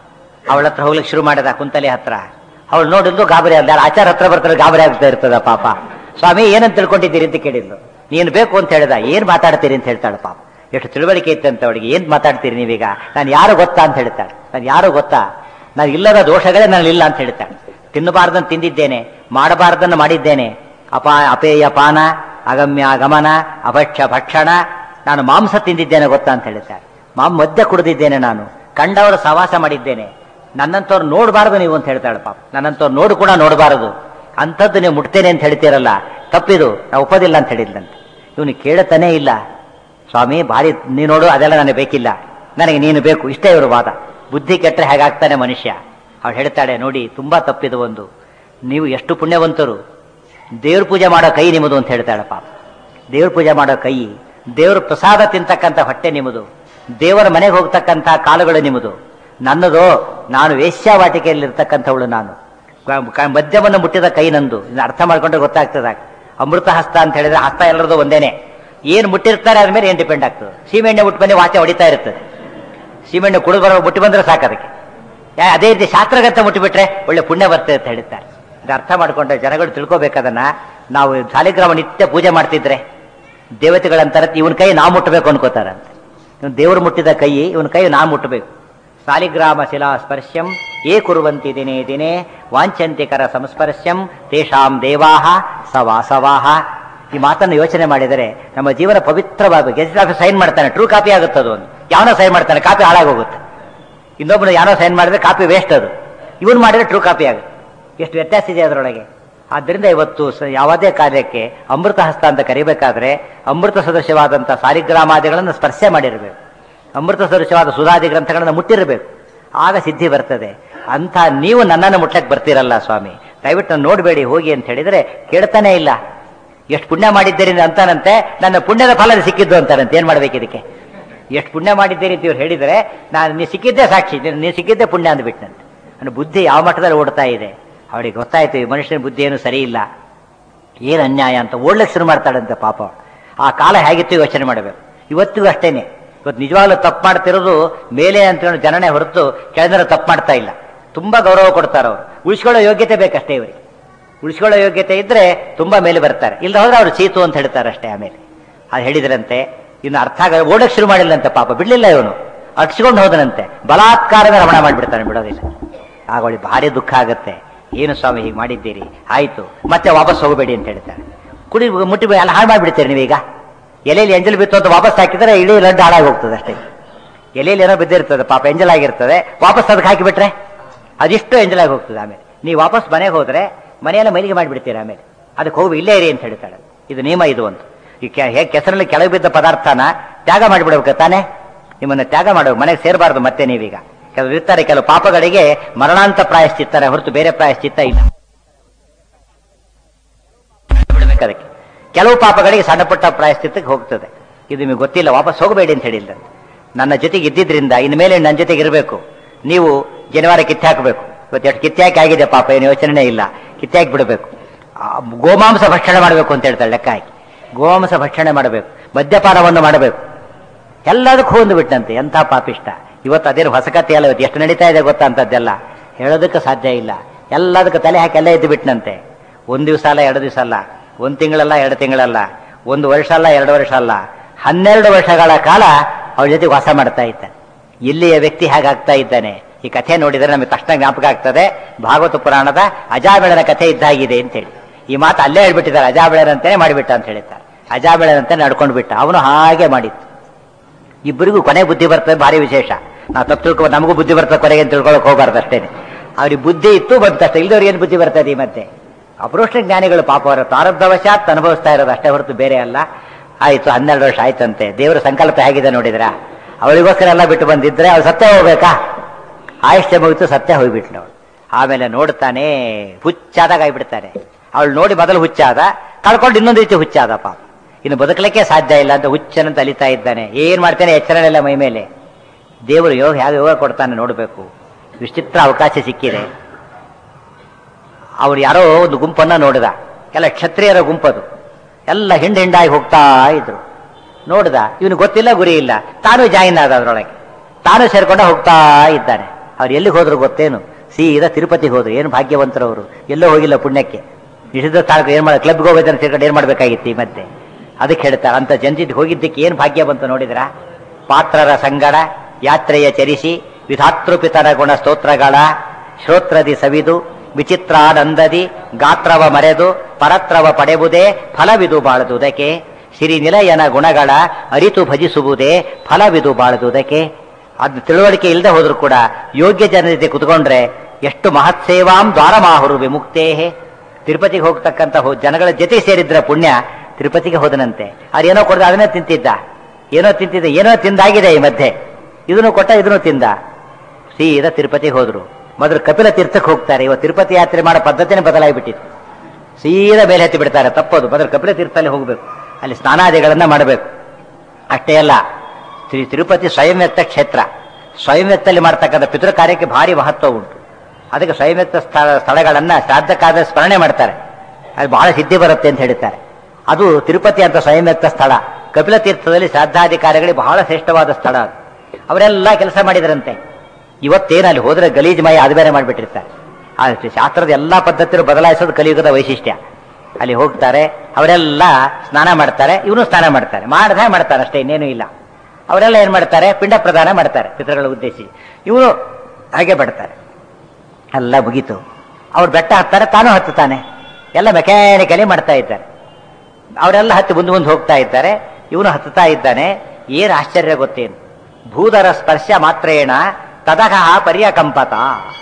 Speaker 1: ಅವಳ ಹತ್ರ ಹೋಗ್ಲಿಕ್ಕೆ ಶುರು ಮಾಡಿದ ಕುಂತಲೆ ಹತ್ರ ಅವಳು ನೋಡಿದ್ದು ಗಾಬರಿ ಆದ ಆಚಾರ ಹತ್ರ ಬರ್ತಾರೆ ಗಾಬರಿ ಆಗ್ತಾ ಇರ್ತದ ಪಾಪ ಸ್ವಾಮಿ ಏನಂತ ತಿಳ್ಕೊಂಡಿದ್ದೀರಿ ಅಂತ ಕೇಳಿದ್ಲು ನೀನು ಬೇಕು ಅಂತ ಹೇಳಿದ ಏನ್ ಮಾತಾಡ್ತೀರಿ ಅಂತ ಹೇಳ್ತಾಳೆ ಪಾಪ ಎಷ್ಟು ತಿಳುವಳಿಕೆ ಇತ್ತಂತ ಅವಳಿಗೆ ಏನ್ ಮಾತಾಡ್ತೀರಿ ನೀವೀಗ ನಾನು ಯಾರು ಗೊತ್ತಾ ಅಂತ ಹೇಳ್ತಾಳೆ ನಾನು ಯಾರು ಗೊತ್ತಾ ನಾನು ಇಲ್ಲದ ದೋಷಗಳೇ ನಾನು ಇಲ್ಲ ಅಂತ ಹೇಳ್ತಾಳೆ ತಿನ್ನಬಾರ್ದನ್ನು ತಿಂದಿದ್ದೇನೆ ಮಾಡಬಾರ್ದನ್ನು ಮಾಡಿದ್ದೇನೆ ಅಪಾ ಅಪೇಯ ಪಾನ ಅಗಮ್ಯ ಗಮನ ಅಭಕ್ಷ ಭಕ್ಷಣ ನಾನು ಮಾಂಸ ತಿಂದಿದ್ದೇನೆ ಗೊತ್ತಾ ಅಂತ ಹೇಳ್ತಾಳೆ ಮಾಂ ಮದ್ಯ ಕುಡಿದಿದ್ದೇನೆ ನಾನು ಕಂಡವರ ಸವಾಸ ಮಾಡಿದ್ದೇನೆ ನನ್ನಂತವ್ರು ನೋಡಬಾರದು ನೀವು ಅಂತ ಹೇಳ್ತಾಳೆ ಪಾಪ ನನ್ನಂತವ್ರು ನೋಡು ಕೂಡ ನೋಡಬಾರದು ಅಂಥದ್ದು ನೀವು ಮುಟ್ತೇನೆ ಅಂತ ಹೇಳ್ತೀರಲ್ಲ ತಪ್ಪಿದು ನಾವು ಒಪ್ಪೋದಿಲ್ಲ ಅಂತ ಹೇಳಿದ್ದಂತೆ ಇವನು ಕೇಳುತ್ತಾನೇ ಇಲ್ಲ ಸ್ವಾಮಿ ಭಾರಿ ನೀ ನೋಡು ಅದೆಲ್ಲ ನನಗೆ ಬೇಕಿಲ್ಲ ನನಗೆ ನೀನು ಬೇಕು ಇಷ್ಟೇ ಇವರು ವಾದ ಬುದ್ಧಿ ಕೆಟ್ಟರೆ ಹೇಗಾಗ್ತಾನೆ ಮನುಷ್ಯ ಅವಳು ಹೇಳ್ತಾಳೆ ನೋಡಿ ತುಂಬಾ ತಪ್ಪಿದು ಒಂದು ನೀವು ಎಷ್ಟು ಪುಣ್ಯವಂತರು ದೇವ್ರ ಪೂಜೆ ಮಾಡೋ ಕೈ ನಿಮ್ಮದು ಅಂತ ಹೇಳ್ತಾಳೆ ಪಾಪ ದೇವ್ರ ಪೂಜೆ ಮಾಡೋ ಕೈ ದೇವ್ರ ಪ್ರಸಾದ ತಿಂತಕ್ಕಂಥ ಹೊಟ್ಟೆ ನಿಮ್ಮದು ದೇವರ ಮನೆಗೆ ಹೋಗ್ತಕ್ಕಂಥ ಕಾಲುಗಳು ನಿಮ್ಮದು ನನ್ನದು ನಾನು ವೇಶ್ಯಾವಾಟಿಕೆಯಲ್ಲಿರ್ತಕ್ಕಂಥವಳು ನಾನು ಕ- ಕ- ಮದ್ಯವನ್ನು ಮುಟ್ಟಿದ ಕೈ ನಂದು ಇದನ್ನ ಅರ್ಥ ಮಾಡ್ಕೊಂಡ್ರೆ ಗೊತ್ತಾಗ್ತದ ಅಮೃತ ಹಸ್ತ ಅಂತ ಹೇಳಿದ್ರೆ ಹಸ್ತ ಎಲ್ಲರದು ಒಂದೇನೆ ಏನ್ ಮುಟ್ಟಿರ್ತಾರೆ ಅದ್ರ ಮೇಲೆ ಏನ್ ಡಿಪೆಂಡ್ ಆಗ್ತದೆ ಸೀಮೆಣ್ಣೆ ಮುಟ್ಟು ಬಂದು ವಾಚೆ ಹೊಡಿತಾ ಇರ್ತದೆ ಸೀಮೆಣ್ಣೆ ಕುಡಿದು ಬರೋ ಮುಟ್ಟಿ ಬಂದ್ರೆ ಸಾಕು ಅದಕ್ಕೆ ಯಾ- ಅದೇ ರೀತಿ ಶಾಸ್ತ್ರಗಂತ ಮುಟ್ಟಿಬಿಟ್ರೆ ಒಳ್ಳೆ ಪುಣ್ಯ ಬರ್ತದೆ ಅಂತ ಹೇಳ್ತಾರೆ ಇದು ಅರ್ಥ ಮಾಡ್ಕೊಂಡ್ರೆ ಜನಗಳು ತಿಳ್ಕೊಬೇಕದನ್ನ ನಾವು ಶಾಲಿಗ್ರಾಮ ನಿತ್ಯ ಪೂಜೆ ಮಾಡ್ತಿದ್ರೆ ದೇವತೆಗಳಂತಾರೆ ಇವನ್ ಕೈ ನಾವು ಮುಟ್ಟಬೇಕು ಅನ್ಕೋತಾರಂತೆ ಇವನು ದೇವರು ಮುಟ್ಟಿದ ಕೈ ಇವನ ಕೈ ನಾ ಮುಟ್ಟಬೇಕು ಸಾಲಿಗ್ರಾಮ ಶಿಲಾ ಸ್ಪರ್ಶ್ಯಂ ಏ ಕುರುವಂತಿ ದಿನೇ ದಿನೇ ವಾಂಚಂತಿಕರ ಸಂಸ್ಪರ್ಶ್ಯಂ ತೇಷಾಂ ದೇವಾಹ ಸವಾಸವಾಹ ಈ ಮಾತನ್ನು ಯೋಚನೆ ಮಾಡಿದರೆ ನಮ್ಮ ಜೀವನ ಪವಿತ್ರವಾದ ಗೆಜೆಟ್ ಆಫೀಸ್ ಸೈನ್ ಮಾಡ್ತಾನೆ ಟ್ರೂ ಕಾಪಿ ಆಗುತ್ತದು ಒಂದು ಯಾವನೋ ಸೈನ್ ಮಾಡ್ತಾನೆ ಕಾಪಿ ಹಾಳಾಗೋಗುತ್ತೆ ಇನ್ನೊಬ್ಬನು ಯಾರೋ ಸೈನ್ ಮಾಡಿದ್ರೆ ಕಾಪಿ ವೇಸ್ಟ್ ಅದು ಇವನು ಮಾಡಿದ್ರೆ ಟ್ರೂ ಕಾಪಿ ಆಗುತ್ತೆ ಎಷ್ಟು ವ್ಯತ್ಯಾಸ ಇದೆ ಅದರೊಳಗೆ ಆದ್ದರಿಂದ ಇವತ್ತು ಸ- ಯಾವುದೇ ಕಾರ್ಯಕ್ಕೆ ಅಮೃತ ಹಸ್ತ ಅಂತ ಕರಿಬೇಕಾದ್ರೆ ಅಮೃತ ಸದೃಶವಾದಂಥ ಸಾಲಿಗ್ರಾಮಾದಿಗಳನ್ನು ಸ್ಪರ್ಶ ಮಾಡಿರಬೇಕು ಅಮೃತ ಸದೃಶವಾದ ಸುಧಾದಿ ಗ್ರಂಥಗಳನ್ನು ಮುಟ್ಟಿರಬೇಕು ಆಗ ಸಿದ್ಧಿ ಬರ್ತದೆ ಅಂತ ನೀವು ನನ್ನನ್ನು ಮುಟ್ಲಕ್ಕೆ ಬರ್ತೀರಲ್ಲ ಸ್ವಾಮಿ ದಯವಿಟ್ಟು ನಾನು ನೋಡಬೇಡಿ ಹೋಗಿ ಅಂತ ಹೇಳಿದ್ರೆ ಕೇಳ್ತಾನೆ ಇಲ್ಲ ಎಷ್ಟು ಪುಣ್ಯ ಮಾಡಿದ್ದೀರಿ ಅಂತಾನಂತೆ ನನ್ನ ಪುಣ್ಯದ ಫಲ ಸಿಕ್ಕಿದ್ದು ಅಂತಾನಂತೆ ಏನ್ ಮಾಡ್ಬೇಕು ಇದಕ್ಕೆ ಎಷ್ಟು ಪುಣ್ಯ ಮಾಡಿದ್ದೀರಿ ಅಂತ ಇವ್ರು ಹೇಳಿದರೆ ನಾನು ನೀ ಸಿಕ್ಕಿದ್ದೇ ಸಾಕ್ಷಿ ನೀನು ಸಿಕ್ಕಿದ್ದೇ ಪುಣ್ಯ ಅಂದ್ಬಿಟ್ನಂತೆ ನನ್ನ ಬುದ್ಧಿ ಯಾವ ಮಟ್ಟದಲ್ಲಿ ಓಡ್ತಾ ಇದೆ ಅವಳಿಗೆ ಗೊತ್ತಾಯ್ತು ಈ ಮನುಷ್ಯನ ಬುದ್ಧಿ ಏನು ಸರಿ ಇಲ್ಲ ಏನು ಅನ್ಯಾಯ ಅಂತ ಓಡ್ಲಿಕ್ಕೆ ಶುರು ಮಾಡ್ತಾಳಂತೆ ಪಾಪ ಅವಳು. ಆ ಕಾಲ ಹೇಗಿತ್ತು ಯೋಚನೆ ಮಾಡಬೇಕು ಇವತ್ತಿಗೂ ಅಷ್ಟೇನೆ ಇವತ್ತು ನಿಜವಾಗ್ಲೂ ತಪ್ಪು ಮಾಡ್ತಿರೋದು ಮೇಲೆ ಅಂತ ಹೇಳಿ ಜನನೇ ಹೊರತು ಕೆಳಗಿನ ತಪ್ಪು ಮಾಡ್ತಾ ಇಲ್ಲ ತುಂಬಾ ಗೌರವ ಕೊಡ್ತಾರೆ ಅವರು ಉಳಿಸ್ಕೊಳ್ಳೋ ಯೋಗ್ಯತೆ ಬೇಕಷ್ಟೇ ಇವರಿಗೆ ಉಳಿಸ್ಕೊಳ್ಳೋ ಯೋಗ್ಯತೆ ಇದ್ರೆ ತುಂಬಾ ಮೇಲೆ ಬರ್ತಾರೆ ಇಲ್ಲ ಹೋದ್ರೆ ಅವರು ಚೀತು ಅಂತ ಹೇಳ್ತಾರೆ ಅಷ್ಟೇ ಆಮೇಲೆ ಅದು ಹೇಳಿದ್ರಂತೆ ಇನ್ನು ಅರ್ಥ ಆಗ ಓಡಕ್ ಶುರು ಮಾಡಿಲ್ಲಂತೆ ಪಾಪ ಬಿಡ್ಲಿಲ್ಲ ಇವನು ಅಟ್ಸ್ಕೊಂಡು ಹೋದನಂತೆ ಬಲಾತ್ಕಾರದ ರಮಣ ಮಾಡಿಬಿಡ್ತಾನೆ ಬಿಡೋದಿಲ್ಲ ಆಗ ಅವಳಿಗೆ ಭಾರಿ ದುಃಖ ಆಗತ್ತೆ ಏನು ಸ್ವಾಮಿ ಹೀಗೆ ಮಾಡಿದ್ದೀರಿ ಆಯ್ತು ಮತ್ತೆ ವಾಪಸ್ ಹೋಗಬೇಡಿ ಅಂತ ಹೇಳ್ತಾರೆ ಕುಡಿ ಮುಟ್ಟಿ ಎಲ್ಲ ಹಾಳು ಮಾಡಿಬಿಡ್ತೀರಿ ನೀವೀಗ ಎಲೆಯಲ್ಲಿ ಎಂಜಲ್ ಬಿತ್ತು ಅಂತ ವಾಪಸ್ ಹಾಕಿದ್ರೆ ಇಡೀ ಲಡ್ಡು ಹಾಳಾಗಿ ಹೋಗ್ತದೆ ಅಷ್ಟೇ ಎಲೆಯಲ್ಲಿ ಏನೋ ಬಿದ್ದಿರ್ತದೆ ಪಾಪ ಎಂಜಲ್ ಆಗಿರ್ತದೆ ವಾಪಸ್ ಅದಕ್ಕೆ ಹಾಕಿಬಿಟ್ರೆ ಅದಿಷ್ಟು ಎಂಜಲ್ ಆಗಿ ಹೋಗ್ತದೆ ಆಮೇಲೆ ನೀವು ವಾಪಸ್ ಮನೆಗೆ ಹೋದ್ರೆ ಮನೆಯೆಲ್ಲ ಮೈಲಿಗೆ ಮಾಡಿಬಿಡ್ತೀರಿ ಆಮೇಲೆ ಅದಕ್ಕೆ ಹೋಗಿ ಇಲ್ಲೇ ಇರಿ ಅಂತ ಹೇಳ್ತಾಳೆ ಇದು ನಿಯಮ ಇದು ಅಂತ ಈ ಕೆ- ಹೇಗೆ ಕೆಸರಲ್ಲಿ ಕೆಳಗೆ ಬಿದ್ದ ಪದಾರ್ಥನ ತ್ಯಾಗ ಮಾಡಿಬಿಡ್ಬೇಕು ತಾನೇ ನಿಮ್ಮನ್ನ ತ್ಯಾಗ ಮಾಡಬೇಕು ಮನೆಗೆ ಸೇರಬಾರ್ದು ಮತ್ತೆ ನೀವೀಗ ಕೆಲವರು ಇರ್ತಾರೆ ಕೆಲವು ಪಾಪಗಳಿಗೆ ಮರಣಾಂತ ಪ್ರಾಯಶ್ಚಿತ್ತಾರೆ ಹೊರತು ಬೇರೆ ಪ್ರಾಯಶ್ಚಿತ್ತ ಇಲ್ಲ ಬಿಡ್ಬೇಕು ಅದಕ್ಕೆ ಕೆಲವು ಪಾಪಗಳಿಗೆ ಸಣ್ಣ ಪುಟ್ಟ ಪ್ರಾಯಶ್ಚಿತ್ತಕ್ಕೆ ಹೋಗ್ತದೆ ಇದು ನಿಮಗೆ ಗೊತ್ತಿಲ್ಲ ವಾಪಸ್ ಹೋಗಬೇಡಿ ಅಂತ ಹೇಳಿಲ್ಲ ನನ್ನ ಜೊತೆಗೆ ಇದ್ದಿದ್ರಿಂದ ಇನ್ಮೇಲೆ ನನ್ನ ಜೊತೆಗೆ ಇರಬೇಕು ನೀವು ಜನವಾರ ಕಿತ್ತಾಕಬೇಕು ಇವತ್ತು ಎಷ್ಟು ಕಿತ್ತಾಕಿ ಆಗಿದೆ ಪಾಪ ಏನು ಯೋಚನೆ ಇಲ್ಲ ಕಿತ್ತಾಕಿ ಬಿಡಬೇಕು ಆ, ಗೋಮಾಂಸ ಭಕ್ಷಣೆ ಮಾಡಬೇಕು ಅಂತ ಹೇಳ್ತಾಳೆ ಲೆಕ್ಕ ಹಾಕಿ ಗೋಮಾಂಸ ಭಕ್ಷಣೆ ಮಾಡಬೇಕು ಮದ್ಯಪಾನವನ್ನು ಮಾಡಬೇಕು ಎಲ್ಲದಕ್ಕೂ ಹೊಂದು ಬಿಟ್ಟಂತೆ ಎಂಥ ಪಾಪಿಷ್ಟ ಇವತ್ತು ಅದೇನು ಹೊಸ ಕಥೆ ಅಲ್ಲ ಇವತ್ತು ಎಷ್ಟು ನಡೀತಾ ಇದೆ ಗೊತ್ತಾ ಅಂತದ್ದೆಲ್ಲ ಹೇಳೋದಕ್ಕೆ ಸಾಧ್ಯ ಇಲ್ಲ ಎಲ್ಲದಕ್ಕೆ ತಲೆ ಹಾಕಿ ಎಲ್ಲ ಎದ್ದು ಬಿಟ್ಟನಂತೆ ಒಂದು ದಿವಸ ಅಲ್ಲ ಎರಡು ದಿವಸ ಅಲ್ಲ ಒಂದು ತಿಂಗಳಲ್ಲ ಎರಡು ತಿಂಗಳಲ್ಲ ಒಂದು ವರ್ಷ ಅಲ್ಲ ಎರಡು ವರ್ಷ ಅಲ್ಲ ಹನ್ನೆರಡು ವರ್ಷಗಳ ಕಾಲ ಅವಳ ಜೊತೆ ವಾಸ ಮಾಡ್ತಾ ಇದ್ದ ಇಲ್ಲಿಯ ವ್ಯಕ್ತಿ ಹಾಗಾಗ್ತಾ ಇದ್ದಾನೆ ಈ ಕಥೆ ನೋಡಿದರೆ ನಮಗೆ ತಕ್ಷಣ ಜ್ಞಾಪಕ ಆಗ್ತದೆ ಭಾಗವತ ಪುರಾಣದ ಅಜಾಮಿಳನ ಕಥೆ ಇದ್ದಾಗಿದೆ ಅಂತೇಳಿ ಈ ಮಾತು ಅಲ್ಲೇ ಹೇಳ್ಬಿಟ್ಟಿದ್ದಾರೆ ಅಜಾಬೆಳರಂತೆ ಮಾಡಿಬಿಟ್ಟ ಅಂತ ಹೇಳ್ತಾರೆ ಅಜಾಬೆಳರಂತೆ ನಡ್ಕೊಂಡು ಬಿಟ್ಟ ಅವನು ಹಾಗೆ ಮಾಡಿತ್ತು ಇಬ್ಬರಿಗೂ ಕೊನೆ ಬುದ್ಧಿ ಬರ್ತದೆ ಭಾರಿ ವಿಶೇಷ ನಾವು ತಪ್ಪು ತಿಳ್ಕೊ ನಮಗೂ ಬುದ್ಧಿ ಬರ್ತದೆ ಕೊನೆಗೆ ಅಂತ ತಿಳ್ಕೊಳಕ್ ಹೋಗ್ಬಾರ್ದು ಅಷ್ಟೇನೆ ಅವ್ರಿಗೆ ಬುದ್ಧಿ ಇತ್ತು ಬಂತಷ್ಟೇ ಇಲ್ದವ್ರಿಗೆ ಏನು ಬುದ್ಧಿ ಬರ್ತದೆ ಈ ಮಧ್ಯೆ ಅಪರೋಷ್ಟ ಜ್ಞಾನಿಗಳು ಪಾಪ ಅವರ ಪ್ರಾರಬ್ಧವಶಾತ್ ಅನುಭವಿಸ್ತಾ ಇರೋದು ಅಷ್ಟೇ ಹೊರತು ಬೇರೆ ಅಲ್ಲ ಆಯ್ತು ಹನ್ನೆರಡು ವರ್ಷ ಆಯ್ತಂತೆ ದೇವರ ಸಂಕಲ್ಪ ಹೇಗಿದೆ ನೋಡಿದ್ರ ಅವಳಿಗೋಸ್ಕರ ಎಲ್ಲ ಬಿಟ್ಟು ಬಂದಿದ್ರೆ ಅವಳು ಸತ್ಯ ಹೋಗ್ಬೇಕಾ ಆಯುಷ್ಯ ಮುಗಿತು ಸತ್ಯ ಹೋಗ್ಬಿಟ್ಲು ಅವಳು ಆಮೇಲೆ ನೋಡ್ತಾನೆ ಹುಚ್ಚಾದಾಗ ಆಗ್ಬಿಡ್ತಾನೆ ಅವಳು ನೋಡಿ ಮೊದಲು ಹುಚ್ಚಾದ ಕಳ್ಕೊಂಡು ಇನ್ನೊಂದು ರೀತಿ ಹುಚ್ಚಾದ ಪಾಪ ಇನ್ನು ಬದುಕಲಿಕ್ಕೆ ಸಾಧ್ಯ ಇಲ್ಲ ಅಂತ ಹುಚ್ಚನಂತ ಅಲಿತಾ ಇದ್ದಾನೆ ಏನ್ ಮಾಡ್ತಾನೆ ಎಚ್ಚರ ಇಲ್ಲ ಮೈ ಮೇಲೆ ದೇವರು ಯೋಗ ಹೇಗೆ ಯೋಗ ಕೊಡ್ತಾನೆ ನೋಡಬೇಕು ವಿಚಿತ್ರ ಅವಕಾಶ ಸಿಕ್ಕಿದೆ ಅವ್ರು ಯಾರೋ ಒಂದು ಗುಂಪನ್ನ ನೋಡಿದ ಎಲ್ಲ ಕ್ಷತ್ರಿಯರ ಗುಂಪದು ಎಲ್ಲ ಹಿಂಡ್ ಹಿಂಡಾಗಿ ಹೋಗ್ತಾ ಇದ್ರು ನೋಡಿದ ಇವನು ಗೊತ್ತಿಲ್ಲ ಗುರಿ ಇಲ್ಲ ತಾನು ಜಾಯಿನ್ ಆದ ಅದರೊಳಗೆ ತಾನು ಸೇರ್ಕೊಂಡ ಹೋಗ್ತಾ ಇದ್ದಾನೆ ಅವ್ರು ಎಲ್ಲಿಗೆ ಹೋದ್ರು ಗೊತ್ತೇನು ಸೀದಾ ತಿರುಪತಿಗೆ ಹೋದ್ರು ಏನು ಭಾಗ್ಯವಂತರು ಅವರು ಎಲ್ಲೋ ಹೋಗಿಲ್ಲ ಪುಣ್ಯಕ್ಕೆ ನಿಷಿದ್ಧ ಸ್ಥಳಕ್ಕೆ ಏನ್ ಮಾಡ ಕ್ಲಬ್ಗೆ ಹೋಗೋದನ್ನ ಸೇರ್ಕೊಂಡು ಏನ್ ಮಾಡ್ಬೇಕಾಗಿತ್ತು ಈ ಮಧ್ಯೆ ಅದಕ್ಕೆ ಹೇಳ್ತಾರೆ ಅಂತ ಜನಜಿತ್ ಹೋಗಿದ್ದಕ್ಕೆ ಏನು ಭಾಗ್ಯ ಬಂತು ನೋಡಿದ್ರ ಪಾತ್ರರ ಸಂಗಡ ಯಾತ್ರೆಯ ಚರಿಸಿ ವಿಧಾತೃಪಿತರ ಗುಣ ಸ್ತೋತ್ರಗಳ ಶ್ರೋತ್ರದಿ ಸವಿದು ವಿಚಿತ್ರಾನಂದದಿ ಗಾತ್ರವ ಮರೆದು ಪರತ್ರವ ಪಡೆಯುವುದೇ ಫಲವಿದು ಬಾಳದುದಕ್ಕೆ ಸಿರಿ ನಿಲಯನ ಗುಣಗಳ ಅರಿತು ಭಜಿಸುವುದೇ ಫಲವಿದು ಬಾಳದುದಕ್ಕೆ ಅದು ತಿಳುವಳಿಕೆ ಇಲ್ಲದೆ ಹೋದ್ರು ಕೂಡ ಯೋಗ್ಯ ಜನರ ಜೊತೆ ಕುತ್ಕೊಂಡ್ರೆ ಎಷ್ಟು ಮಹತ್ ಸೇವಾಂ ದ್ವಾರಮಾಹುರು ವಿಮುಕ್ತೇಹೇ ತಿರುಪತಿಗೆ ಹೋಗ್ತಕ್ಕಂಥ ಹೋ- ಜನಗಳ ಜೊತೆ ಸೇರಿದ್ರ ಪುಣ್ಯ ತಿರುಪತಿಗೆ ಹೋದನಂತೆ ಏನೋ ಕೊಡದ ಅದನ್ನೇ ತಿಂತಿದ್ದ ಏನೋ ತಿಂತಿದ್ದ ಏನೋ ತಿಂದಾಗಿದೆ ಈ ಮಧ್ಯೆ ಇದನ್ನು ಕೊಟ್ಟ ಇದನ್ನು ತಿಂದ ಸೀದಾ ತಿರುಪತಿಗೆ ಹೋದ್ರು ಮೊದಲು ಕಪಿಲ ತೀರ್ಥಕ್ಕೆ ಹೋಗ್ತಾರೆ ಇವತ್ತು ತಿರುಪತಿ ಯಾತ್ರೆ ಮಾಡೋ ಪದ್ಧತಿನೇ ಬದಲಾಗಿಬಿಟ್ಟಿತ್ತು ಸೀದಾ ಮೇಲೆ ಹತ್ತಿ ಬಿಡ್ತಾರೆ ತಪ್ಪದು ಮೊದಲು ಕಪಿಲ ತೀರ್ಥಲ್ಲಿ ಹೋಗ್ಬೇಕು ಅಲ್ಲಿ ಸ್ನಾನಾದಿಗಳನ್ನ ಮಾಡಬೇಕು ಅಷ್ಟೇ ಅಲ್ಲ ಶ್ರೀ ತಿರುಪತಿ ಸ್ವಯಂವ್ಯಕ್ತ ಕ್ಷೇತ್ರ ಸ್ವಯಂವ್ಯಕ್ತಲ್ಲಿ ಮಾಡ್ತಕ್ಕಂಥ ಪಿತೃ ಕಾರ್ಯಕ್ಕೆ ಭಾರಿ ಮಹತ್ವ ಉಂಟು ಅದಕ್ಕೆ ಸ್ವಯಂವ್ಯಕ್ತ ಸ್ಥಳ ಸ್ಥಳಗಳನ್ನ ಶ್ರಾದ್ದಕ್ಕಾದ ಸ್ಮರಣೆ ಮಾಡ್ತಾರೆ ಅದು ಬಹಳ ಸಿದ್ಧಿ ಬರುತ್ತೆ ಅಂತ ಹೇಳ್ತಾರೆ ಅದು ತಿರುಪತಿ ಅಂತ ಸ್ವಯಂವ್ಯಕ್ತ ಸ್ಥಳ ಕಪಿಲ ತೀರ್ಥದಲ್ಲಿ ಶ್ರಾದ್ದಾಧಿಕಾರಿಗಳಿಗೆ ಬಹಳ ಶ್ರೇಷ್ಠವಾದ ಸ್ಥಳ ಅದು ಅವರೆಲ್ಲ ಕೆಲಸ ಮಾಡಿದರಂತೆ ಇವತ್ತೇನು ಅಲ್ಲಿ ಹೋದ್ರೆ ಗಲೀಜುಮಯ ಅದು ಬೇರೆ ಮಾಡಿಬಿಟ್ಟಿರ್ತಾರೆ ಆ ಶಾಸ್ತ್ರದ ಎಲ್ಲಾ ಪದ್ಧತಿಗಳು ಬದಲಾಯಿಸೋದು ಕಲಿಯುಗದ ವೈಶಿಷ್ಟ್ಯ ಅಲ್ಲಿ ಹೋಗ್ತಾರೆ ಅವರೆಲ್ಲ ಸ್ನಾನ ಮಾಡ್ತಾರೆ ಇವನು ಸ್ನಾನ ಮಾಡ್ತಾರೆ ಮಾಡದೆ ಮಾಡ್ತಾರೆ ಅಷ್ಟೇ ಇನ್ನೇನು ಇಲ್ಲ ಅವರೆಲ್ಲ ಏನ್ ಮಾಡ್ತಾರೆ ಪಿಂಡ ಪ್ರದಾನ ಮಾಡ್ತಾರೆ ಪಿತೃಗಳ ಉದ್ದೇಶಿ ಇವನು ಹಾಗೆ ಬಿಡ್ತಾರೆ ಎಲ್ಲ ಮುಗೀತು ಅವ್ರು ಬೆಟ್ಟ ಹತ್ತಾರೆ ತಾನು ಹತ್ತುತ್ತಾನೆ ಎಲ್ಲ ಮೆಕ್ಯಾನಿಕಲಿ ಮಾಡ್ತಾ ಇದ್ದಾರೆ ಅವರೆಲ್ಲ ಹತ್ತಿ ಮುಂದೆ ಮುಂದೆ ಹೋಗ್ತಾ ಇದ್ದಾರೆ ಇವನು ಹತ್ತುತ್ತಾ ಇದ್ದಾನೆ ಏನು ಆಶ್ಚರ್ಯ ಗೊತ್ತೇನು ಭೂದರ ಸ್ಪರ್ಶ ಮಾತ್ರೇಣ ತದಹ ಪರ್ಯಕಂಪತ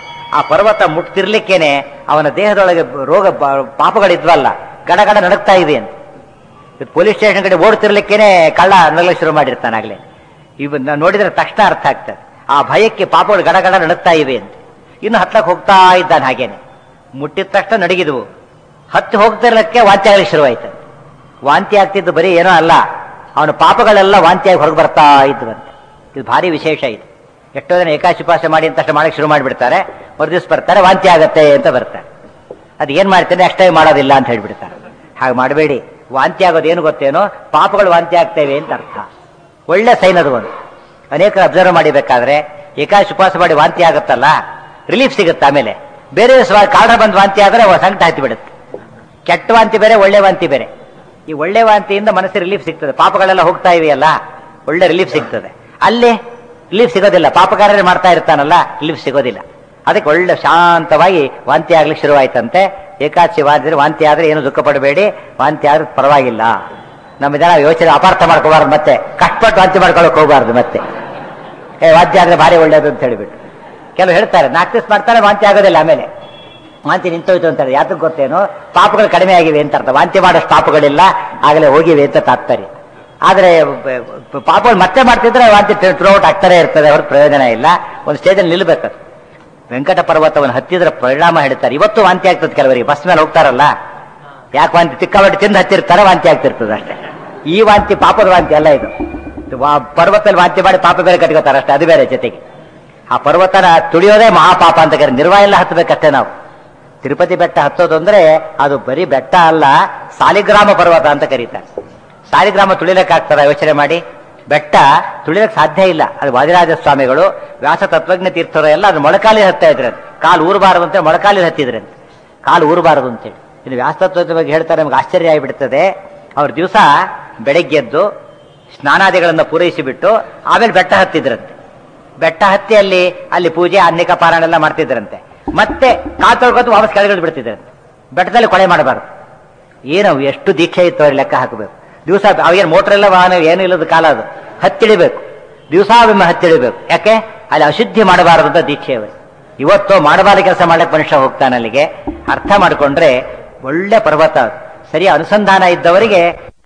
Speaker 1: ಆ ಪರ್ವತ ಮುಟ್ತಿರ್ಲಿಕ್ಕೇನೆ ಅವನ ದೇಹದೊಳಗೆ ರೋಗ ಬ- ಪಾಪಗಳಿದ್ವಲ್ಲ ಗಡಗಡ ನಡಕ್ತಾ ಇದೆ ಅಂತ ಇವತ್ತು ಪೊಲೀಸ್ ಸ್ಟೇಷನ್ ಕಡೆ ಓಡ್ತಿರ್ಲಿಕ್ಕೇನೆ ಕಳ್ಳ ನಗಲಿಕ್ಕೆ ಶುರು ಮಾಡಿರ್ತಾನಾಗ್ಲೇ ಇವ್ ನಾನ್ ನೋಡಿದ್ರೆ ತಕ್ಷಣ ಅರ್ಥ ಆಗ್ತದೆ ಆ ಭಯಕ್ಕೆ ಪಾಪಗಳು ಗಡಗಡ ನಡುತ್ತಾ ಇವೆ ಅಂತ ಇನ್ನು ಹತ್ತಕ್ಕೆ ಹೋಗ್ತಾ ಇದ್ದಾನೆ ಹಾಗೇನೆ ಮುಟ್ಟಿದ ತಕ್ಷಣ ನಡಗಿದ್ವು ಹತ್ತಿ ಹೋಗ್ತಿರ್ಲಿಕ್ಕೆ ವಾಂತಿ ಆಗ್ಲಿಕ್ಕೆ ಶುರುವಾಯ್ತು ವಾಂತಿ ಆಗ್ತಿದ್ದು ಬರೀ ಏನೋ ಅಲ್ಲ ಅವನ ಪಾಪಗಳೆಲ್ಲ ವಾಂತಿಯಾಗಿ ಹೊರಗೆ ಬರ್ತಾ ಇದ್ವಂತೆ ಇದು ಭಾರಿ ವಿಶೇಷ ಇದು ಎಷ್ಟೋ ಜನ ಏಕಾಶಿಪಾಸ ಮಾಡಿ ಅಂತ ತಕ್ಷಣ ಮಾಡಕ್ಕೆ ಶುರು ಮಾಡಿಬಿಡ್ತಾರೆ ಮರುದಿವ್ಸ ಬರ್ತಾರೆ ವಾಂತಿ ಆಗತ್ತೆ ಅಂತ ಬರ್ತಾರೆ ಅದು ಏನ್ ಮಾಡ್ತೇನೆ ಅಷ್ಟೇ ಮಾಡೋದಿಲ್ಲ ಅಂತ ಹೇಳ್ಬಿಡ್ತಾರೆ ಹಾಗೆ ಮಾಡಬೇಡಿ ವಾಂತಿ ಆಗೋದು ಏನು ಗೊತ್ತೇನೋ ಪಾಪಗಳು ವಾಂತಿ ಆಗ್ತೇವೆ ಅಂತ ಅರ್ಥ ಒಳ್ಳೆ ಸೈನ್ ಅದು ಒಂದು ಅನೇಕರು ಅಬ್ಸರ್ವ್ ಮಾಡಿಬೇಕಾದ್ರೆ ಏಕಾಶಿ ಉಪವಾಸ ಮಾಡಿ ವಾಂತಿ ಆಗುತ್ತಲ್ಲ ರಿಲೀಫ್ ಸಿಗುತ್ತೆ ಆಮೇಲೆ ಬೇರೆ ಕಾರಣ ಬಂದು ವಾಂತಿ ಆದ್ರೆ ಅವ ಸಂಕಟ ಹತ್ತಿ ಬಿಡುತ್ತೆ ಕೆಟ್ಟ ವಾಂತಿ ಬೇರೆ ಒಳ್ಳೆ ವಾಂತಿ ಬೇರೆ ಈ ಒಳ್ಳೆ ವಾಂತಿಯಿಂದ ಮನಸ್ಸಿಗೆ ರಿಲೀಫ್ ಸಿಗ್ತದೆ ಪಾಪಗಳೆಲ್ಲ ಹೋಗ್ತಾ ಇವೆಯಲ್ಲ ಒಳ್ಳೆ ರಿಲೀಫ್ ಸಿಗ್ತದೆ ಅಲ್ಲಿ ರಿಲೀಫ್ ಸಿಗೋದಿಲ್ಲ ಪಾಪಕಾರ್ಯ ಮಾಡ್ತಾ ಇರ್ತಾನಲ್ಲ ರಿಲೀಫ್ ಸಿಗೋದಿಲ್ಲ ಅದಕ್ಕೆ ಒಳ್ಳೆ ಶಾಂತವಾಗಿ ವಾಂತಿ ಆಗ್ಲಿಕ್ಕೆ ಶುರುವಾಯ್ತಂತೆ ಏಕಾದಶಿ ವಾದಿದ್ರೆ ವಾಂತಿ ಆದ್ರೆ ಏನು ದುಃಖ ಪಡಬೇಡಿ ವಾಂತಿ ಆದ್ರೆ ಪರವಾಗಿಲ್ಲ ನಮ್ಮ ಜನ ಯೋಚನೆ ಅಪಾರ್ಥ ಮಾಡ್ಕೋಬಾರ್ದು ಮತ್ತೆ ಕಷ್ಟಪಟ್ಟು ವಾಂತಿ ಮಾಡ್ಕೊಳಕ್ ಹೋಗಬಾರ್ದು ಮತ್ತೆ ಏ ವಾದ್ಯ ಆದ್ರೆ ಭಾರಿ ಒಳ್ಳೇದು ಅಂತ ಹೇಳಿಬಿಟ್ಟು ಕೆಲವು ಹೇಳ್ತಾರೆ ನಾಲ್ಕು ದಿವಸ ಮಾಡ್ತಾರೆ ವಾಂತಿ ಆಗೋದಿಲ್ಲ ಆಮೇಲೆ ವಾಂತಿ ನಿಂತೋಯ್ತು ಅಂತಾರೆ ಯಾತಕ್ಕೆ ಗೊತ್ತೇನು ಪಾಪಗಳು ಕಡಿಮೆ ಆಗಿವೆ ಅಂತ ಅರ್ಥ ವಾಂತಿ ಮಾಡೋಷ್ಟು ಪಾಪಗಳಿಲ್ಲ ಆಗಲೇ ಹೋಗಿವೆ ಅಂತ ತಾತ್ಪರ್ಯ ಆದ್ರೆ ಬ- ಬ- ಪಾಪಗಳು ಮತ್ತೆ ಮಾಡ್ತಿದ್ರೆ ವಾಂತಿ ಥ್ರೂಔಟ್ ಆಗ್ತಾನೆ ಇರ್ತದೆ ಹೊರತು ಪ್ರಯೋಜನ ಇಲ್ಲ ಒಂದು ಸ್ಟೇಜಲ್ಲಿ ನಿಲ್ಬೇಕು ವೆಂಕಟ ಪರ್ವತವನ್ನು ಹತ್ತಿದ್ರೆ ಪರಿಣಾಮ ಹೇಳ್ತಾರೆ ಇವತ್ತು ವಾಂತಿ ಆಗ್ತದೆ ಕೆಲವರಿಗೆ ಬಸ್ ಮೇಲೆ ಹೋಗ್ತಾರಲ್ಲ ಯಾಕೆ ವಾಂತಿ ತಿಕ್ಕಾಬಟ್ಟಿ ತಿಂದು ಹತ್ತಿರ್ತಾರೆ ವಾಂತಿ ಆಗ್ತಿರ್ತದೆ ಅಷ್ಟೇ ಈ ವಾಂತಿ ಪಾಪದ ವಾಂತಿ ಅಲ್ಲ ಇದು ಇದು ವಾ- ಪರ್ವತದಲ್ಲಿ ವಾಂತಿ ಮಾಡಿ ಪಾಪ ಬೇರೆ ಕಟ್ಕೋತಾರೆ ಅಷ್ಟೇ ಅದು ಬೇರೆ ಜೊತೆಗೆ ಆ ಪರ್ವತನ ತುಳಿಯೋದೇ ಮಹಾಪಾಪ ಅಂತ ಕರೆ ನಿರ್ವಾಹ ಎಲ್ಲ ಹತ್ತಬೇಕಷ್ಟೇ ನಾವು ತಿರುಪತಿ ಬೆಟ್ಟ ಹತ್ತೋದು ಅಂದ್ರೆ ಅದು ಬರೀ ಬೆಟ್ಟ ಅಲ್ಲ ಸಾಲಿಗ್ರಾಮ ಪರ್ವತ ಅಂತ ಕರೀತಾರೆ ಸಾಲಿಗ್ರಾಮ ತುಳಿಲಕ್ಕಾಗ್ತದ ಯೋಚನೆ ಮಾಡಿ ಬೆಟ್ಟ ತುಳಿಲಕ್ಕೆ ಸಾಧ್ಯ ಇಲ್ಲ ಅದು ವಾದಿರಾಜ ಸ್ವಾಮಿಗಳು ವ್ಯಾಸ ತತ್ವಜ್ಞ ತೀರ್ಥರು ಎಲ್ಲ ಅದು ಮೊಳಕಾಲಿ ಹತ್ತಾ ಇದ್ರಂತೆ ಕಾಲು ಊರಬಾರದು ಅಂತ ಮೊಳಕಾಲಿ ಹತ್ತಿದ್ರಂತೆ ಕಾಲು ಊರಬಾರದು ಅಂತೇಳಿ ಇನ್ನು ವ್ಯಾಸ ತತ್ವದ ಬಗ್ಗೆ ಹೇಳ್ತಾರೆ ನಮ್ಗೆ ಆಶ್ಚರ್ಯ ಆಗಿಬಿಡ್ತದೆ ಅವ್ರ ದಿವಸ ಬೆಳಗ್ಗೆದ್ದು ಸ್ನಾನಾದಿಗಳನ್ನು ಪೂರೈಸಿ ಬಿಟ್ಟು ಆಮೇಲೆ ಬೆಟ್ಟ ಹತ್ತಿದ್ರಂತೆ ಬೆಟ್ಟ ಹತ್ತಿ ಅಲ್ಲಿ ಅಲ್ಲಿ ಪೂಜೆ ಅನ್ನಿಕ ಪಾರಾಯಣ ಎಲ್ಲ ಮಾಡ್ತಿದ್ರಂತೆ ಮತ್ತೆ ಕಾಲ್ ತೊಳ್ಕೊತು ವಾಪಸ್ ಕೆಳಗಿಳಿದು ಬಿಡ್ತಿದ್ರಂತೆ ಬೆಟ್ಟದಲ್ಲಿ ಕೊಳೆ ಮಾಡಬಾರ್ದು ಏನು ಎಷ್ಟು ದೀಕ್ಷೆ ಇತ್ತು ಅವ್ರಿಗೆ ಲೆಕ್ಕ ಹಾಕಬೇಕು ದಿವಸ ಅವೇನು ಮೋಟ್ರ್ ಎಲ್ಲ ವಾಹನ ಏನು ಇಲ್ಲದ ಕಾಲ ಅದು ಹತ್ತಿಳಿಬೇಕು ದಿವಸಾವಿಮೆ ಹತ್ತಿಳಿಬೇಕು ಯಾಕೆ ಅಲ್ಲಿ ಅಶುದ್ಧಿ ಮಾಡಬಾರದು ಅಂತ ದೀಕ್ಷೆ ಅವರಿಗೆ ಇವತ್ತು ಮಾಡಬಾರ ಕೆಲಸ ಮಾಡಕ್ಕೆ ಮನುಷ್ಯ ಹೋಗ್ತಾನೆ ಅಲ್ಲಿಗೆ ಅರ್ಥ ಮಾಡಿಕೊಂಡ್ರೆ ಒಳ್ಳೆ ಪರ್ವತ ಅದು. ಸರಿ ಅನುಸಂಧಾನ ಇದ್ದವರಿಗೆ